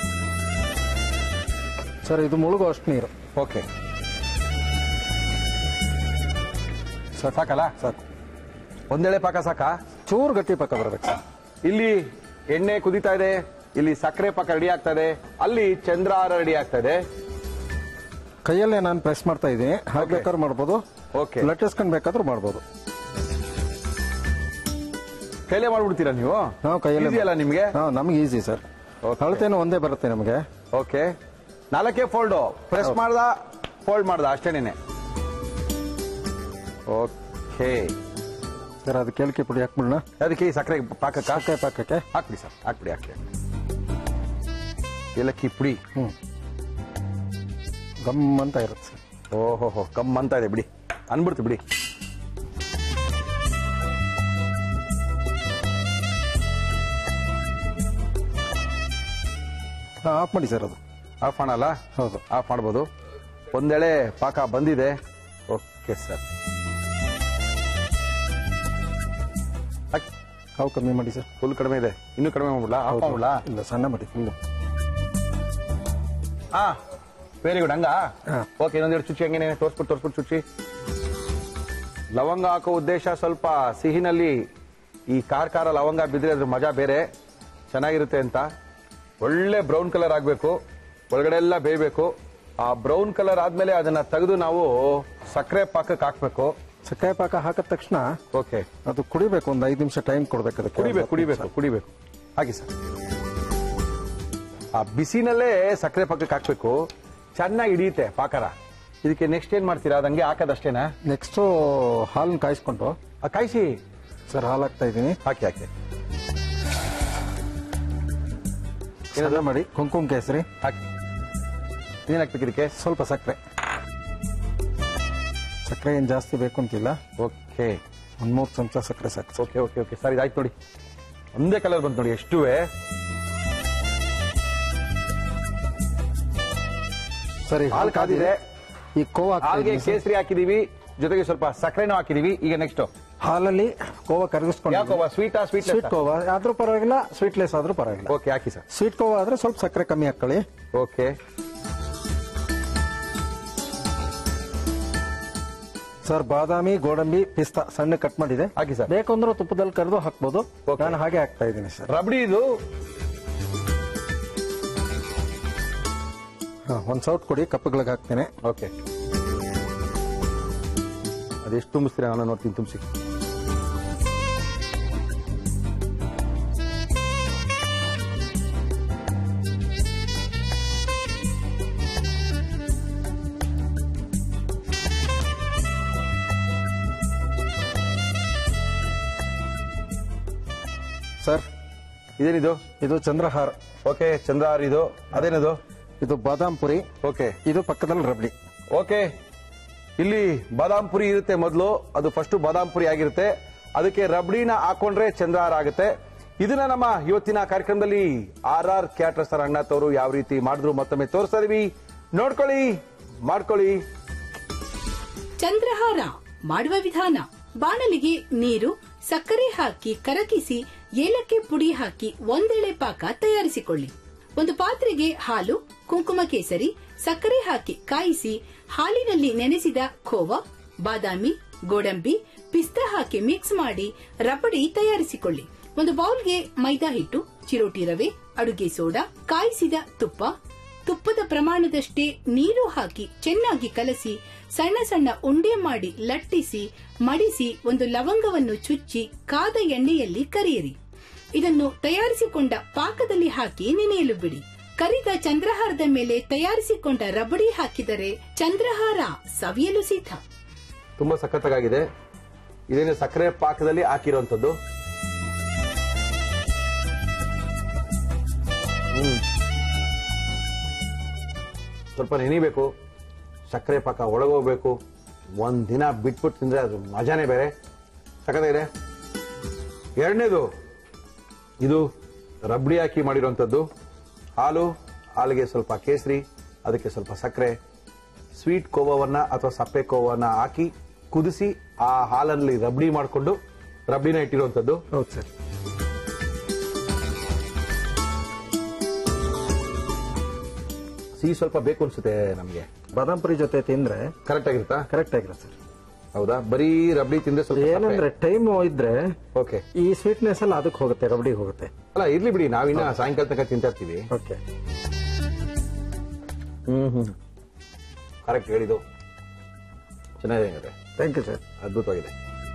Speaker 6: ಸರ್ ಇದು ಮುಳುಗೋ ಅಷ್ಟು ನೀರು
Speaker 1: ಓಕೆ ಸಾಕಲ್ಲ
Speaker 6: ಸಾಕು
Speaker 1: ಒಂದೆಳೆ ಪಾಕ ಸಾಕಾ
Speaker 6: ಚೂರು ಗಟ್ಟಿ ಪಕ್ಕ ಬರ್ಬೇಕು ಸರ್
Speaker 1: ಇಲ್ಲಿ ಎಣ್ಣೆ ಕುದೀತಾ ಇದೆ ಇಲ್ಲಿ ಸಕ್ಕರೆ ಪಾಕ ರೆಡಿ ಆಗ್ತಾ ಇದೆ ಅಲ್ಲಿ ಚಂದ್ರಹಾರ ರೆಡಿ ಆಗ್ತಾ ಇದೆ
Speaker 6: ಕೈಯಲ್ಲೇ ನಾನು ಪ್ರೆಸ್ ಮಾಡ್ತಾ ಇದ್ದೀನಿ ಹಾಕ್ಬೇಕಾದ್ರೂ ಮಾಡ್ಬೋದು
Speaker 1: Okay.
Speaker 6: ಲಟ್ಟಿಸ್ಕೊಂಡ್ ಬೇಕಾದ್ರೂ ಮಾಡ್ಬೋದು
Speaker 1: ಕೈಲೇ ಮಾಡ್ಬಿಡ್ತೀರಾ ನೀವು
Speaker 6: ನಾವು ಕೈಯಲ್ಲೇ
Speaker 1: Easy ಅಲ್ಲ ನಿಮ್ಗೆ
Speaker 6: ಹಾ ನಮ್ಗೆ ಈಸಿ ಸರ್
Speaker 1: Okay.
Speaker 6: ಅಳತೇನು ಒಂದೇ ಬರುತ್ತೆ ನಮಗೆ
Speaker 1: ಓಕೆ ನಾಲ್ಕೇ ಫೋಲ್ಡು ಪ್ರೆಸ್ ಮಾಡ್ದ ಫೋಲ್ಡ್ ಮಾಡ್ದ ಅಷ್ಟೇನೇನೆ ಓಕೆ
Speaker 6: ಸರ್ ಅದು ಕೇಳಿಕೆ ಪುಡಿ ಹಾಕ್ಬಿಡೋಣ
Speaker 1: ಅದಕ್ಕೆ ಈ ಸಕ್ಕರೆ ಪಾಕಕ್ಕ
Speaker 6: ಸಕ್ಕರೆ ಪಾಕಕ್ಕೆ
Speaker 1: ಹಾಕ್ಬಿಡಿ ಸರ್ ಹಾಕ್ಬಿಡಿ ಹಾಕ್ಬಿಡಿ ಏಲಕ್ಕಿ ಪುಡಿ
Speaker 6: ಹ್ಮ್ ಗಮ್ ಅಂತ ಇರುತ್ತೆ ಸರ್
Speaker 1: ಓಹೋ ಕಮ್ ಅಂತ ಇದೆ ಬಿಡಿ ಅನ್ಬಿಡ್ತು ಬಿಡಿ
Speaker 6: ಹಾ ಆಫ್ ಮಾಡಿ ಸರ್ ಅದು
Speaker 1: ಆಫ್ ಮಾಡಲ್ಲ
Speaker 6: ಹೌದು
Speaker 1: ಆಫ್ ಮಾಡ್ಬೋದು ಒಂದೆಳೆ ಪಾಕ ಬಂದಿದೆ ಓಕೆ ಸರ್
Speaker 6: ಹಾವು ಕಮ್ಮಿ ಮಾಡಿ ಸರ್
Speaker 1: ಫುಲ್ ಕಡಿಮೆ ಇದೆ ಇನ್ನೂ ಕಡಿಮೆ ಮಾಡ್ಬಿಡ್ಲಾ ಆಫ್ ಮಾಡ್ಬಿಡ್ಲಾ
Speaker 6: ಇಲ್ಲ ಸಣ್ಣ ಮಾಡಿ ಫುಲ್ಲು
Speaker 1: ಹಾ ವೆರಿ ಗುಡ್ ಹಂಗ
Speaker 6: ಹಾ.
Speaker 1: ಓಕೆ ಇನ್ನೊಂದೆರಡು ಚುಚ್ಚಿ ಹಂಗೇನೆ ತೋರ್ಸ್ಬಿಟ್ಟು ತೋರ್ಸ್ಬಿಟ್ಟು ಚುಚ್ಚಿ ಲವಂಗ ಹಾಕೋ ಉದ್ದೇಶ ಸ್ವಲ್ಪ ಸಿಹಿನಲ್ಲಿ ಈ ಖಾರ ಖಾರ ಲವಂಗ ಬಿದ್ರೆ ಅದ್ರ ಮಜಾ ಬೇರೆ ಚೆನ್ನಾಗಿರುತ್ತೆ ಅಂತ ಒಳ್ಳೆ ಬ್ರೌನ್ ಕಲರ್ ಆಗಬೇಕು ಒಳಗಡೆ ಎಲ್ಲ ಬೇಯಬೇಕು ಆ ಬ್ರೌನ್ ಕಲರ್ ಆದ್ಮೇಲೆ ಅದನ್ನ ತೆಗೆದು ನಾವು ಸಕ್ಕರೆ ಪಾಕಕ್ಕೆ ಹಾಕ್ಬೇಕು
Speaker 6: ಸಕ್ಕರೆ ಪಾಕ ಹಾಕಿದ ತಕ್ಷಣ
Speaker 1: ಓಕೆ
Speaker 6: ಅದು ಕುಡಿಬೇಕು ಒಂದು ಐದು ನಿಮಿಷ ಟೈಮ್ ಕೊಡ್ಬೇಕು ಅದಕ್ಕೆ
Speaker 1: ಕುಡಿಬೇಕು ಕುಡಿಬೇಕು ಕುಡಿಬೇಕು ಹಾಗೆ ಸರ್ ಆ ಬಿಸಿನಲ್ಲೇ ಸಕ್ಕರೆ ಪಾಕಕ್ಕೆ ಹಾಕ್ಬೇಕು ಚೆನ್ನಾಗಿ ಹಿಡಿಯುತ್ತೆ ಪಾಕರ ಇದಕ್ಕೆ ನೆಕ್ಸ್ಟ್ ಏನ್ ಮಾಡ್ತೀರಾ ಅದಂಗೆ ಹಾಕೋದಷ್ಟೇನಾ
Speaker 6: ನೆಕ್ಸ್ಟ್ ಹಾಲನ್ನ ಕಾಯಿಸ್ಕೊಂಡು
Speaker 1: ಆ ಕಾಯಿಸಿ
Speaker 6: ಸರ್ ಹಾಲು ಹಾಕ್ತಾ ಇದ್ದೀನಿ
Speaker 1: ಹಾಕಿ ಹಾಕಿ
Speaker 6: ಸಣ್ಣ ಮಾಡಿ ಕುಂಕುಮ ಕೇಸರಿ
Speaker 1: ಹಾಕಿ ಏನ್ ಹಾಕ್ಬೇಕು ಇದಕ್ಕೆ
Speaker 6: ಸ್ವಲ್ಪ ಸಕ್ಕರೆ ಸಕ್ಕರೆ ಏನು ಜಾಸ್ತಿ ಬೇಕು ಅಂತಿಲ್ಲ
Speaker 1: ಓಕೆ
Speaker 6: ಒಂದ್ ಮೂರು ಚಮಚ ಸಕ್ಕರೆ ಸಾಕು sir.
Speaker 1: Okay okay okay sir ಇದಾಯ್ತು ನೋಡಿ ಒಂದೇ ಕಲರ್ ಬಂತು ನೋಡಿ ಎಷ್ಟುವೆ
Speaker 6: ಸರಿ
Speaker 1: ಹಾಲು ಕಾದಿದೆ
Speaker 6: ಈ ಕೋವಾ ಹಾಕ್ತಾ
Speaker 1: ಹಾಲ್ಗೆ
Speaker 6: ಇದ್ದೀನಿ ಸರ್.
Speaker 1: ಕೇಸರಿ ಹಾಕಿದೀವಿ ಜೊತೆಗೆ ಸ್ವಲ್ಪ ಸಕ್ಕರೆನೂ ಹಾಕಿದೀವಿ ಈಗ ನೆಕ್ಸ್ಟ್
Speaker 6: ಹಾಲಲ್ಲಿ ಕೋವಾ ಕರಗಿಸ್ಕೊಂಡು
Speaker 1: ಯಾಕೋವಾ ಸ್ವೀಟಾ ಸ್ವೀಟ್
Speaker 6: ಸ್ವೀಟ್ ಕೋವಾ ಆದ್ರೂ ಪರವಾಗಿಲ್ಲ ಸ್ವೀಟ್ಲೆಸ್ ಆದ್ರೂ ಪರವಾಗಿಲ್ಲ
Speaker 1: ಓಕೆ ಹಾಕಿ ಸರ್
Speaker 6: ಸ್ವೀಟ್ ಕೋವಾ ಆದ್ರೆ ಸ್ವಲ್ಪ ಸಕ್ಕರೆ ಕಮ್ಮಿ ಹಾಕೊಳ್ಳಿ
Speaker 1: ಓಕೆ
Speaker 6: ಸರ್ ಬಾದಾಮಿ ಗೋಡಂಬಿ ಪಿಸ್ತಾ ಸಣ್ಣ ಕಟ್ ಮಾಡಿದೆ
Speaker 1: ಹಾಕಿ ಸರ್.
Speaker 6: ಬೇಕು ಅಂದ್ರೆ ತುಪ್ಪದಲ್ಲಿ ಕರೆದು ಹಾಕ್ಬೋದು
Speaker 1: Okay.
Speaker 6: ನಾನು ಹಾಗೆ ಹಾಕ್ತಾ ಇದ್ದೀನಿ ಸರ್
Speaker 1: ರಬಡಿ ಇದು
Speaker 6: ಹಾ, ಒಂದ್ ಸೌಟ್ ಕೊಡಿ ಕಪ್ಪಗಳಿಗೆ ಹಾಕ್ತೇನೆ
Speaker 1: ಓಕೆ ಅದೆಷ್ಟು ತುಂಬಿಸ್ತೀರಾ ನಾನು ನೋಡ್ತೀನಿ ತುಂಬಿಸಿ
Speaker 6: ಸರ್
Speaker 1: ಇದೇನಿದು
Speaker 6: ಇದು ಚಂದ್ರಹಾರ
Speaker 1: ಓಕೆ ಚಂದ್ರಹಾರ್ ಇದು ಅದೇನಿದು
Speaker 6: ಇದು ಬಾದಾಮ್ ಪುರಿ
Speaker 1: ಓಕೆ
Speaker 6: ಇದು ಪಕ್ಕದಲ್ಲಿ ರಬಡಿ
Speaker 1: ಓಕೆ ಇಲ್ಲಿ ಬಾದಾಮ್ ಪುರಿ ಇರುತ್ತೆ ಮೊದಲು ಅದು ಫಸ್ಟ್ ಬಾದಾಮ್ ಪುರಿ ಆಗಿರುತ್ತೆ ಅದಕ್ಕೆ ರಬಡಿನ ಹಾಕೊಂಡ್ರೆ ಚಂದ್ರಹಾರ ಆಗುತ್ತೆ ಇದನ್ನ ನಮ್ಮ ಇವತ್ತಿನ ಕಾರ್ಯಕ್ರಮದಲ್ಲಿ ಆರ್ ಆರ್ ಕ್ಯಾಟ್ರಸ್ ರಂಗನಾಥ್ ಅವರು ಯಾವ ರೀತಿ ಮಾಡಿದ್ರು ಮತ್ತೊಮ್ಮೆ ತೋರಿಸ್ತಾ ಇದೀವಿ ನೋಡ್ಕೊಳ್ಳಿ ಮಾಡ್ಕೊಳ್ಳಿ
Speaker 3: ಚಂದ್ರಹಾರ ಮಾಡುವ ವಿಧಾನ ಬಾಣಲಿಗೆ ನೀರು ಸಕ್ಕರೆ ಹಾಕಿ ಕರಗಿಸಿ ಏಲಕ್ಕಿ ಪುಡಿ ಹಾಕಿ ಒಂದೆಳೆ ಪಾಕ ತಯಾರಿಸಿಕೊಳ್ಳಿ ಒಂದು ಪಾತ್ರೆಗೆ ಹಾಲು ಕುಂಕುಮ ಕೇಸರಿ ಸಕ್ಕರೆ ಹಾಕಿ ಕಾಯಿಸಿ ಹಾಲಿನಲ್ಲಿ ನೆನೆಸಿದ ಖೋವಾ ಬಾದಾಮಿ ಗೋಡಂಬಿ ಪಿಸ್ತಾ ಹಾಕಿ ಮಿಕ್ಸ್ ಮಾಡಿ ರಬಡಿ ತಯಾರಿಸಿಕೊಳ್ಳಿ ಒಂದು ಬೌಲ್ಗೆ ಮೈದಾ ಹಿಟ್ಟು ಚಿರೋಟಿ ರವೆ ಅಡುಗೆ ಸೋಡಾ ಕಾಯಿಸಿದ ತುಪ್ಪ ತುಪ್ಪದ ಪ್ರಮಾಣದಷ್ಟೇ ನೀರು ಹಾಕಿ ಚೆನ್ನಾಗಿ ಕಲಸಿ ಸಣ್ಣ ಸಣ್ಣ ಉಂಡೆ ಮಾಡಿ ಲಟ್ಟಿಸಿ ಮಡಿಸಿ ಒಂದು ಲವಂಗವನ್ನು ಚುಚ್ಚಿ ಕಾದ ಎಣ್ಣೆಯಲ್ಲಿ ಕರಿಯಿರಿ ಇದನ್ನು ತಯಾರಿಸಿಕೊಂಡ ಪಾಕದಲ್ಲಿ ಹಾಕಿ ನೆನೆಯಲು ಬಿಡಿ ಕರಿದ ಚಂದ್ರಹಾರದ ಮೇಲೆ ತಯಾರಿಸಿಕೊಂಡ ರಬಡಿ ಹಾಕಿದರೆ ಚಂದ್ರಹಾರ ಸವಿಯಲು ಸಿದ್ಧ
Speaker 1: ತುಂಬಾ ಸಖತ್ತಾಗಿದೆ ಇದೇನು ಸಕ್ಕರೆ ಪಾಕದಲ್ಲಿ ಹಾಕಿರುವಂತದ್ದು ಹ್ಮ್. ಸ್ವಲ್ಪ ನೆನಿಬೇಕು ಸಕ್ಕರೆ ಪಾಕ ಒಳಗೋಗ್ಬೇಕು ಒಂದ್ ದಿನ ಬಿಟ್ಬಿಟ್ಟು ತಿಂದ್ರೆ ಅದು ಮಜಾನೇ ಬೇರೆ ಸಖತ್ತಾಗಿದೆ ಎರಡನೇದು ಇದು ರಬ್ಡಿ ಹಾಕಿ ಮಾಡಿರುವಂಥದ್ದು ಹಾಲು ಹಾಲಿಗೆ ಸ್ವಲ್ಪ ಕೇಸರಿ ಅದಕ್ಕೆ ಸ್ವಲ್ಪ ಸಕ್ಕರೆ ಸ್ವೀಟ್ ಕೋವವನ್ನ ಅಥವಾ ಸಪ್ಪೆ ಕೋವನ್ನ ಹಾಕಿ ಕುದಿಸಿ ಆ ಹಾಲಲ್ಲಿ ರಬ್ಡಿ ಮಾಡಿಕೊಂಡು ರಬ್ಡಿನ ಇಟ್ಟಿರುವಂತದ್ದು
Speaker 6: ಹೌದು ಸರ್
Speaker 1: ಸಿಹಿ ಸ್ವಲ್ಪ ಬೇಕು ಅನ್ಸುತ್ತೆ ನಮ್ಗೆ
Speaker 6: ಬಾದಾಮ್ ಪುರಿ ಜೊತೆ ತಿಂದ್ರೆ
Speaker 1: ಕರೆಕ್ಟ್ ಆಗಿರುತ್ತಾ
Speaker 6: ಕರೆಕ್ಟ್ ಆಗಿರುತ್ತೆ ಸರ್
Speaker 1: ಹೌದಾ ಬರೀ ರಬ್ಡಿ ತಿಂದ್ರೆ ಸ್ವಲ್ಪ
Speaker 6: ಏನಂದ್ರೆ ಟೈಮ್ ಇದ್ರೆ
Speaker 1: ಓಕೆ
Speaker 6: ಈ ಸ್ವೀಟ್ನೆಸ್ ಎಲ್ಲ ಅದಕ್ಕೆ ಹೋಗುತ್ತೆ ರಬಡಿಗೆ ಹೋಗುತ್ತೆ
Speaker 1: ಅಲ್ಲ ಇರ್ಲಿ ಬಿಡಿ ನಾವಿನ್ನ ಸಾಯಂಕಾಲ ತನಕ ತಿಂತಾ ಇರ್ತೀವಿ
Speaker 6: ಓಕೆ
Speaker 1: ಹ್ಮ್ ಹ್ಮ್ ಕರೆಕ್ಟ್ ಹೇಳಿದ್ದು ಚೆನ್ನಾಗಿದೆ
Speaker 6: ಥ್ಯಾಂಕ್ ಯು ಸರ್
Speaker 1: ಅದ್ಭುತವಾಗಿದೆ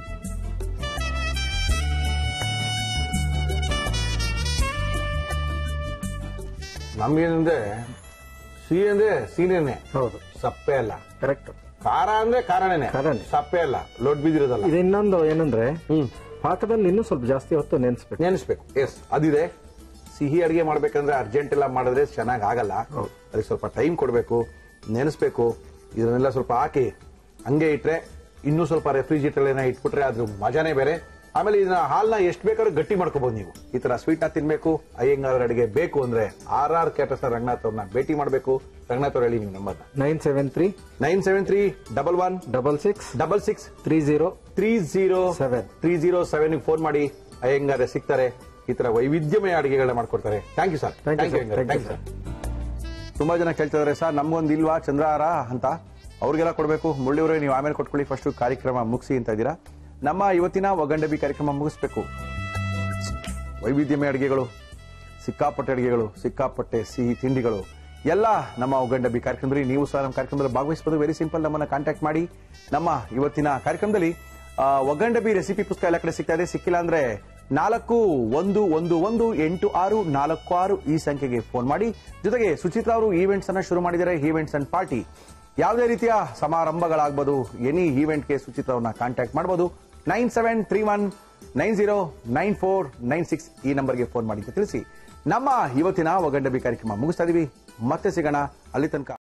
Speaker 1: ನಮ್ಗೇನಂದ್ರೆ ಸಿಹಿ ಅಂದ್ರೆ ಸೀನೇನೆ
Speaker 6: ಹೌದು
Speaker 1: ಸಪ್ಪೆ ಅಲ್ಲ
Speaker 6: ಕರೆಕ್ಟ್
Speaker 1: ಖಾರ ಅಂದ್ರೆ ಖಾರನೇನೆ
Speaker 6: ಖಾರನೇ.
Speaker 1: ಸಪ್ಪೆ ಅಲ್ಲ ಲೊಡ್ ಬಿದ್ದಿರೋದಲ್ಲ
Speaker 6: ಇದು ಇನ್ನೊಂದು ಏನಂದ್ರೆ
Speaker 1: ಹ್ಮ್
Speaker 6: ಪಾಕದಲ್ಲಿ ಇನ್ನೂ ಸ್ವಲ್ಪ ಜಾಸ್ತಿ ಹೊತ್ತು ನೆನೆಸ್ಬೇಕು
Speaker 1: ನೆನೆಸ್ಬೇಕು ಎಸ್ ಅದಿದೆ ಸಿಹಿ ಅಡಿಗೆ ಮಾಡ್ಬೇಕಂದ್ರೆ ಅರ್ಜೆಂಟ್ ಎಲ್ಲ ಮಾಡಿದ್ರೆ ಚೆನ್ನಾಗಿ ಆಗಲ್ಲ ಅದಕ್ಕೆ ಸ್ವಲ್ಪ ಟೈಮ್ ಕೊಡಬೇಕು ನೆನೆಸ್ಬೇಕು ಇದನ್ನೆಲ್ಲ ಸ್ವಲ್ಪ ಹಾಕಿ ಹಂಗೆ ಇಟ್ರೆ ಇನ್ನೂ ಸ್ವಲ್ಪ ರೆಫ್ರಿಜಿರೇಟರ್ ಏನೋ ಇಟ್ಬಿಟ್ರೆ ಅದ್ರ ಮಜಾನೇ ಬೇರೆ ಆಮೇಲೆ ಇದನ್ನ ಹಾಲ್ನ ಎಷ್ಟು ಬೇಕಾದ್ರೂ ಗಟ್ಟಿ ಮಾಡ್ಕೋಬಹುದು ನೀವು ಈ ತರ ಸ್ವೀಟ್ ನ ತಿನ್ಬೇಕು ಅಯ್ಯಂಗಾರ್ ಅಡಿಗೆ ಬೇಕು ಅಂದ್ರೆ ಆರ್ ಆರ್ ಕೇಟರ್ಸ್ ರಂಗನಾಥ್ ಅವ್ರನ್ನ ಭೇಟಿ ಮಾಡಬೇಕು ರಂಗನಾಥ್ ಅವ್ರು ಹೇಳಿ ನೀವು ನಂಬರ್ನ
Speaker 6: nine seven three
Speaker 1: nine seven three double one
Speaker 6: double six
Speaker 1: double six
Speaker 6: three zero
Speaker 1: three zero
Speaker 6: Seven.
Speaker 1: Three zero seven phone ಮಾಡಿ ಅಯ್ಯಂಗಾರೆ ಸಿಗ್ತಾರೆ ಈ ತರ ವೈವಿಧ್ಯಮಯ ಅಡಿಗೆಗಳನ್ನ ಮಾಡ್ಕೊಡ್ತಾರೆ thank you sir
Speaker 6: Thank you, sir. Thank you,
Speaker 1: sir ತುಂಬಾ ಜನ ಕೇಳ್ತಿದಾರೆ ಸರ್ ನಮ್ಗೊಂದು ಇಲ್ವಾ ಚಂದ್ರಹಾರ ಅಂತ ಅವ್ರಿಗೆಲ್ಲ ಕೊಡಬೇಕು ಮುಳ್ಳಿಯವರೇ ನೀವು ಆಮೇಲೆ ಕೊಟ್ಕೊಳ್ಳಿ ಫಸ್ಟ್ ಕಾರ್ಯಕ್ರಮ ಮುಗಿಸಿ ಅಂತ ಇದ್ದೀರಾ ನಮ್ಮ ಇವತ್ತಿನ ಒಗಂಡಬಿ ಕಾರ್ಯಕ್ರಮ ಮುಗಿಸ್ಬೇಕು ವೈವಿಧ್ಯಮಯ ಅಡಿಗೆಗಳು ಸಿಕ್ಕಾಪಟ್ಟೆ ಅಡಿಗೆಗಳು ಸಿಕ್ಕಾಪಟ್ಟೆ ಸಿಹಿ ತಿಂಡಿಗಳು ಎಲ್ಲ ನಮ್ಮ ಒಗಂಡಬಿ ಕಾರ್ಯಕ್ರಮದಲ್ಲಿ ನೀವು ಸಹ ನಮ್ಮ ಕಾರ್ಯಕ್ರಮದಲ್ಲಿ ಭಾಗವಹಿಸಬಹುದು ವೆರಿ ಸಿಂಪಲ್ ನಮ್ಮನ್ನ ಕಾಂಟ್ಯಾಕ್ಟ್ ಮಾಡಿ ನಮ್ಮ ಇವತ್ತಿನ ಕಾರ್ಯಕ್ರಮದಲ್ಲಿ ಆ, ಒಗಂಡಬಿ ರೆಸಿಪಿ ಪುಸ್ತಕ ಎಲ್ಲ ಕಡೆ ಸಿಗ್ತಾ ಇದೆ ಸಿಕ್ಕಿಲ್ಲ ಅಂದ್ರೆ ನಾಲ್ಕು ಒಂದು ಒಂದು ಒಂದು ಎಂಟು ಆರು ನಾಲ್ಕು ಆರು ಈ ಸಂಖ್ಯೆಗೆ ಫೋನ್ ಮಾಡಿ ಜೊತೆಗೆ ಸುಚಿತ್ರಾ ಅವರು ಈವೆಂಟ್ಸ್ ಅನ್ನ ಶುರು ಮಾಡಿದ್ದಾರೆ ಈವೆಂಟ್ಸ್ ಅಂಡ್ ಪಾರ್ಟಿ ಯಾವುದೇ ರೀತಿಯ ಸಮಾರಂಭಗಳಾಗಬಹುದು ಎನಿ ಈವೆಂಟ್ಗೆ ಸುಚಿತ್ರಾ ಅವ್ರನ್ನ ಕಾಂಟ್ಯಾಕ್ಟ್ ಮಾಡಬಹುದು nine seven three one nine zero nine four nine six ಈ ನಂಬರ್ಗೆ ಫೋನ್ ಮಾಡಿ ಅಂತ ತಿಳಿಸಿ ನಮ್ಮ ಇವತ್ತಿನ ಒಗಂಡಬಿ ಕಾರ್ಯಕ್ರಮ ಮುಗಿಸ್ತಾ ಇದೀವಿ ಮತ್ತೆ ಸಿಗೋಣ ಅಲ್ಲಿ ತನಕ